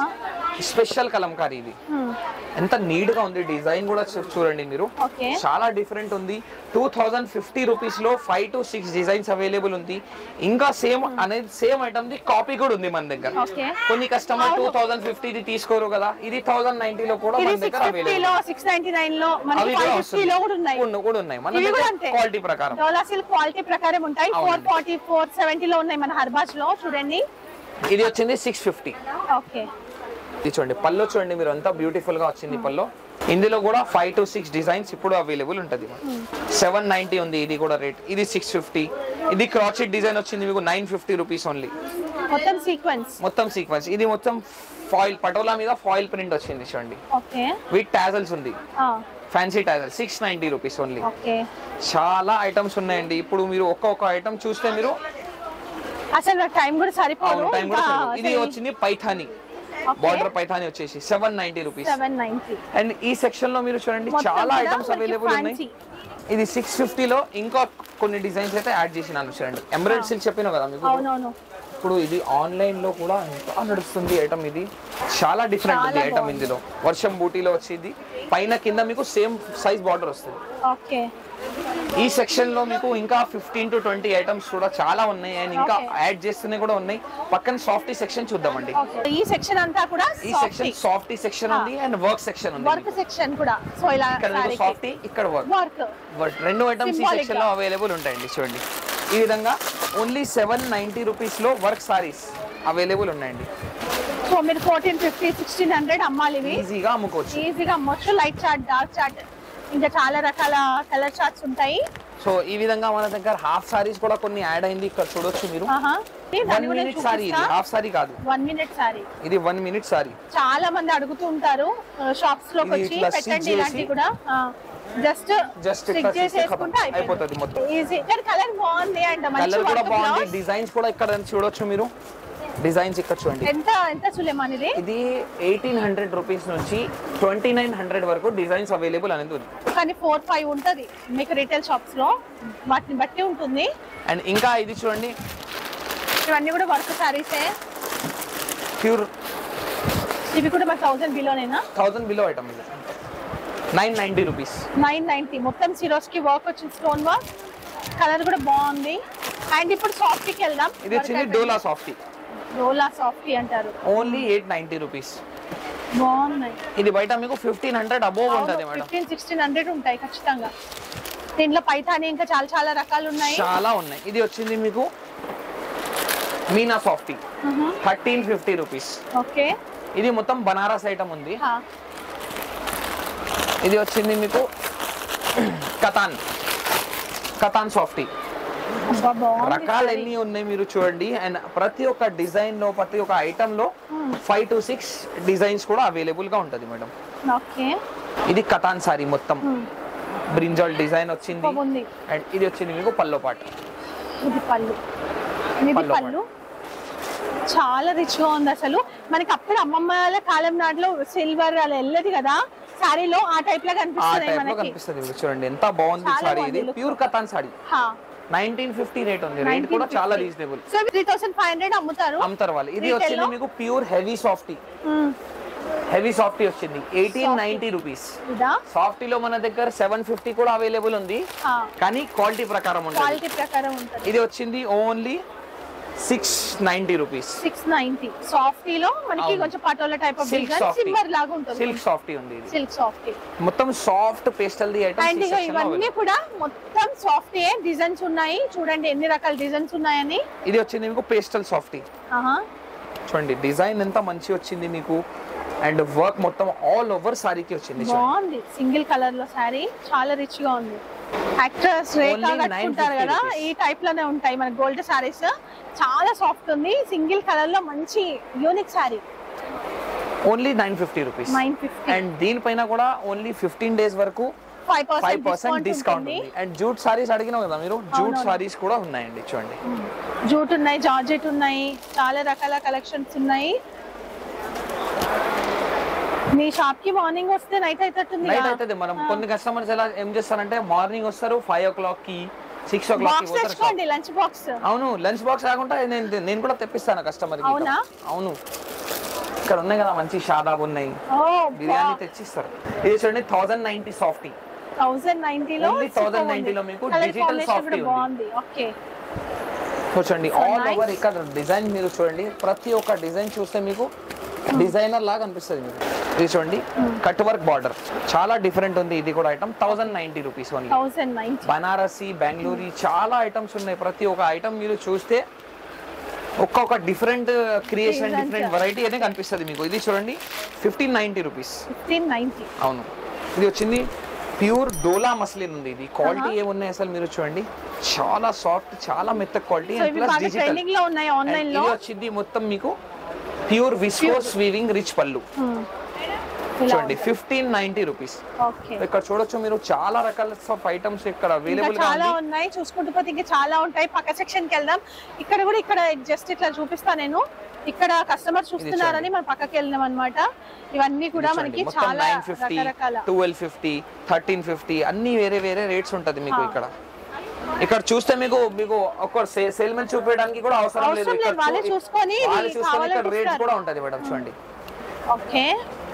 స్పెషల్ కలంకారీ ఇది ఎంత నీట్ గా ఉంది డిజైన్ కూడా చూ- చూడండి మీరు ఓకే చాలా డిఫరెంట్ ఉంది టూ థౌజండ్ ఫిఫ్టీ రూపీస్ లో five to six designs available ఉంది ఇంకా సేమ్ అనేది సేమ్ ఐటమ్ ది కాపీ కూడా ఉంది మన దగ్గర ఓకే కొన్ని కస్టమర్ టూ థౌసండ్ ఫిఫ్టీ తీసుకోరు కదా ఇది థౌసండ్ నైన్టీ లో కూడా ఇది మన సిక్స్ దగ్గర ఫిఫ్టీ అవైలబుల్ లో సిక్స్ నైన్టీ నైన్ లో మనకి అవి ఫైవ్ కూడా ఫిఫ్టీ వస్తుంది. లో కూడా ఉన్నాయి ఉన్న- కూడా ఉన్నాయి మన ఇవి కూడా దగ్గర అంతే క్వాలిటీ ప్రకారం డోలా సిల్క్ క్వాలిటీ ప్రకారం ఉంటాయి ఫోర్ అవునండి. ఫార్టీ ఫోర్ సెవెంటీ లో ఉన్నాయి మన హర్బాజ్ లో చూడండి ఇది వచ్చింది సిక్స్ ఫిఫ్టీ ఓకే ఇది చూడండి పళ్ళు చూడండి మీరు అంతా బ్యూటిఫుల్ గా వచ్చింది పళ్ళు ఇందులో కూడా ఫైవ్ టు సిక్స్ డిజైన్స్ ఇప్పుడు అవైలబుల్ ఉంటుంది సెవెన్ నైన్టీ ఉంది ఇది కూడా రేట్ ఇది సిక్స్ ఫిఫ్టీ ఇది క్రాచెట్ డిజైన్ వచ్చింది మీకు నైన్ ఫిఫ్టీ రూపీస్ ఓన్లీ మొత్తం సీక్వెన్స్ మొత్తం సీక్వెన్స్ ఇది మొత్తం ఫాయిల్ పటోలా మీద ఫాయిల్ ప్రింట్ వచ్చింది చూడండి ఓకే విత్ టాజల్స్ ఉంది fancy tassel six ninety rupees only okay చాలా ఐటమ్స్ ఉన్నాయండి ఇప్పుడు మీరు ఒక్కొక్క ఐటమ్ చూస్తే మీరు అసలు నాకు టైం కూడా సరిపోదు టైం కూడా సరిపోదు. ఇది వచ్చింది పైథానీ బార్డర్ పైథానీ వచ్చేసి seven ninety rupees seven ninety and ఈ సెక్షన్ లో మీరు చూడండి మొత్తం చాలా కూడా ఐటమ్స్ మనకి అవైలబుల్ ఉన్నాయి fancy. ఇది సిక్స్ ఫిఫ్టీలో ఇంకా కొన్ని డిజైన్స్ అయితే యాడ్ చేసినాను చూడండి ఎంబ్రాయిడ్ సిల్క్ చెప్పిన కదా మీకు అవునవును ఇప్పుడు ఇది ఆన్లైన్ లో కూడా ఎంత నడుస్తుంది ఐటమ్ ఇది చాలా డిఫరెంట్ ఉంది చాలా ఐటమ్ బాగుంది. ఇందులో వర్షం బూటీలో వచ్చింది పైన కింద మీకు సేమ్ సైజ్ బార్డర్ వస్తుంది ఓకే ఈ సెక్షన్ లో మీకు ఇంకా ఫిఫ్టీన్ టు ట్వంటీ ఐటమ్స్ కూడా చాలా ఉన్నాయి అండ్ ఇంకా Okay. యాడ్ చేస్తూనే కూడా ఉన్నాయి పక్కన సాఫ్టీ సెక్షన్ చూద్దామండి ఓకే ఈ సెక్షన్ అంతా కూడా ఈ సెక్షన్ సాఫ్టీ సెక్షన్ ఉంది అండ్ వర్క్ సెక్షన్ ఉంది వర్క్ సెక్షన్ కూడా సో ఇలా ఇక్కడ మీకు సాఫ్టీ ఇక్కడ వర్క్ వర్క్ బట్ రెండు ఐటమ్స్ ఈ Symbolic సెక్షన్ లో అవైలబుల్ ఉంటాయండి చూడండి ఈ విధంగా ఓన్లీ సెవెన్ నైన్టీ రూపీస్ లో వర్క్ సారీస్ అవైలబుల్ ఉన్నాయండి సో మీరు ఫోర్టీన్ ఫిఫ్టీ సిక్స్టీన్ హండ్రెడ్ అమ్మాలి ఇవి ఈజీగా అమ్ముకోవచ్చు ఈజీగా అమ్మొచ్చు లైట్ చార్ట్ డార్క్ చార్ట్ ఇంకా చాలా రకాల కలర్ చార్ట్స్ ఉంటాయి సో ఈ విధంగా మన దగ్గర హాఫ్ సారీస్ కూడా కొన్ని యాడ్ అయింది ఇక్కడ చూడొచ్చు మీరు ఆహా వన్ మినిట్ సారీ ఇది హాఫ్ సారీ కాదు వన్ మినిట్ సారీ ఇది వన్ మినిట్ సారీ చాలా మంది అడుగుతూ ఉంటారు షాప్స్ లోకి ఇది వచ్చి ఇట్లా stitch పెట్టండి ఇలాంటివి చేసి కూడా జస్ట్ జస్ట్ స్టిక్ ఇట్లా చేసి చేస్తే వేసుకుంటే ఖతం. అయిపోతుంది మొత్తం ఈజీ కానీ కలర్ బాగుంది అండ్ మంచి కలర్ కూడా వర్క్ బాగుంది బ్లౌజ్ డిజైన్స్ కూడా ఇక్కడ చూడొచ్చు మీరు డిజైన్స్ ఇక్కడ చూడండి ఎంత ఎంత సులేమాన్ ఇది ఇది ఎయిటీన్ హండ్రెడ్ రూపీస్ నుంచి ట్వంటీ నైన్ హండ్రెడ్ వరకు డిజైన్స్ అవైలబుల్ అనేది ఉంది కానీ ఫోర్ ఫైవ్ ఉంటది మీకు రీటైల్ షాప్స్ లో వాటిని బట్టి ఉంటుంది అండ్ ఇంకా ఇది చూడండి ఇవన్నీ కూడా వర్క్ సారీసే ప్యూర్ ఇవి కూడా మరి థౌసండ్ బిలోనేనా థౌసండ్ బిలో ఐటమ్ ఇది nine ninety rupees nine ninety మొత్తం సిరోస్ కి వర్క్ వచ్చింది స్టోన్ వర్క్ కలర్ కూడా బాగుంది అండ్ ఇప్పుడు సాఫ్ట్ కి వెళ్దాం ఇది వచ్చింది డోలా సాఫ్టీ డోలా సాఫ్ట్ అంటారు ఓన్లీ ఎయిట్ నైన్టీ రూపీస్ బాగున్నాయి ఇది బయట మీకు ఫిఫ్టీన్ హండ్రెడ్ అబోవ్ ఉంటుంది మేడం ఫిఫ్టీన్ సిక్స్టీన్ హండ్రెడ్ ఉంటాయి ఖచ్చితంగా దీంట్లో పైథాని ఇంకా చాలా చాలా రకాలు ఉన్నాయి చాలా ఉన్నాయి ఇది వచ్చింది మీకు Meena softy thirteen fifty rupees okay ఇది మొత్తం బనారస్ ఐటమ్ ఉంది హా. ఇది వచ్చింది మీకు కతాన్ కతాన్ సాఫ్టీ అబ్బా, బాగుంది రకాలు saree. ఎన్ని ఉన్నాయి మీరు చూడండి అండ్ ప్రతి ఒక్క డిజైన్ లో ప్రతి ఒక్క ఐటమ్ లో ఫైవ్ టు సిక్స్ డిజైన్స్ కూడా అవైలబుల్ గా ఉంటది మేడం ఓకే ఇది కతాన్ సారీ మొత్తం బ్రింజాల్ డిజైన్ వచ్చింది బాగుంది అండ్ ఇది వచ్చింది మీకు పల్లో పాట ఇది పళ్ళు ఇది పళ్ళు పళ్ళు చాలా రిచ్ గా ఉంది అసలు మనకి అప్పుడు అమ్మమ్మల కాలం నాటిలో సిల్వర్ అలా వెళ్ళదు కదా సారీలో ఆ టైప్ లో ఆ కనిపిస్తుంది టైప్ లో మనకి కనిపిస్తుంది ఇప్పుడు చూడండి ఎంత బాగుంది చాలా సారీ బాగుంది ఇది look. ప్యూర్ కతాన్ సారీ హా. నైన్టీన్ ఫిఫ్టీ రేట్ ఉంది రేట్ కూడా చాలా reasonable so three thousand five hundred అమ్ముతారు అమ్ముతారు వాళ్ళు ఇది Retail వచ్చింది లో? మీకు ప్యూర్ హెవీ సాఫ్టీ మ్మ్. హెవీ సాఫ్టీ వచ్చింది ఎయిటీన్ నైన్టీ రూపీస్ ఇదా సాఫ్టీలో మన దగ్గర సెవెన్ ఫిఫ్టీ కూడా అవైలబుల్ ఉంది కానీ క్వాలిటీ ప్రకారం ఉంటుంది క్వాలిటీ ప్రకారం ఉంటుంది ఇది వచ్చింది only six ninety rupees six ninety సాఫ్టీలో మనకి అవును. కొంచెం patola type of silk design softy shimmer లాగా ఉంటుంది సిల్క్ సాఫ్టీ ఉంది ఇది సిల్క్ సాఫ్టీ మొత్తం సాఫ్ట్ పేస్టల్ ది అండ్ ఇక ఇవన్నీ ఐటమ్ కూడా మొత్తం సాఫ్టీ డిజైన్స్ ఉన్నాయి చూడండి ఎన్ని రకాల డిజైన్స్ ఉన్నాయని ఇది వచ్చింది మీకు పేస్టల్ సాఫ్టీ ఆహా చూడండి డిజైన్ ఎంత మంచి వచ్చింది మీకు అండ్ వర్క్ మొత్తం ఆల్ ఓవర్ సారీకి వచ్చింది చూడండి. బాగుంది సింగిల్ కలర్ లో శారీ చాలా రిచ్ గా ఉంది యాక్టర్స్ రేఖా Only కట్టుకుంటారు 950 కదా rupees. ఈ టైప్ లోనే ఉంటాయి మన గోల్డ్ సారీస్ చాలా సాఫ్ట్ ఉంది సింగిల్ కలర్ లో మంచి unique sari only nine fifty rupees nine fifty and దీనిపైన కూడా ఓన్లీ ఫిఫ్టీన్ డేస్ వరకు five five percent percent discount ఉంటుంది ఉంది అండ్ జూట్ సారీస్ అడిగినావు కదా మీరు జూట్ అవునవును. సారీస్ కూడా ఉన్నాయండి చూడండి జూట్ ఉన్నాయి జార్జెట్ ఉన్నాయి చాలా రకాల కలెక్షన్స్ ఉన్నాయి మీ షాప్ కి మార్నింగ్ వస్తే నైట్ అవుతుంది నైట్ అవుతుంది మనం కొన్ని కస్టమర్స్ ఎలా ఏం చేస్తారంటే మార్నింగ్ వస్తారు ఫైవ్ ఓ క్లాక్ కి సిక్స్ ఓ క్లాక్ కి బాక్స్ పోతారు shop. తెచ్చుకోండి లంచ్ బాక్స్ అవును లంచ్ బాక్స్ రాకుండా నేను నేను కూడా తెప్పిస్తాను కస్టమర్ అవునా? అవును ఇక్కడ ఉన్నాయి కదా మంచి షాదాబ్ ఉన్నాయి ఓ బిర్యానీ తెచ్చిస్తారు ఇది చూడండి థౌసండ్ నైన్టీ సాఫ్టీ థౌసండ్ నైన్టీలో Only 1090 లో మీకు digital softy ఉంది. బాగుంది ఓకే చూడండి So ఆల్ nice. ఓవర్ ఇక్కడ డిజైన్ మీరు చూడండి ప్రతి ఒక్క డిజైన్ చూస్తే మీకు డిజైనర్ లాగా అనిపిస్తుంది మీకు ఇది చూడండి కట్ వర్క్ బార్డర్ చాలా డిఫరెంట్ ఉంది ఇది కూడా item thousand ninety rupees only thousand ninety Banarasi Bangalore చాలా ఐటమ్స్ ఉన్నాయి ప్రతి ఒక్క ఐటమ్ మీరు చూస్తే ఒక్కొక్క different creation Designs. Different variety అనేది కనిపిస్తుంది మీకు ఇది చూడండి fifteen ninety rupees fifteen ninety అవును ఇది వచ్చింది ప్యూర్ డోలా మస్లిన్ ఉంది ఇది క్వాలిటీ ఏమున్నాయి అసలు మీరు చూడండి చాలా సాఫ్ట్ చాలా మెత్త క్వాలిటీ సో అండ్ ఇవి ప్లస్ బాగా డిజిటల్ ట్రెండింగ్ లో ఉన్నాయి ఆన్లైన్ లో ఇది వచ్చింది మొత్తం మీకు ప్యూర్ విస్కోస్ వీవింగ్ రిచ్ పళ్ళు చూడండి ఫిఫ్టీన్ నైన్టీ రూపీస్ ఓకే ఇక్కడ చూడొచ్చు మీరు చాలా రకాల ఆఫ్ ఐటమ్స్ ఇక్కడ ఇంకా అవైలబుల్ గా చాలా ఉంది ఉన్నాయి చూసుకుంటూ పోతే ఇంకా చాలా ఉంటాయి పక్క సెక్షన్ కి వెళ్దాం ఇక్కడ కూడా ఇక్కడ జస్ట్ ఇట్లా చూపిస్తా నేను ఇక్కడ కస్టమర్ చూస్తున్నారని మనం పక్కకి వెళ్ళినాం అనమాట ఇవన్నీ కూడా మనకి చాలా నైన్ ఫిఫ్టీ రకరకాల ట్వెల్వ్ ఫిఫ్టీ థర్టీన్ ఫిఫ్టీ అన్ని వేరే వేరే రేట్స్ ఉంటది మీకు ఇక్కడ ఇక్కడ చూస్తే మీకు మీకు ఒక సేల్ మెన్ చూపించడానికి కూడా అవసరం లేదు అవసరం ఇక్కడ లేదు, వాళ్ళే చూ- చూసుకొని ఇది వాళ్ళే చూసుకొని ఇక్కడ కావాలంటే రేట్స్ ఇస్తారు. కూడా ఉంటది మేడం చూడండి ఓకే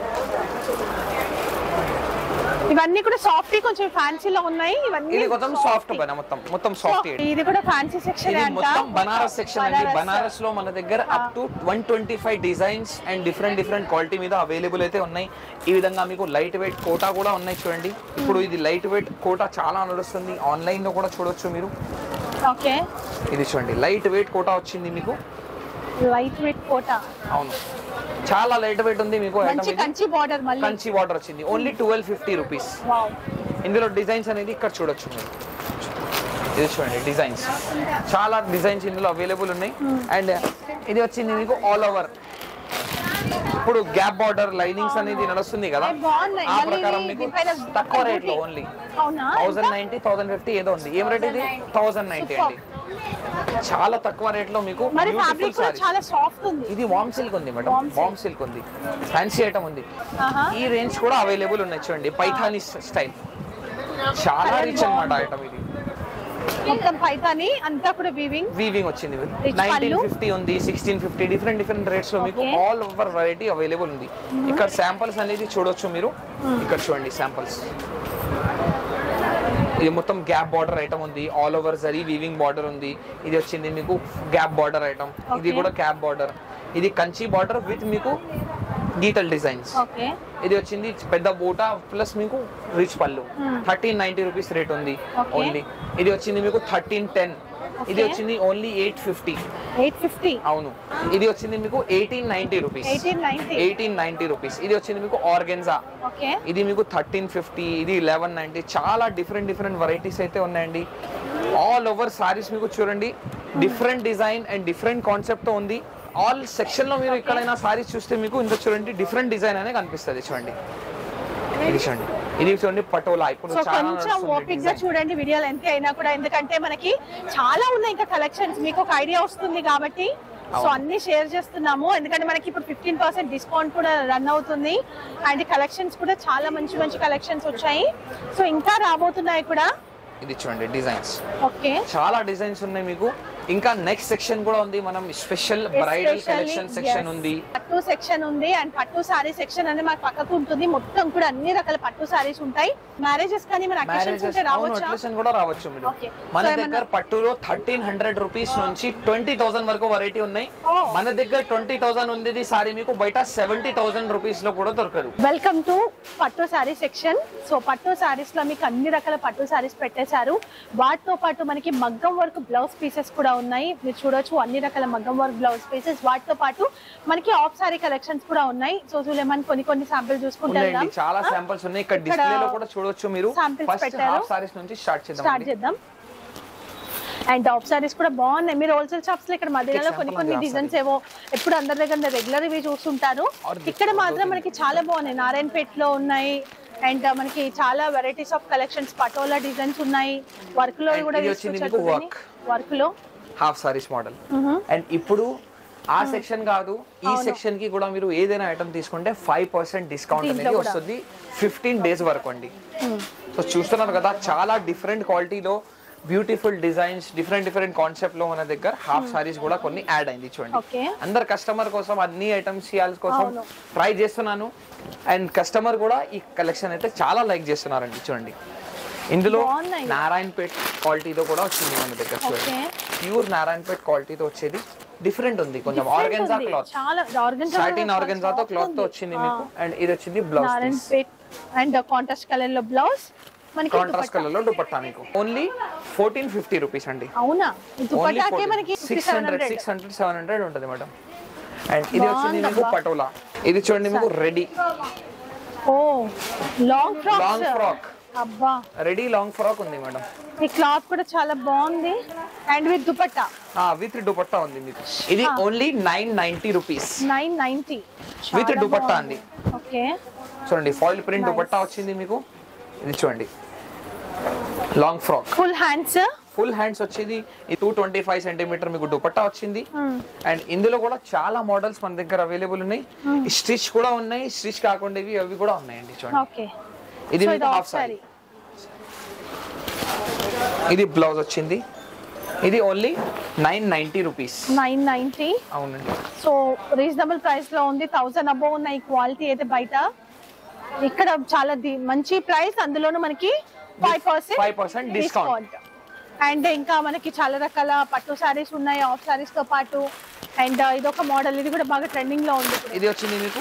ఇవన్నీ కూడా సాఫ్ట్ కొంచెం ఫ్యాన్సీలో ఉన్నాయి ఇవన్నీ ఇది మొత్తం సాఫ్ట్ పైన మొత్తం మొత్తం సాఫ్ట్ ఇది కూడా ఫ్యాన్సీ సెక్షన్ ఇది అంట మొత్తం బనారస్ సెక్షన్ అండి బనారస్ లో మన దగ్గర up to one twenty five designs and different different quality మీద అవైలబుల్ అయితే ఉన్నాయి ఈ విధంగా మీకు లైట్ వెయిట్ కోటా కూడా ఉన్నాయి చూడండి ఇప్పుడు ఇది లైట్ వెయిట్ కోటా చాలా నడుస్తుంది ఆన్లైన్ లో కూడా చూడొచ్చు మీరు ఓకే ఇది చూడండి లైట్ వెయిట్ కోటా వచ్చింది మీకు లైట్ వెయిట్ కోట అవును చాలా లైట్ వెయిట్ ఉంది మీకు మంచి ఐటమ్ ఇది కంచి బార్డర్ మళ్ళీ కంచి వాటర్ వచ్చింది only twelve fifty rupees wow ఇందులో డిజైన్స్ అనేది ఇక్కడ చూడొచ్చు మీరు ఇది చూడండి డిజైన్స్ చాలా డిజైన్స్ ఇందులో అవైలబుల్ ఉన్నాయి అండ్ ఇది వచ్చింది మీకు ఆల్ ఓవర్ ఇప్పుడు గ్యాప్ బార్డర్ లైనింగ్స్ అనేది నడుస్తుంది కదా అవి బాగున్నాయి. ఆ మళ్ళీ ప్రకారం ఇవి మీకు దీనిపైన తక్కువ రేట్ లో ఓన్లీ అవునా థౌసండ్ నైన్టీ థౌసండ్ ఫిఫ్టీ ఏదో ఉంది ఏం రేట్ ఇది థౌసండ్ నైన్టీ అండి చాలా తక్కువ రేట్ లో మీకు మరి బ్యూటిఫుల్ ఫ్యాబ్రిక్ కూడా సారీస్ చాలా సాఫ్ట్ ఉంది ఇది వామ్ సిల్క్ ఉంది madam Warm silk. Warm silk ఉంది ఫ్యాన్సీ ఐటమ్ ఉంది ఆహా. ఈ రేంజ్ కూడా అవైలబుల్ ఉన్నాయి చూడండి పైథానీ స్టైల్ చాలా Colour రిచ్ అన్నమాట బాగుంది. ఐటమ్ ఇది మొత్తం పైతాని అంతా కూడా వీవింగ్ వీవింగ్ వచ్చింది Rich నైన్టీన్ పళ్ళు. ఫిఫ్టీ ఉంది sixteen fifty different different rates లో మీకు Okay. All over variety available ఉంది ఇక్కడ శాంపుల్స్ అనేది చూడొచ్చు మీరు ఇక్కడ చూడండి శాంపుల్స్ ఇది మొత్తం గ్యాప్ బార్డర్ ఐటమ్ ఉంది all over zari weaving border ఉంది ఇది వచ్చింది మీకు గ్యాప్ బార్డర్ ఐటమ్ ఇది Okay. కూడా క్యాప్ బార్డర్ ఇది కంచి బార్డర్ విత్ మీకు గీతల్ డిజైన్స్ ఓకే ఇది వచ్చింది పెద్ద బూట ప్లస్ మీకు రిచ్ పళ్ళు Hmm. Thirteen ninety rupees rate ఉంది Okay. ఓన్లీ ఇది వచ్చింది మీకు థర్టీన్ టెన్ ఇది Okay. వచ్చింది only eight fifty eight fifty అవును ఇది వచ్చింది మీకు eighteen ninety rupees eighteen ninety eighteen ninety rupees ఇది వచ్చింది మీకు ఆర్గెన్జా ఓకే ఇది మీకు థర్టీన్ ఫిఫ్టీ ఇది లెవెన్ నైన్టీ చాలా డిఫరెంట్ డిఫరెంట్ వెరైటీస్ అయితే ఉన్నాయండి ఆల్ ఓవర్ సారీస్ మీకు చూడండి different design and different concept తో ఉంది ఆల్ సెక్షన్ లో మీరు ఎక్కడైనా సారీస్ చూస్తే మీకు ఇంత చూడండి డిఫరెంట్ డిజైన్ అనే కనిపిస్తుంది చూడండి ఇది చూడండి ఇది చూడండి పటోలా ఇప్పుడు సో చాలా కొంచెం నడుస్తుంది ఓపిక్ గా design. చూడండి వీడియోలు ఎంత అయినా కూడా ఎందుకంటే మనకి చాలా ఉన్నాయి ఇంకా కలెక్షన్స్ మీకు ఒక ఐడియా వస్తుంది కాబట్టి సో అవును. అన్ని షేర్ చేస్తున్నాము ఎందుకంటే మనకి ఇప్పుడు ఫిఫ్టీన్ పర్సెంట్ డిస్కౌంట్ కూడా రన్ అవుతుంది అండ్ కలెక్షన్స్ కూడా చాలా మంచి మంచి కలెక్షన్స్ వచ్చాయి సో ఇంకా రాబోతున్నాయి కూడా ఇది చూడండి డిజైన్స్ ఓకే చాలా డిజైన్స్ ఉన్నాయి మీకు ఇంకా నెక్స్ట్ సెక్షన్ కూడా ఉంది మనం స్పెషల్ బ్రైడల్ కలెక్షన్ సెక్షన్ ఉంది పట్టు సెక్షన్ ఉంది అండ్ పట్టు సారీ సెక్షన్ అనేది మాకు పక్కకు ఉంటుంది మొత్తం కూడా అన్ని రకాల పట్టు సారీస్ ఉంటాయి మ్యారేజెస్ కానీ మన అకేషన్స్ మ్యారేజెస్ ఉంటే అవును రావచ్చా అట్లేషన్ కూడా రావచ్చు మీరు Okay. మన So దగ్గర ఏమన్నా- పట్టులో థర్టీన్ హండ్రెడ్ రూపీస్ నుంచి ట్వంటీ థౌసండ్ వరకు వెరైటీ ఉన్నాయి Oh. మన దగ్గర ట్వంటీ థౌసండ్ ఉంది సారీ మీకు బయట సెవెంటీ థౌసండ్ రూపీస్ లో కూడా దొరకదు వెల్కమ్ టు పట్టు శారీ సెక్షన్ సో పట్టు శారీస్ లో మీకు అన్ని రకాల పట్టు శారీస్ పెట్టేశారు వాటితో పాటు మనకి మగ్గం వర్క్ బ్లౌజ్ పీసెస్ కూడా ఉన్నాయి మీరు చూడొచ్చు అన్ని రకాల మగ్గం వర్క్ బ్లౌజ్ పీసెస్ వాటితో పాటు మనకి ఆఫ్ శారీ కలెక్షన్స్ కూడా ఉన్నాయి సో చూలేమని కొన్ని కొన్ని శాంపిల్ చూసుకుంటే ఉన్నాయండి చాలా శాంపిల్స్ ఉన్నాయి ఇక్కడ ఇక్కడ డిస్ప్లే లో కూడా చూడొచ్చు మీరు samples ఫస్ట్ పెట్టారు. హాఫ్ సారీస్ నుంచి స్టార్ట్ చేద్దాం స్టార్ట్ చేద్దాం అండ్ ఆఫ్ సారీస్ కూడా బాగున్నాయి మీరు హోల్సేల్ షాప్స్ లో ఇక్కడ మధ్యలో కొన్ని example కొన్ని ఉంది half డిజైన్స్ ఏవో ఎప్పుడు అందరి దగ్గర రెగ్యులర్ ఇవి చూస్తుంటారు Or this ఇక్కడ one మాత్రం మనకి చాలా బాగున్నాయి నారాయణపేట్ లో ఉన్నాయి అండ్ మనకి చాలా varieties of collections patola designs ఉన్నాయి వర్క్ లో And కూడా ఇది వచ్చింది మీకు work. వర్క్ లో హాఫ్ సారీస్ మోడల్ అండ్ ఇప్పుడు ఆ సెక్షన్ కాదు ఈ సెక్షన్ కి కూడా మీరు ఏదైనా ఐటమ్ తీసుకుంటే ఫైవ్ పర్సెంట్ డిస్కౌంట్ దీంట్లో అనేది కూడా. వస్తుంది ఫిఫ్టీన్ డేస్ వరకు అండి సో చూస్తున్నారు కదా చాలా డిఫరెంట్ క్వాలిటీలో beautiful designs different different concept లో మన దగ్గర హాఫ్ సారీస్ కూడా కొన్ని యాడ్ అయింది చూడండి ఓకే అందరు కస్టమర్ కోసం అన్ని ఐటమ్స్ చేయాల్సి కోసం అవును. ట్రై చేస్తున్నాను అండ్ కస్టమర్ కూడా ఈ కలెక్షన్ అయితే చాలా లైక్ చేస్తున్నారండి చూడండి ఇందులో బాగున్నాయి. నారాయణపేట్ క్వాలిటీతో కూడా వచ్చింది మన దగ్గర చూడండి ఓకే ప్యూర్ నారాయణపేట్ క్వాలిటీతో వచ్చేది డిఫరెంట్ ఉంది కొంచెం Different ఆర్గెన్జా ఉంది. క్లాత్ చాలా ఆర్గెన్జా సాటిన్ ఆర్గెన్జాతో క్లాత్ తో వచ్చింది మీకు అండ్ ఇది వచ్చింది blouse Narayanpet and contrast colour లో బ్లౌజ్ మనకి కాంట్రాస్ట్ దుపట్టా. కలర్ లో దుపట్టా మీకు ఓన్లీ ఫోర్టీన్ ఫిఫ్టీ రూపీస్ అండి అవునా ఈ దుపట్టాకే మనకి six hundred six hundred seven hundred ఉంటుంది మేడం అండ్ ఇది వచ్చింది మీకు బాగుందబ్బా. పటోలా ఇది చూడండి మీకు రెడీ ఓ లాంగ్ ఫ్రాక్ లాంగ్ ఫ్రాక్ అబ్బా రెడీ లాంగ్ ఫ్రాక్ ఉంది మేడం ఈ క్లాత్ కూడా చాలా బాగుంది and with dupatta with dupatta ఉంది మీకు ఇది only nine ninety rupees nine ninety With dupatta అండి. ఓకే చూడండి ఫాయిల్ ప్రింట్ దుపట్టా వచ్చింది మీకు ఇది చూడండి long frock full hands full hands వచ్చేది ఈ టూ ట్వంటీ ఫైవ్ సెంటీమీటర్ మీకు దుపట్టా వచ్చింది అండ్ ఇందులో కూడా చాలా మోడల్స్ మన దగ్గర అవైలబుల్ ఉన్నాయి స్టిచ్ కూడా ఉన్నాయి స్టిచ్ కాకుండా ఇవి అవి కూడా ఉన్నాయండి చూడండి ఓకే ఇది సో మీకు ఇది హాఫ్ హాఫ్ సారీ సారీ ఇది బ్లౌజ్ వచ్చింది ఇది only nine ninety rupees nine ninety అవునండి సో రీజనబుల్ ప్రైస్ లో ఉంది థౌసండ్ అబోవ్ ఉన్న ఈ క్వాలిటీ అయితే బయట ఇక్కడ చాలా ది- మంచి ప్రైస్ అందులోనూ మనకి ఫైవ్ పర్సెంట్ 5% discount. అండ్ ఇంకా మనకి చాలా రకాల పట్టు సారీస్ ఉన్నాయి ఆఫ్ సారీస్ తో పాటు అండ్ ఇది ఒక మోడల్ ఇది కూడా బాగా ట్రెండింగ్ లో ఉంది ఇప్పుడు. ఇది వచ్చింది మీకు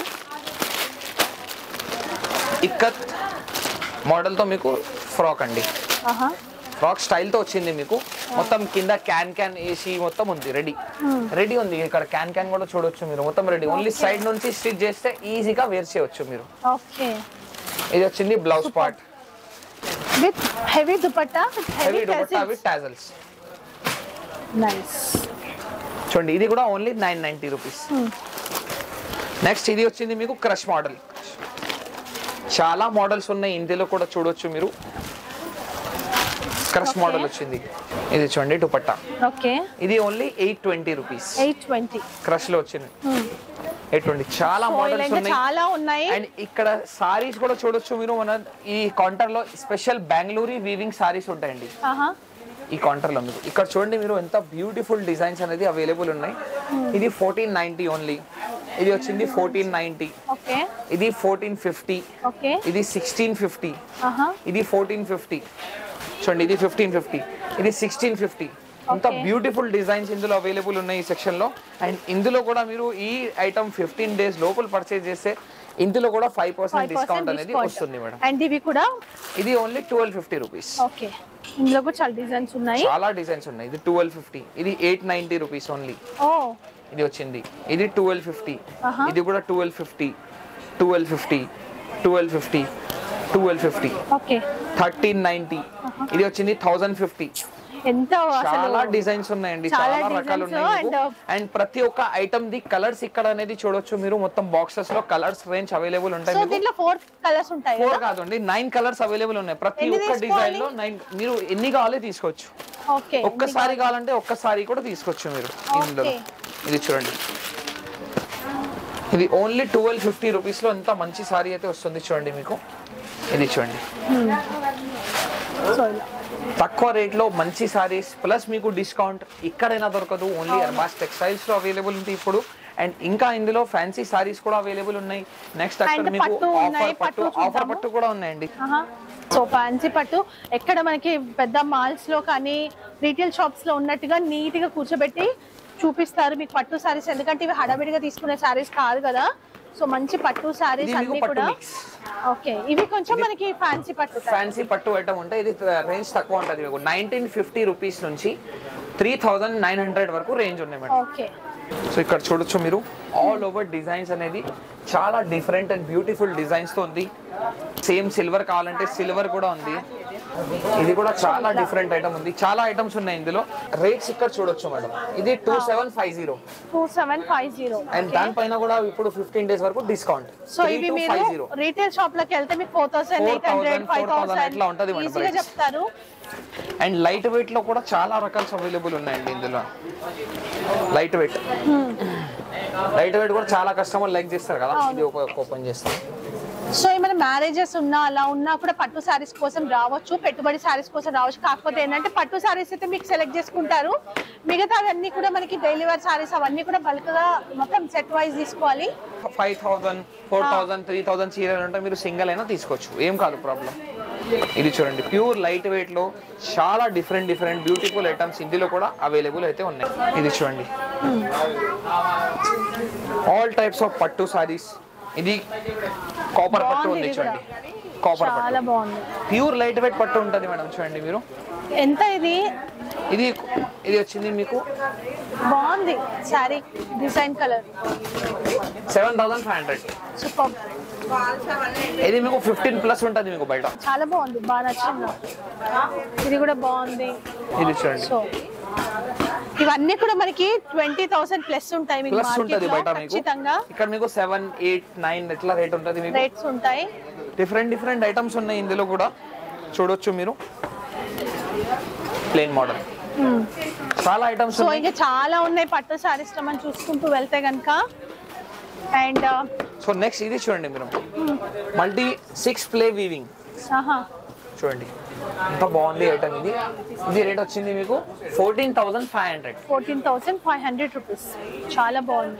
ఇక్కత్ మోడల్ తో మీకు ఫ్రాక్ అండి ఆహా ఫ్రాక్ స్టైల్ తో వచ్చింది మీకు మొత్తం కింద క్యాన్ క్యాన్ ఏసీ మొత్తం ఉంది రెడీ రెడీ ఉంది ఇక్కడ క్యాన్ క్యాన్ కూడా చూడొచ్చు మీరు మొత్తం రెడీ ఓన్లీ సైడ్ నుంచి స్టిచ్ చేస్తే ఈజీగా వేర్ చేయవచ్చు మీరు ఓకే ఇది వచ్చింది blouse part with heavy dupatta with heavy heavy dupatta with tassels nice చూడండి ఇది కూడా only nine ninety rupees next ఇది వచ్చింది మీకు క్రష్ మోడల్ చాలా మోడల్స్ ఉన్నాయి ఇందులో కూడా చూడొచ్చు మీరు క్రష్ Okay. మోడల్ వచ్చింది ఇది చూడండి దుపట్టా ఓకే ఇది only eight twenty rupees eight twenty crush లో వచ్చింది ఎయిట్ ట్వంటీ చాలా మోడల్స్ ఉన్నాయి చాలా ఉన్నాయి అండ్ ఇక్కడ సారీస్ కూడా చూడొచ్చు మీరు మన ఈ కౌంటర్ లో స్పెషల్ బెంగళూరు వీవింగ్ సారీస్ ఉంటాయండి ఆహా ఈ కౌంటర్ లో మీకు ఇక్కడ చూడండి మీరు ఎంత బ్యూటిఫుల్ డిజైన్స్ అనేది అవైలబుల్ ఉన్నాయి ఇది ఫోర్టీన్ నైన్టీ ఓన్లీ ఇది వచ్చింది ఫోర్టీన్ నైన్టీ ఓకే ఇది ఫోర్టీన్ ఫిఫ్టీ ఓకే ఇది సిక్స్టీన్ ఫిఫ్టీ ఆహా ఇది ఫోర్టీన్ ఫిఫ్టీ చూడండి ఇది ఫిఫ్టీన్ ఫిఫ్టీ ఇది సిక్స్టీన్ ఫిఫ్టీ అంత Okay. బ్యూటిఫుల్ డిజైన్స్ ఇందులో అవైలబుల్ ఉన్నాయి ఈ సెక్షన్ లో అండ్ ఇందులో కూడా మీరు ఈ ఐటమ్ ఫిఫ్టీన్ డేస్ లోపల పర్చేజ్ చేస్తే ఇందులో కూడా five percent five discount percent అనేది వస్తుంది మేడం అండ్ ఇవి కూడా ఇది only twelve fifty rupees okay ఇందులో కూడా చాలా డిజైన్స్ ఉన్నాయి చాలా డిజైన్స్ ఉన్నాయి ఇది ట్వెల్వ్ ఫిఫ్టీ ఇది ఎయిట్ నైన్టీ రూపీస్ ఓన్లీ ఓ ఇది వచ్చింది ఇది ట్వెల్వ్ ఫిఫ్టీ ఆహా. ఇది కూడా twelve fifty twelve fifty twelve fifty twelve fifty okay thirteen ninety ఇది వచ్చింది థౌజండ్ ఫిఫ్టీ ఎంత చాలా అసలు డిజైన్స్ ఉన్నాయండి చాలా చాలా రకాలు designs ఉన్నాయి and, uh, అండ్ ప్రతి ఒక్క ఐటమ్ ది కలర్స్ ఇక్కడ అనేది చూడొచ్చు మీరు మొత్తం బాక్సెస్ లో కలర్స్ రేంజ్ అవైలబుల్ సో ఉంటాయి మీకు దీంట్లో ఫోర్ కలర్స్ ఉంటాయి ఫోర్ కదా కాదండి నైన్ కలర్స్ అవైలబుల్ ఉన్నాయి ప్రతి ఎన్ని ఒక్క తీసుకోవాలి? డిజైన్ లో నైన్ మీరు ఎన్ని కావాలి తీసుకోవచ్చు ఓకే ఒక్కసారి కావాలంటే ఒక్కసారి కూడా తీసుకోవచ్చు మీరు ఇందులో Okay. ఇది చూడండి ఇది ఓన్లీ ట్వెల్వ్ ఫిఫ్టీ రూపీస్ లో ఎంత మంచి సారీ అయితే వస్తుంది చూడండి మీకు ఇది చూడండి సో ఇలా తక్కువ రేట్ లో మంచి సారీస్ ప్లస్ మీకు డిస్కౌంట్ ఇక్కడైనా దొరకదు ఓన్లీ అర్బాస్ టెక్స్టైల్స్ లో అవైలబుల్ ఉంది ఇప్పుడు అండ్ ఇంకా ఇందులో ఫ్యాన్సీ సారీస్ కూడా అవైలబుల్ ఉన్నాయి నెక్స్ట్ అక్కడ And మీకు పట్టు ఉన్నాయి, ఆఫర్ పట్టు పట్టు ఆఫర్ చూద్దాము. పట్టు కూడా ఉన్నాయండి ఆహా. సో ఫ్యాన్సీ పట్టు ఎక్కడ మనకి పెద్ద మాల్స్ లో కానీ రీటైల్ షాప్స్ లో ఉన్నట్టుగా నీట్ గా కూర్చోబెట్టి చూపిస్తారు మీకు పట్టు సారీస్ ఎందుకంటే ఇవి హడావిడిగా తీసుకునే సారీస్ కాదు కదా సో మంచి పట్టు సారీస్ ఇది మీకు అన్ని పట్టు కూడా మిక్స్ ఓకే ఇవి కొంచెం మనకి ఫ్యాన్సీ పట్టు type. ఫ్యాన్సీ పట్టు ఐటమ్ ఉంటే ఇది రేంజ్ తక్కువ ఉంటుంది మీకు నైన్టీన్ ఫిఫ్టీ రూపీస్ నుంచి త్రీ థౌజండ్ నైన్ హండ్రెడ్ వరకు రేంజ్ ఉన్నాయి మేడం ఓకే సో ఇక్కడ చూడొచ్చు మీరు ఆల్ ఓవర్ డిజైన్స్ అనేది చాలా డిఫరెంట్ అండ్ బ్యూటిఫుల్ డిజైన్స్ తో ఉంది సేమ్ సిల్వర్ కావాలంటే సిల్వర్ కూడా ఉంది ఇది కూడా చాలా డిఫరెంట్ ఐటమ్ ఉంది చాలా ఐటమ్స్ ఉన్నాయి ఇందులో రేట్స్ ఇక్కడ చూడొచ్చు మేడం ఇది two seven five zero two seven five zero and దానిపైన కూడా ఇప్పుడు ఫిఫ్టీన్ డేస్ వరకు డిస్కౌంట్ సో ఇవి మీరు ఫైవ్ జీరో రీటైల్ షాప్ లోకి వెళ్తే మీకు four thousand eight hundred 4,000, five 4,000 ఇట్లా ఉంటది థౌసండ్ మేడం ఈజీగా prices. చెప్తారు అండ్ లైట్ వెయిట్ లో కూడా చాలా రకాల్స్ అవైలబుల్ ఉన్నాయండి ఇందులో లైట్ వెయిట్ లైట్ వెయిట్ కూడా చాలా కస్టమర్ లైక్ చేస్తారు కదా ఇది ఓపెన్ చేస్తాం సో ఏమైనా మ్యారేజెస్ ఉన్నా అలా ఉన్నా కూడా పట్టు శారీస్ కోసం రావచ్చు పెట్టుబడి శారీస్ కోసం రావచ్చు కాకపోతే ఏంటంటే పట్టు శారీస్ అయితే మీకు సెలెక్ట్ చేసుకుంటారు మిగతా అన్ని కూడా మనకి డైలీ వేర్ శారీస్ అవన్నీ కూడా బల్క్ గా మొత్తం సెట్ వైజ్ తీసుకోవాలి five thousand four thousand three thousand చీరలు ఉంటే మీరు సింగిల్ అయినా తీసుకోవచ్చు ఏం కాదు ప్రాబ్లం ఇది చూడండి ప్యూర్ లైట్ వెయిట్ లో చాలా డిఫరెంట్ డిఫరెంట్ బ్యూటిఫుల్ ఐటమ్స్ ఇందులో కూడా అవైలబుల్ అయితే ఉన్నాయి ఇది చూడండి ఆల్ టైప్స్ ఆఫ్ పట్టు సారీస్ ఇది కాపర్ పట్టు బాగుంది ఉంది ఇది చూడండి కాపర్ చాలా పట్టు బాగుంది ప్యూర్ లైట్ వెయిట్ పట్టు ఉంటుంది మేడం చూడండి మీరు ఎంత ఇది ఇది ఇది వచ్చింది మీకు బాగుంది saree design colour seven thousand five hundred super ఇది మీకు ఫిఫ్టీన్ ప్లస్ ఉంటుంది మీకు బయట చాలా బాగుంది బాగా నచ్చింది నాకు. ఇది కూడా బాగుంది ఇది చూడండి సో ఇవన్నీ కూడా మనకి ట్వంటీ థౌసండ్ ప్లస్ ఉంటాయి మీకు ప్లస్ మార్కెట్ ఉంటుంది లో బయట మీకు ఖచ్చితంగా ఇక్కడ మీకు సెవెన్ ఎయిట్ నైన్ ఎట్లా రేట్ ఉంటుంది మీకు రేట్స్ ఉంటాయి డిఫరెంట్ డిఫరెంట్ ఐటమ్స్ ఉన్నాయి ఇందులో కూడా చూడొచ్చు మీరు ప్లేన్ మోడల్ చాలా ఐటమ్స్ సో ఉన్నాయి ఇంకా చాలా ఉన్నాయి పట్టు సారీస్ లో మనం చూసుకుంటూ వెళ్తే గనుక అండ్ సో నెక్స్ట్ ఇది చూడండి మీరు మల్టీ సిక్స్ ప్లే వీవింగ్ చూడండి ఎంత బాగుంది ఐటమ్ ఇది ఇది రేట్ వచ్చింది మీకు fourteen thousand five hundred fourteen thousand five hundred rupees చాలా బాగుంది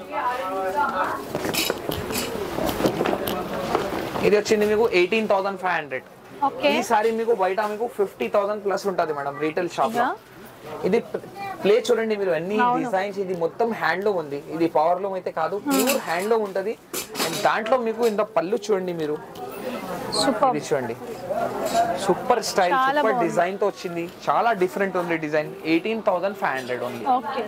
ఇది వచ్చింది మీకు eighteen thousand five hundred okay ఈ సారీ మీకు బయట మీకు ఫిఫ్టీ థౌసండ్ ప్లస్ ఉంటుంది మేడం రీటైల్ షాప్ లో ఇదా? ఇది ప్లే చూడండి మీరు అన్ని అవును. డిజైన్స్ ఇది మొత్తం హ్యాండ్లూమ్ ఉంది ఇది పవర్ లూమ్ అయితే కాదు ప్యూర్ హ్యాండ్లూమ్ ఉంటది అండ్ దాంట్లో మీకు ఇంత పళ్ళు చూడండి మీరు సూపర్ ఇది చూడండి సూపర్ స్టైల్ చాలా సూపర్ బాగుంది. డిజైన్ తో వచ్చింది చాలా డిఫరెంట్ ఉంది design eighteen thousand five hundred only okay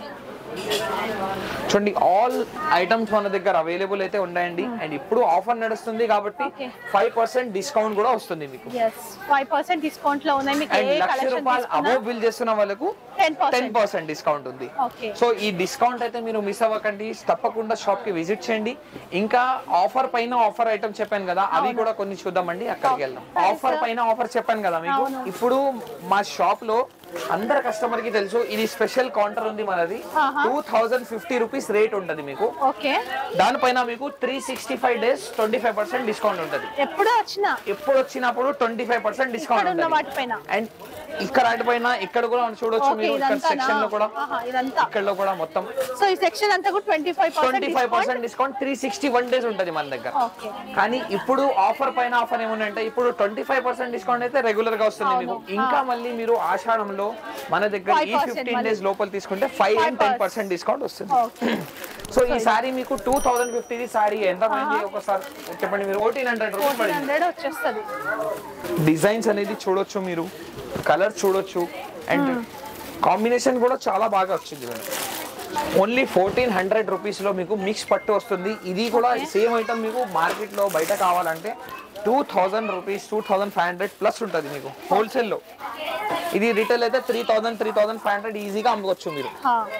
చూడండి ఆల్ ఐటమ్స్ మన దగ్గర అవైలబుల్ అయితే ఉన్నాయండి అండ్ ఇప్పుడు ఆఫర్ నడుస్తుంది కాబట్టి Okay. ఫైవ్ పర్సెంట్ డిస్కౌంట్ కూడా వస్తుంది మీకు ఎస్ ఫైవ్ పర్సెంట్ డిస్కౌంట్ లో ఉన్నాయి మీకు అండ్ ఏ లక్ష కలెక్షన్ రూపాయలు తీసుకున్నా అబోవ్ బిల్ చేస్తున్న వాళ్ళకు ten ten percent percent discount ఉంది ఓకే సో ఈ డిస్కౌంట్ అయితే మీరు మిస్ అవ్వకండి తప్పకుండా షాప్ కి విజిట్ చేయండి ఇంకా ఆఫర్ పైన ఆఫర్ ఐటమ్ చెప్పాను కదా అవి కూడా కొన్ని చూద్దామండి అక్కడికి వెళ్దాం ఆఫర్ పైన ఆఫర్ చెప్పాను కదా మీకు అవును. ఇప్పుడు మా షాప్ లో అందరు కస్టమర్ కి తెలుసు ఇది స్పెషల్ కౌంటర్ ఉంది మనది ఆహా. Two thousand fifty rupees rate ఉంటది మీకు ఓకే దానిపైన మీకు three sixty five days twenty five percent discount ఉంటది ఎప్పుడు వచ్చినా ఎప్పుడు వచ్చినప్పుడు ట్వంటీ ఫైవ్ పర్సెంట్ ఇక్కడ డిస్కౌంట్ ఉన్న ఉంటుంది వాటిపైన అండ్ ఇక్కడ పైన ఇక్కడ కూడా చూడొచ్చు ఓకే మీరు ఇక్కడ ఇదంతా సెక్షన్ లో కూడా ఇదంతా ఇక్కడ కూడా మొత్తం సో ఈ సెక్షన్ అంతా కూడా twenty five twenty five percent percent discount three sixty one days ఉంటుంది మన దగ్గర ఓకే కానీ ఇప్పుడు ఆఫర్ పైన ఆఫర్ ఏముందంటే ఇప్పుడు ట్వంటీ ఫైవ్ పర్సెంట్ డిస్కౌంట్ అయితే రెగ్యులర్ గా వస్తుంది మీకు అవును. ఇంకా మళ్ళీ మీరు ఆషాఢంలో మన దగ్గర ఈ 5% ఫిఫ్టీన్ మళ్ళీ. డేస్ లోపల తీసుకుంటే five and ten percent discount వస్తుంది ఓకే సో ఈ సారీ మీకు టూ థౌసండ్ ఫిఫ్టీ సారీ ఎంత పడింది ఒకసారి చెప్పండి మీరు ఫోర్టీన్ హండ్రెడ్ రూపీస్ ఫోర్టీన్ పడింది హండ్రెడ్ వచ్చేస్తుంది డిజైన్స్ అనేది చూడొచ్చు మీరు కలర్ చూడొచ్చు అండ్ కాంబినేషన్ కూడా చాలా బాగా వచ్చింది ఓన్లీ ఫోర్టీన్ హండ్రెడ్ రూపీస్ లో మీకు మిక్స్ పట్టు వస్తుంది ఇది కూడా సేమ్ ఐటమ్ మీకు మార్కెట్ లో బయట కావాలంటే two thousand rupees two thousand five hundred plus ఉంటుంది మీకు హోల్సేల్ లో ఇది రిటైల్ అయితే three thousand three thousand five hundred ఈజీగా అమ్ముకోవచ్చు మీరు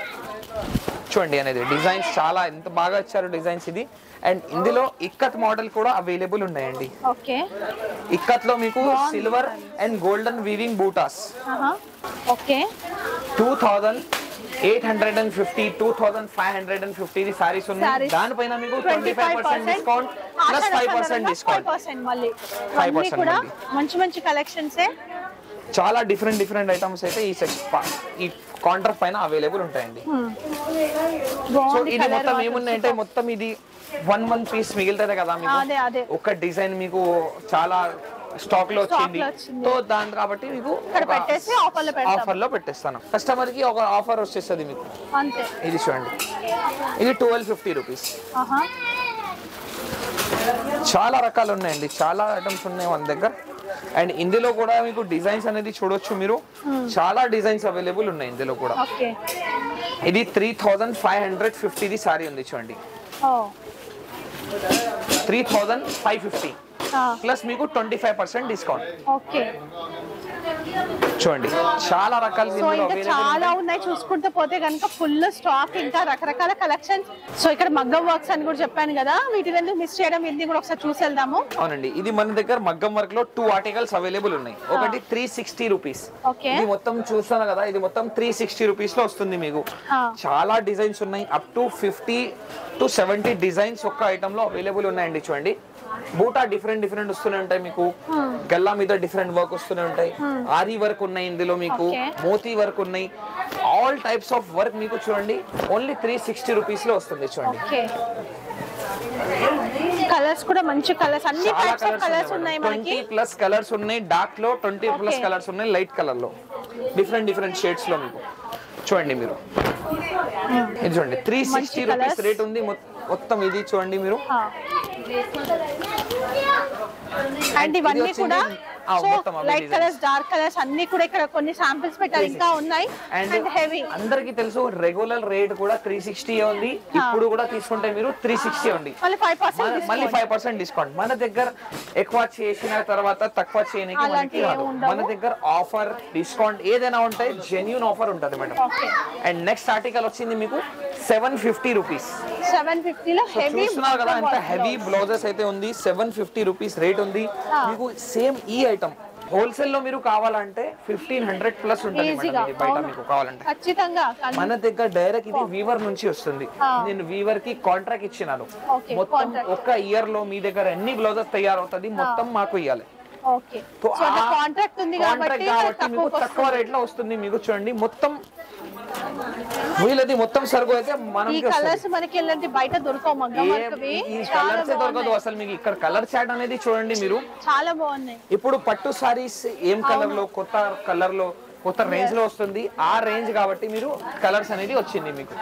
చూడండి అనేది డిజైన్స్ చాలా ఎంత బాగా ఇచ్చారు డిజైన్స్ ఇది అండ్ ఇందులో ఇక్కత్ మోడల్ కూడా అవైలబుల్ ఉన్నాయండి ఓకే ఇక్కత్ లో మీకు సిల్వర్ అండ్ గోల్డెన్ వీవింగ్ బూటాస్ okay two thousand eight hundred and fifty two thousand five hundred and fifty sarees ఉన్నాయి Sarees. దానిపైన మీకు twenty twenty five percent discount plus five percent five discount percent మళ్ళీ 5% అన్నీ కూడా మళ్ళీ. మంచి మంచి కలెక్షన్సే చాలా డిఫరెంట్ డిఫరెంట్ ఐటమ్స్ అయితే ఈ సెక్స్ ఈ కౌంటర్ పైన అవైలబుల్ ఉంటాయండి సో బాగుంది ఇది కలర్ మొత్తం ఏమున్నాయంటే మొత్తం ఇది వన్ వన్ పీస్ మిగులుతుంది కదా అదే, అదే. మీకు ఒక డిజైన్ మీకు చాలా స్టాక్ లో వచ్చింది లో వచ్చింది. సో దాని కాబట్టి మీకు ఇక్కడ పెట్టేసి offer లో పెడతాం. ఆఫర్ లో పెట్టేస్తాను కస్టమర్ కి ఒక ఆఫర్ వచ్చేస్తుంది మీకు అంతే ఇది చూడండి ఇది ట్వెల్వ్ ఫిఫ్టీ రూపీస్ ఆహా చాలా రకాలు ఉన్నాయండి చాలా ఐటమ్స్ ఉన్నాయి మన దగ్గర అండ్ ఇందులో కూడా మీకు డిజైన్స్ అనేది చూడొచ్చు మీరు చాలా డిజైన్స్ అవైలబుల్ ఉన్నాయి ఇందులో కూడా ఓకే ఇది త్రీ థౌజండ్ ఫైవ్ హండ్రెడ్ ఫిఫ్టీది సారీ ఉంది చూడండి ఓ three thousand five fifty plus మీకు twenty five percent discount okay చూడండి చాలా రకాలు సో ఇందులో ఇంకా అవైలబుల్ చాలా ఉన్నాయి చూసుకుంటూ పోతే కనుక ఫుల్ స్టాక్ ఇంకా రకరకాల కలెక్షన్స్ సో ఇక్కడ మగ్గం వర్క్స్ అని కూడా చెప్పాను కదా వీటిని ఎందుకు మిస్ చేయడం ఇది కూడా ఒకసారి చూసి వెళ్దాము అవునండి ఇది మన దగ్గర మగ్గం వర్క్ లో టూ ఆర్టికల్స్ అవైలబుల్ ఉన్నాయి ఒకటి త్రీ సిక్స్టీ రూపీస్ ఓకే ఇది మొత్తం చూస్తాను కదా ఇది మొత్తం త్రీ సిక్స్టీ రూపీస్ లో వస్తుంది మీకు ఆ. చాలా డిజైన్స్ ఉన్నాయి up to fifty to seventy designs ఒక్క ఐటమ్ లో అవైలబుల్ ఉన్నాయండి చూడండి బూటా డిఫరెంట్ డిఫరెంట్ వస్తూనే ఉంటాయి మీకు గల్లా మీద డిఫరెంట్ వర్క్ వస్తూనే ఉంటాయి ఆరి వర్క్ ఉన్నాయి ఇందులో మీకు Okay. మోతీ వర్క్ ఉన్నాయి ఆల్ టైప్స్ ఆఫ్ వర్క్ మీకు చూడండి ఓన్లీ త్రీ సిక్స్టీ రూపీస్ లో వస్తుంది చూడండి ఓకే కలర్స్ కూడా మంచి కలర్స్ అన్ని చాలా టైప్స్ ఆఫ్ కలర్స్ ఉన్నాయి మనకి ట్వంటీ ప్లస్ కలర్స్ ఉన్నాయి డార్క్ లో ట్వంటీ ప్లస్ Okay. కలర్స్ ఉన్నాయి లైట్ కలర్ లో డిఫరెంట్ డిఫరెంట్ షేడ్స్ లో మీకు చూడండి మీరు ఇది చూడండి త్రీ సిక్స్టీ మంచి రూపీస్ colours. రేట్ ఉంది మొ- మొత్తం ఇది చూడండి మీరు అండ్ ఇది ఇవన్నీ వచ్చింది- కూడా ఆ, సో మొత్తం అవే light designs. Colours dark colours అన్ని కూడా ఇక్కడ కొన్ని శాంపిల్స్ పెట్టారు ఇంకా ఉన్నాయి అండ్ అండ్ హెవీ అందరికి తెలుసు రెగ్యులర్ రేట్ కూడా త్రీ సిక్స్టీ ఉంది ఇప్పుడు కూడా తీసుకుంటే మీరు త్రీ సిక్స్టీ ఉంది మళ్ళీ ఫైవ్ మన- మళ్ళీ పర్సెంట్ ఫైవ్ పర్సెంట్ డిస్కౌంట్ మన దగ్గర ఎక్కువ చేసిన తర్వాత తక్కువ చేయడానికి మనకి అలాంటివి రాదు ఉండవు. మన దగ్గర ఆఫర్ డిస్కౌంట్ ఏదైనా ఉంటాయి జెన్యున్ ఆఫర్ ఉంటుంది madam okay and next article వచ్చింది మీకు సెవెన్ ఫిఫ్టీ రూపీస్ సెవెన్ ఫిఫ్టీలో హెవీ చూస్తున్నారు కదా ఎంత హెవీ బ్లౌజెస్ అయితే ఉంది సెవెన్ ఫిఫ్టీ రూపీస్ రేట్ ఉంది మీకు సేమ్ ఈ ఐటమ్ హోల్సేల్ లో మీరు కావాలంటే ఫిఫ్టీన్ హండ్రెడ్ ప్లస్ ఉంటుంది ఈజీగా మేడం ఇది బయట మీకు కావాలంటే ఖచ్చితంగా కానీ మన దగ్గర డైరెక్ట్ ఇది వీవర్ నుంచి వస్తుంది నేను వీవర్ కి కాంట్రాక్ట్ ఇచ్చినాను Okay, మొత్తం contract. ఒక ఇయర్ లో మీ దగ్గర ఎన్ని బ్లౌజెస్ తయారవుతుంది మొత్తం మాకు ఇవ్వాలి ఓకే సో కాంట్రాక్ట్ ఉంది కాబట్టి కాబట్టి మీకు తక్కువ తక్కువ రేట్ లో వస్తుంది మీకు చూడండి మొత్తం వీళ్ళది మొత్తం సరుకు అయితే ఈ మనకి కలర్స్ మనకి ఎలాంటి బయట దొరకవు మగ్గం వర్క్వి ఈ చాలా కలర్స్ దొరకదు బాగున్నాయి అసలు మీకు ఇక్కడ కలర్ చాట్ అనేది చూడండి మీరు చాలా బాగున్నాయి ఇప్పుడు పట్టు సారీస్ ఏం కలర్ లో కొత్త కలర్ లో కొత్త రేంజ్ లో వస్తుంది ఆ రేంజ్ కాబట్టి మీరు కలర్స్ అనేది వచ్చింది మీకు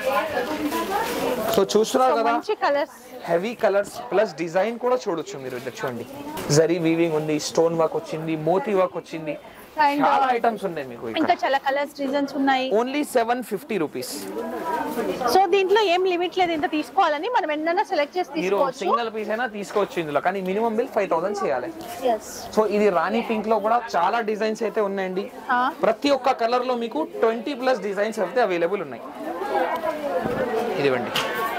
సో చూస్తున్నారు కదా మంచి colours heavy colours plus design కూడా చూడొచ్చు మీరు ఇక్కడ చూడండి జరీ వీవింగ్ ఉంది స్టోన్ వర్క్ వచ్చింది మోతీ వర్క్ వచ్చింది And, చాలా ఐటమ్స్ ఉన్నాయి మీకు ఇంకా చాలా కలర్స్ డిజైన్స్ ఉన్నాయి only seven fifty rupees so దీంట్లో ఏం లిమిట్ లేదు ఇంత తీసుకోవాలని మనం ఎన్నైనా సెలెక్ట్ చేసి మీరు తీసుకోవచ్చు సింగిల్ పీస్ అయినా తీసుకోవచ్చు ఇందులో కానీ మినిమం బిల్ ఫైవ్ థౌసండ్ చేయాలి ఎస్ సో ఇది రాణి పింక్ లో కూడా చాలా డిజైన్స్ అయితే ఉన్నాయండి ప్రతి ఒక్క కలర్ లో మీకు ట్వంటీ ప్లస్ డిజైన్స్ అయితే అవైలబుల్ ఉన్నాయి ఇదివ్వండి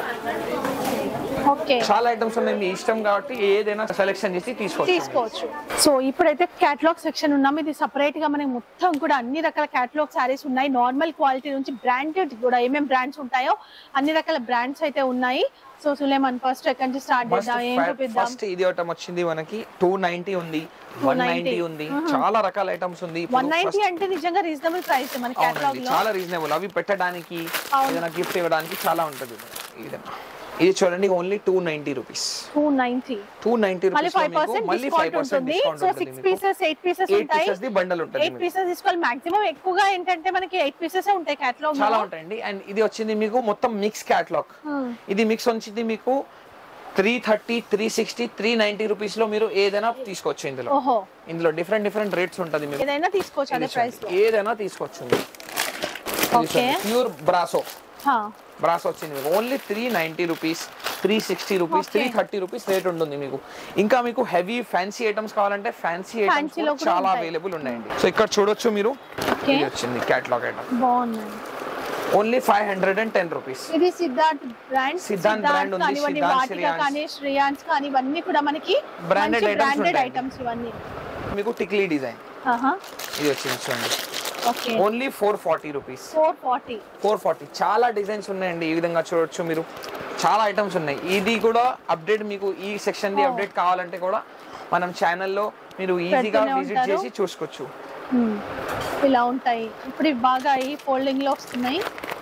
ఓకే చాలా ఐటమ్స్ ఉన్నాయి మీ ఇష్టం కాబట్టి ఏదైనా సెలెక్షన్ చేసి తీసుకోవచ్చు తీసుకోవచ్చు సో ఇప్పుడైతే క్యాటలాగ్ సెక్షన్ ఉన్నాం ఇది సపరేట్ గా మనకి మొత్తం కూడా అన్ని రకాల క్యాటలాగ్ సారీస్ ఉన్నాయి నార్మల్ క్వాలిటీ నుంచి బ్రాండెడ్ కూడా ఏమేం బ్రాండ్స్ ఉంటాయో అన్ని రకాల బ్రాండ్స్ అయితే ఉన్నాయి సో సులేమన్ ఫస్ట్ ఎక్కడి నుంచి స్టార్ట్ చేద్దాం ఏం చూపిద్దాం ఫస్ట్ ఇది ఐటమ్ వచ్చింది మనకి టూ నైన్టీ ఉంది వన్ నైన్టీ ఉంది చాలా రకాల ఐటమ్స్ ఉంది ఇప్పుడు వన్ నైన్టీ అంటే నిజంగా రీజనబుల్ ప్రైస్ మన క్యాటలాగ్ అవునండి లో చాలా రీజనబుల్ అవి పెట్టడానికి అవును. ఏదైనా గిఫ్ట్ ఇవ్వడానికి చాలా ఉంటుంది ఇది ఇది చూడండి only two ninety rupees two ninety two ninety మళ్ళీ రూపీస్ ఫైవ్ పర్సెంట్ మళ్ళీ ఫైవ్ డిస్కౌంట్ పర్సెంట్ ఉంటుంది డిస్కౌంట్ సో ఉంటుంది సిక్స్ మీకు పీసెస్ ఎయిట్ పీసెస్ ఎయిట్ ఉంటాయి పీసెస్ ది బండల్ ఉంటుంది ఎయిట్ మీకు. పీసెస్ తీసుకోవాలి మాక్సిమం ఎక్కువగా ఏంటంటే మనకి ఎయిట్ పీసెస్ ఉంటాయి క్యాటలాగ్ చాలా ఉంటాయండి అండ్ ఇది వచ్చింది మీకు మొత్తం మిక్స్ క్యాట్లాగ్ ఇది మిక్స్ వచ్చింది మీకు three thirty three sixty three ninety rupees లో మీరు ఏదైనా తీసుకోవచ్చు ఇందులో ఓహో ఇందులో డిఫరెంట్ డిఫరెంట్ రేట్స్ ఉంటుంది మీకు ఏదైనా తీసుకోవచ్చు అదే ప్రైస్ లో ఏదైనా తీసుకోవచ్చు ఓకే ప్యూర్ బ్రాసో బ్రాస్ వచ్చింది మీకు only three ninety rupees three sixty rupees three thirty rupees rate ఉంటుంది మీకు ఇంకా మీకు హెవీ ఫ్యాన్సీ ఐటమ్స్ కావాలంటే ఫ్యాన్సీ ఐటమ్స్ Fancy లో కూడా చాలా ఉంటాయి. అవైలబుల్ ఉన్నాయండి సో ఇక్కడ చూడొచ్చు మీరు ఓకే ఇది వచ్చింది క్యాట్లాగ్ ఐటమ్ బాగున్నాయి only five hundred and ten rupees ఇది సిద్ధార్థ్ బ్రాండ్ సిద్ధార్థ్ brand ఉంది, కానివ్వండి సిద్ధార్థ్ వాటిక శ్రేయాన్స్. కానీ శ్రేయాన్స్ కానీ ఇవన్నీ కూడా మనకి Branded items బ్రాండెడ్ ఉంటాయి. ఐటమ్స్ ఇవన్నీ మీకు టిక్లీ డిజైన్ ఆహా ఇది వచ్చింది చూడండి okay only four forty rupees four forty four forty చాలా డిజైన్స్ ఉన్నాయండి ఈ విధంగా చూడొచ్చు మీరు చాలా ఐటమ్స్ ఉన్నాయి ఇది కూడా అప్డేట్ మీకు ఈ సెక్షన్ ది Oh. అప్డేట్ కావాలంటే కూడా మనం ఛానల్లో మీరు ఈజీగా పెడుతూనే విజిట్ ఉంటారు. చేసి చూసుకోవచ్చు ఇలా ఉంటాయి ఇప్పుడు ఇవి బాగా ఈ ఫోల్డింగ్ లో వస్తున్నాయి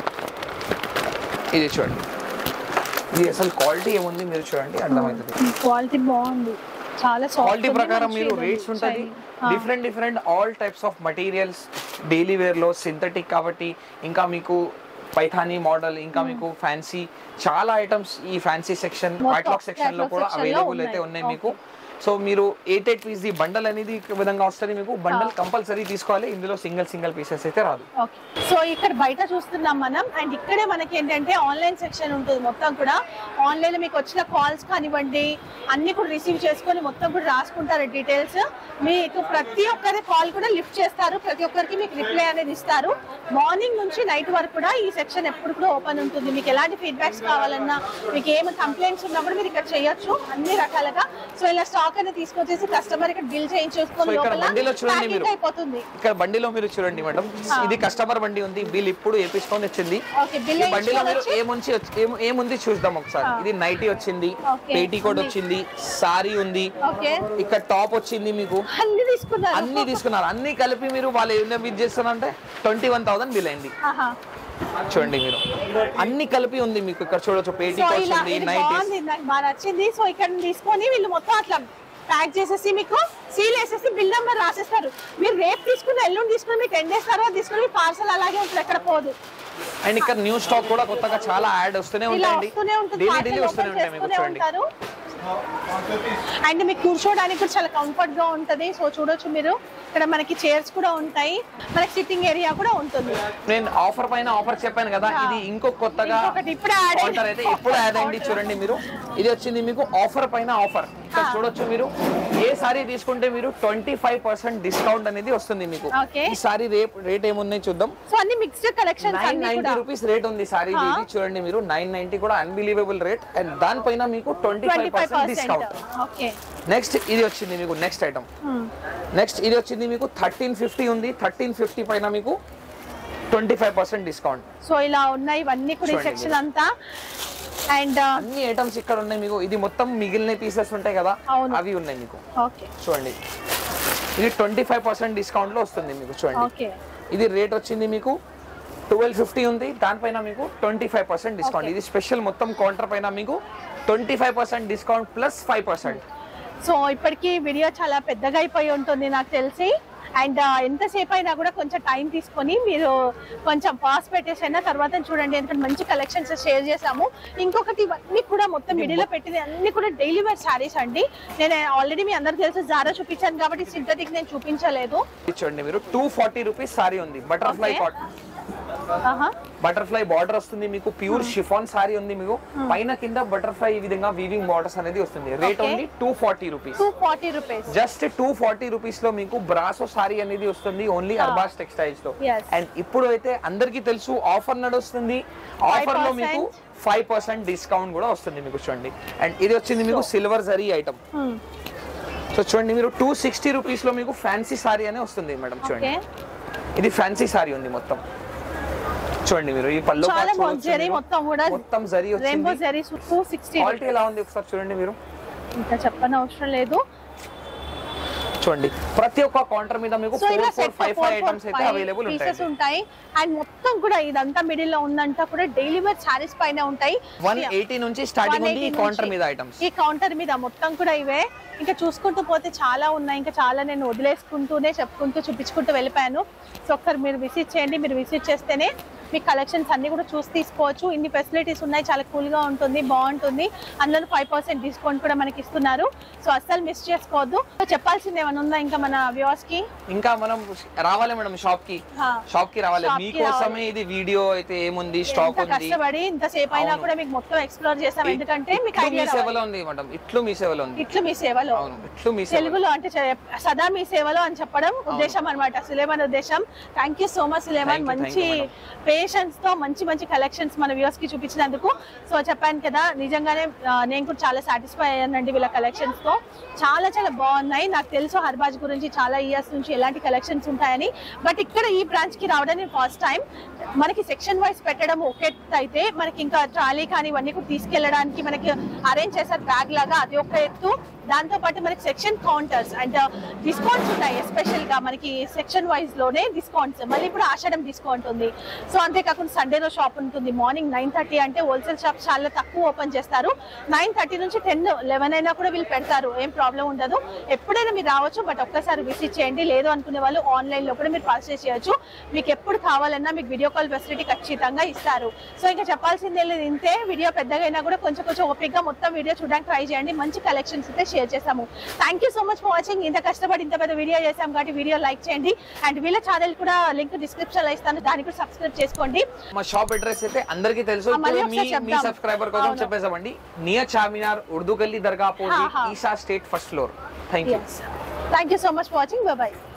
ఇది చూడండి ఇది అసలు క్వాలిటీ ఏముంది మీరు చూడండి అర్థమవుతుంది క్వాలిటీ బాగుంది చాలా క్వాలిటీ సాఫ్ట్ ప్రకారం మీరు రేట్స్ ఉంటుంది different different all types of materials daily wear లో సింథటిక్ కాబట్టి ఇంకా మీకు పైథానీ మోడల్ ఇంకా మీకు ఫ్యాన్సీ చాలా ఐటమ్స్ ఈ ఫ్యాన్సీ సెక్షన్ మొత్తం క్యాట్లాగ్ సెక్షన్ లో catalog కూడా section లో అవైలబుల్ అయితే ఉన్నాయి. ఉన్నాయి మీకు సో మీరు eight eight piece the bundle అనేది ఈ విధంగా వస్తుంది మీకు బండల్ కంపల్సరీ తీసుకోవాలి ఇందులో సింగిల్ సింగిల్ పీసెస్ అయితే రాదు ఓకే సో ఇక్కడ బయట చూస్తున్నాం మనం అండ్ ఇక్కడే మనకి ఏంటంటే ఆన్లైన్ సెక్షన్ ఉంటుంది మొత్తం కూడా ఆన్లైన్ లో మీకు వచ్చిన కాల్స్ కానివ్వండి అన్ని కూడా రిసీవ్ చేసుకొని మొత్తం కూడా రాసుకుంటారు డీటెయిల్స్ మీకు ప్రతి ఒక్కరి కాల్ కూడా లిఫ్ట్ చేస్తారు ప్రతి ఒక్కరికి మీకు రిప్లై అనేది ఇస్తారు మార్నింగ్ నుంచి నైట్ వరకు కూడా ఈ సెక్షన్ ఎప్పుడు కూడా ఓపెన్ ఉంటుంది మీకు ఎలాంటి ఫీడ్బ్యాక్స్ కావాలన్నా మీకు ఏమి కంప్లైంట్స్ ఉన్నా కూడా మీరు ఇక్కడ చేయొచ్చు అన్ని రకాలుగా సో ఇలా స్టాక్ స్టాక్ అనేది తీసుకొచ్చేసి కస్టమర్ ఇక్కడ బిల్ సో చేయించుకొని ఇక్కడ లోపల బండిలో చూడండి packing మీరు. అయిపోతుంది ఇక్కడ బండిలో మీరు చూడండి మేడం ఇది కస్టమర్ బండి ఉంది బిల్ ఇప్పుడు వేపించుకొని వచ్చింది ఓకే బిల్ ఈ బండిలో మీరు ఏముంచి వచ్చి- ఏం- ఏముంది చూద్దాం ఒకసారి ఇది నైటీ వచ్చింది Okay. పేటీ కోట్ వచ్చింది సారీ ఉంది ఓకే ఇక్కడ టాప్ వచ్చింది మీకు అన్ని తీసుకున్నారు అన్ని తీసుకున్నారు అన్ని కలిపి మీరు వాళ్ళు ఏం బిల్ చేస్తారంటే ట్వంటీ వన్ థౌసండ్ బిల్ అయింది ఆహా. చూడండి మీరు అన్ని కలిపి ఉంది మీకు ఇక్కడ చూడొచ్చు పేటీ సో కోట్స్ ఇలా ఉంది ఇది నైటీస్ బాగుంది నాకు బాగా నచ్చింది సో ఇక్కడ తీసుకొని వీళ్ళు మొత్తం అట్లా ప్యాక్ చేసేసి మీకు సీల్ వేసేసి బిల్ నెంబర్ రాసేస్తారు మీరు రేపు తీసుకున్న ఎల్లుండి తీసుకుని మీకు టెన్ డేస్ తర్వాత తీసుకుని పార్సల్ అలాగే ఉంటుంది ఎక్కడ పోదు అండ్ ఇక్కడ న్యూ స్టాక్ కూడా కొత్తగా చాలా యాడ్ వస్తూనే ఇలా ఉంటాయండి వస్తూనే ఉంటుంది డైలీ parcel డైలీ వస్తూనే open ఉంటాయి మీకు చేస్తూనే చూడండి ఉంటారు అండ్ మీకు కూర్చోవడానికి కూడా చాలా కంఫర్ట్ గా ఉంటది సో చూడొచ్చు మీరు ఇక్కడ మనకి చైర్స్ కూడా ఉంటాయి మనకి సిట్టింగ్ ఏరియా కూడా ఉంటుంది నేను ఆఫర్ పైన ఆఫర్ చెప్పాను కదా ఇది ఇంకో కొత్తగా ఇంకొకటి ఇప్పుడే యాడ్ కౌంటర్ అయితే ఇప్పుడు యాడ్ అయింది చూడండి మీరు ఇది వచ్చింది మీకు ఆఫర్ పైన ఆఫర్ ఇక్కడ చూడొచ్చు మీరు ఏ సారీ తీసుకుంటే మీరు ట్వంటీ ఫైవ్ పర్సెంట్ డిస్కౌంట్ అనేది వస్తుంది మీకు Okay. ఈ సారీ రేట్ రేట్ ఏమున్నాయి చూద్దాం సో అన్ని మిక్స్డ్ కలెక్షన్స్ నైన్ అన్ని నైన్టీ కూడా రూపీస్ రేట్ ఉంది సారీ ఇది చూడండి మీరు నైన్ నైన్టీ కూడా అన్బిలీవబుల్ రేట్ అండ్ దానిపైన మీకు twenty twenty five five percent percent discount okay next ఇది వచ్చింది మీకు నెక్స్ట్ ఐటమ్ నెక్స్ట్ ఇది వచ్చింది మీకు థర్టీన్ ఫిఫ్టీ ఉంది థర్టీన్ ఫిఫ్టీ పైన మీకు twenty five percent discount so ఇలా ఉన్నాయి ఇవన్నీ కూడా ఈ చూడండి సెక్షన్ అంతా అండ్ అన్ని ఐటమ్స్ ఇక్కడ ఉన్నాయి మీకు ఇది మొత్తం మిగిలిన పీసెస్ ఉంటాయి కదా అవును. అవి ఉన్నాయి మీకు ఓకే చూడండి ఇది ట్వంటీ ఫైవ్ పర్సెంట్ డిస్కౌంట్ లో వస్తుంది మీకు చూడండి ఓకే ఇది రేట్ వచ్చింది మీకు ట్వెల్వ్ ఫిఫ్టీ ఉంది దానిపైన మీకు twenty five percent discount Okay. ఇది స్పెషల్ మొత్తం కౌంటర్ పైన మీకు twenty five percent discount plus five percent so ఇప్పటికి వీడియో చాలా పెద్దగా అయిపోయి ఉంటుంది నాకు తెలిసి అండ్ ఎంతసేపు అయినా కూడా కొంచెం టైం తీసుకొని మీరు కొంచెం పాస్ పెట్టేసైనా తర్వాత చూడండి ఎందుకంటే మంచి కలెక్షన్స్ షేర్ చేసాము ఇంకొకటి ఇవన్నీ కూడా మొత్తం మిడిలో పెట్టింది అన్ని కూడా డైలీ వేర్ శారీస్ అండి నేను ఆల్రెడీ మీ అందరికి తెలుసు జారా చూపించాను కాబట్టి సింథటిక్ నేను చూపించలేదు ఇది చూడండి మీరు టూ ఫార్టీ రూపీస్ సారీ ఉంది బటర్ఫ్లై Okay. కాటన్ ఆహా బటర్ఫ్లై బార్డర్ వస్తుంది మీకు ప్యూర్ షిఫాన్ సారీ ఉంది మీకు పైన కింద బటర్ఫ్లై ఈ విధంగా వీవింగ్ బార్డర్స్ అనేది వస్తుంది rate Okay. Only two forty rupees two forty rupees just two forty rupees లో మీకు బ్రాసో సారీ అనేది వస్తుంది ఓన్లీ అర్బాస్ టెక్స్టైల్స్ లో Yes. అండ్ ఇప్పుడు అయితే అందరికీ తెలుసు ఆఫర్ నడుస్తుంది ఆఫర్ లో మీకు ఫైవ్ పర్సెంట్ డిస్కౌంట్ కూడా వస్తుంది మీకు చూడండి అండ్ ఇది వచ్చింది మీకు సిల్వర్ జరీ ఐటమ్ సో చూడండి మీరు టూ సిక్స్టీ రూపీస్ లో మీకు ఫ్యాన్సీ సారీ అనే వస్తుంది మేడం చూడండి ఓకే ఇది ఫ్యాన్సీ సారీ ఉంది మొత్తం చూడండి మీరు ఈ పళ్ళు చాలా బాగుంది జరీ మొత్తం కూడా మొత్తం జరీ రెయిన్బో వచ్చింది జరీ టూ సిక్స్టీ క్వాలిటీ ఎలా ఉంది ఒకసారి చూడండి మీరు ఇంకా చెప్పని అవసరం లేదు చూడండి ప్రతి ఒక్క కౌంటర్ మీద మీకు సో ఇలా four four set five five items అయితే అవైలబుల్ పీసెస్ ఉంటాయి ఉంటాయి అండ్ మొత్తం కూడా ఇదంతా మిడిల్ లో ఉందంతా కూడా డైలీ వేర్ శారీస్ పైన ఉంటాయి వన్ ఎయిటీ నుంచి స్టార్టింగ్ ఉంది ఈ 180 కౌంటర్ నుంచి. మీద ఐటమ్స్ ఈ కౌంటర్ మీద మొత్తం కూడా ఇవే ఇంకా చూసుకుంటూ పోతే చాలా ఉన్నాయి ఇంకా చాలా నేను వదిలేసుకుంటూనే చెప్పుకుంటూ చూపించుకుంటూ వెళ్ళిపోయాను సో ఒకసారి మీరు విజిట్ చేయండి మీరు విజిట్ చేస్తేనే మీ కలెక్షన్స్ అన్ని కూడా చూసి తీసుకోవచ్చు ఇన్ని ఫెసిలిటీస్ ఉన్నాయి చాలా కూల్ గా ఉంటుంది బాగుంటుంది అందులో ఫైవ్ పర్సెంట్ డిస్కౌంట్ కూడా మనకి ఇస్తున్నారు సో అస్సలు మిస్ చేసుకోవద్దు సో చెప్పాల్సింది ఏమైనా ఉందా ఇంకా మన వ్యూవర్స్ కి ఇంకా మనం రావాలి మేడం షాప్ కి హా. షాప్ కి రావాలి Shop కి మీకోసమే రావాలి. ఇది వీడియో అయితే ఏముంది స్టాక్ ఎంత ఉంది కష్టపడి ఇంతసేపు అయినా అవును. కూడా మీకు మొత్తం ఎక్స్ప్లోర్ చేసాం ఎందుకంటే మీకు ఇట్లు మీ ఐడియా సేవలో ఉంది మేడం ఇట్లు మీ సేవలో ఉంది ఇట్లు మీ సేవలో అవును ఇట్లు మీ సేవలో తెలుగులో అంటే చె- సదా మీ సేవలో అని చెప్పడం ఉద్దేశం అన్నమాట సులేమాన్ ఉద్దేశం thank you so much Suleman Thank you, thank మంచి you, madam. పేషెన్స్ తో మంచి మంచి కలెక్షన్స్ మన వ్యూవర్స్ కి చూపించినందుకు సో చెప్పాను కదా నిజంగానే ఆ, నేను కూడా చాలా సాటిస్ఫై అయ్యానండి వీళ్ళ కలెక్షన్స్ తో చాలా చాలా బాగున్నాయి నాకు తెలుసు హర్బాజ్ గురించి చాలా ఇయర్స్ నుంచి ఎలాంటి కలెక్షన్స్ ఉంటాయని బట్ ఇక్కడ ఈ బ్రాంచ్ కి రావడం నేను ఫస్ట్ టైం మనకి సెక్షన్ వైస్ పెట్టడం ఒకే అయితే మనకి ఇంకా ట్రాలీ కానీ ఇవన్నీ కూడా తీసుకెళ్ళడానికి మనకి అరేంజ్ చేశారు బ్యాగ్ లాగా అది ఒక ఎత్తు దాంతో పాటు మనకి సెక్షన్ కౌంటర్స్ అండ్ డిస్కౌంట్స్ ఉంటాయి ఎస్పెషల్ గా మనకి సెక్షన్ వైజ్ లోనే డిస్కౌంట్స్ మళ్ళీ ఇప్పుడు ఆషాఢం డిస్కౌంట్ ఉంది సో అంతేకాకుండా సండే రోజు షాప్ ఉంటుంది మార్నింగ్ నైన్ థర్టీ అంటే హోల్సేల్ షాప్ చాలా తక్కువ ఓపెన్ చేస్తారు నైన్ థర్టీ నుంచి టెన్ లెవెన్ అయినా కూడా వీళ్ళు పెడతారు ఏం ప్రాబ్లం ఉండదు ఎప్పుడైనా మీరు రావచ్చు బట్ ఒక్కసారి విజిట్ చేయండి లేదు అనుకునే వాళ్ళు ఆన్లైన్ లో కూడా మీరు పర్చేస్ చేయొచ్చు మీకు ఎప్పుడు కావాలన్నా మీకు వీడియో కాల్ ఫెసిలిటీ ఖచ్చితంగా ఇస్తారు సో ఇంకా చెప్పాల్సిందే లేదు ఇంతే వీడియో పెద్దగా అయినా కూడా కొంచెం కొంచెం ఓపిక్గా మొత్తం వీడియో చూడడానికి ట్రై చేయండి మంచి కలెక్షన్స్ అయితే షేర్ చేసాము thank you so much for watching ఇంత కష్టపడి ఇంత పెద్ద వీడియో చేసాం కాబట్టి వీడియో లైక్ చేయండి అండ్ వీళ్ళ ఛానల్ కూడా లింక్ డిస్క్రిప్షన్ లో ఇస్తాను దాన్ని కూడా సబ్స్క్రైబ్ చేసుకోండి మా షాప్ అడ్రస్ అయితే అందరికీ తెలుసు ఆ, మళ్ళీ ఇప్పుడు మీ ఒకసారి మీ చెప్దాం. సబ్స్క్రైబర్ కోసం అవును. చెప్పేసామండి నియర్ చార్మినార్ ఉర్దూ గల్లీ దర్గా అపోజిట్ హా, హా. ఈసా స్టేట్ first floor thank you thank you so much for watching bye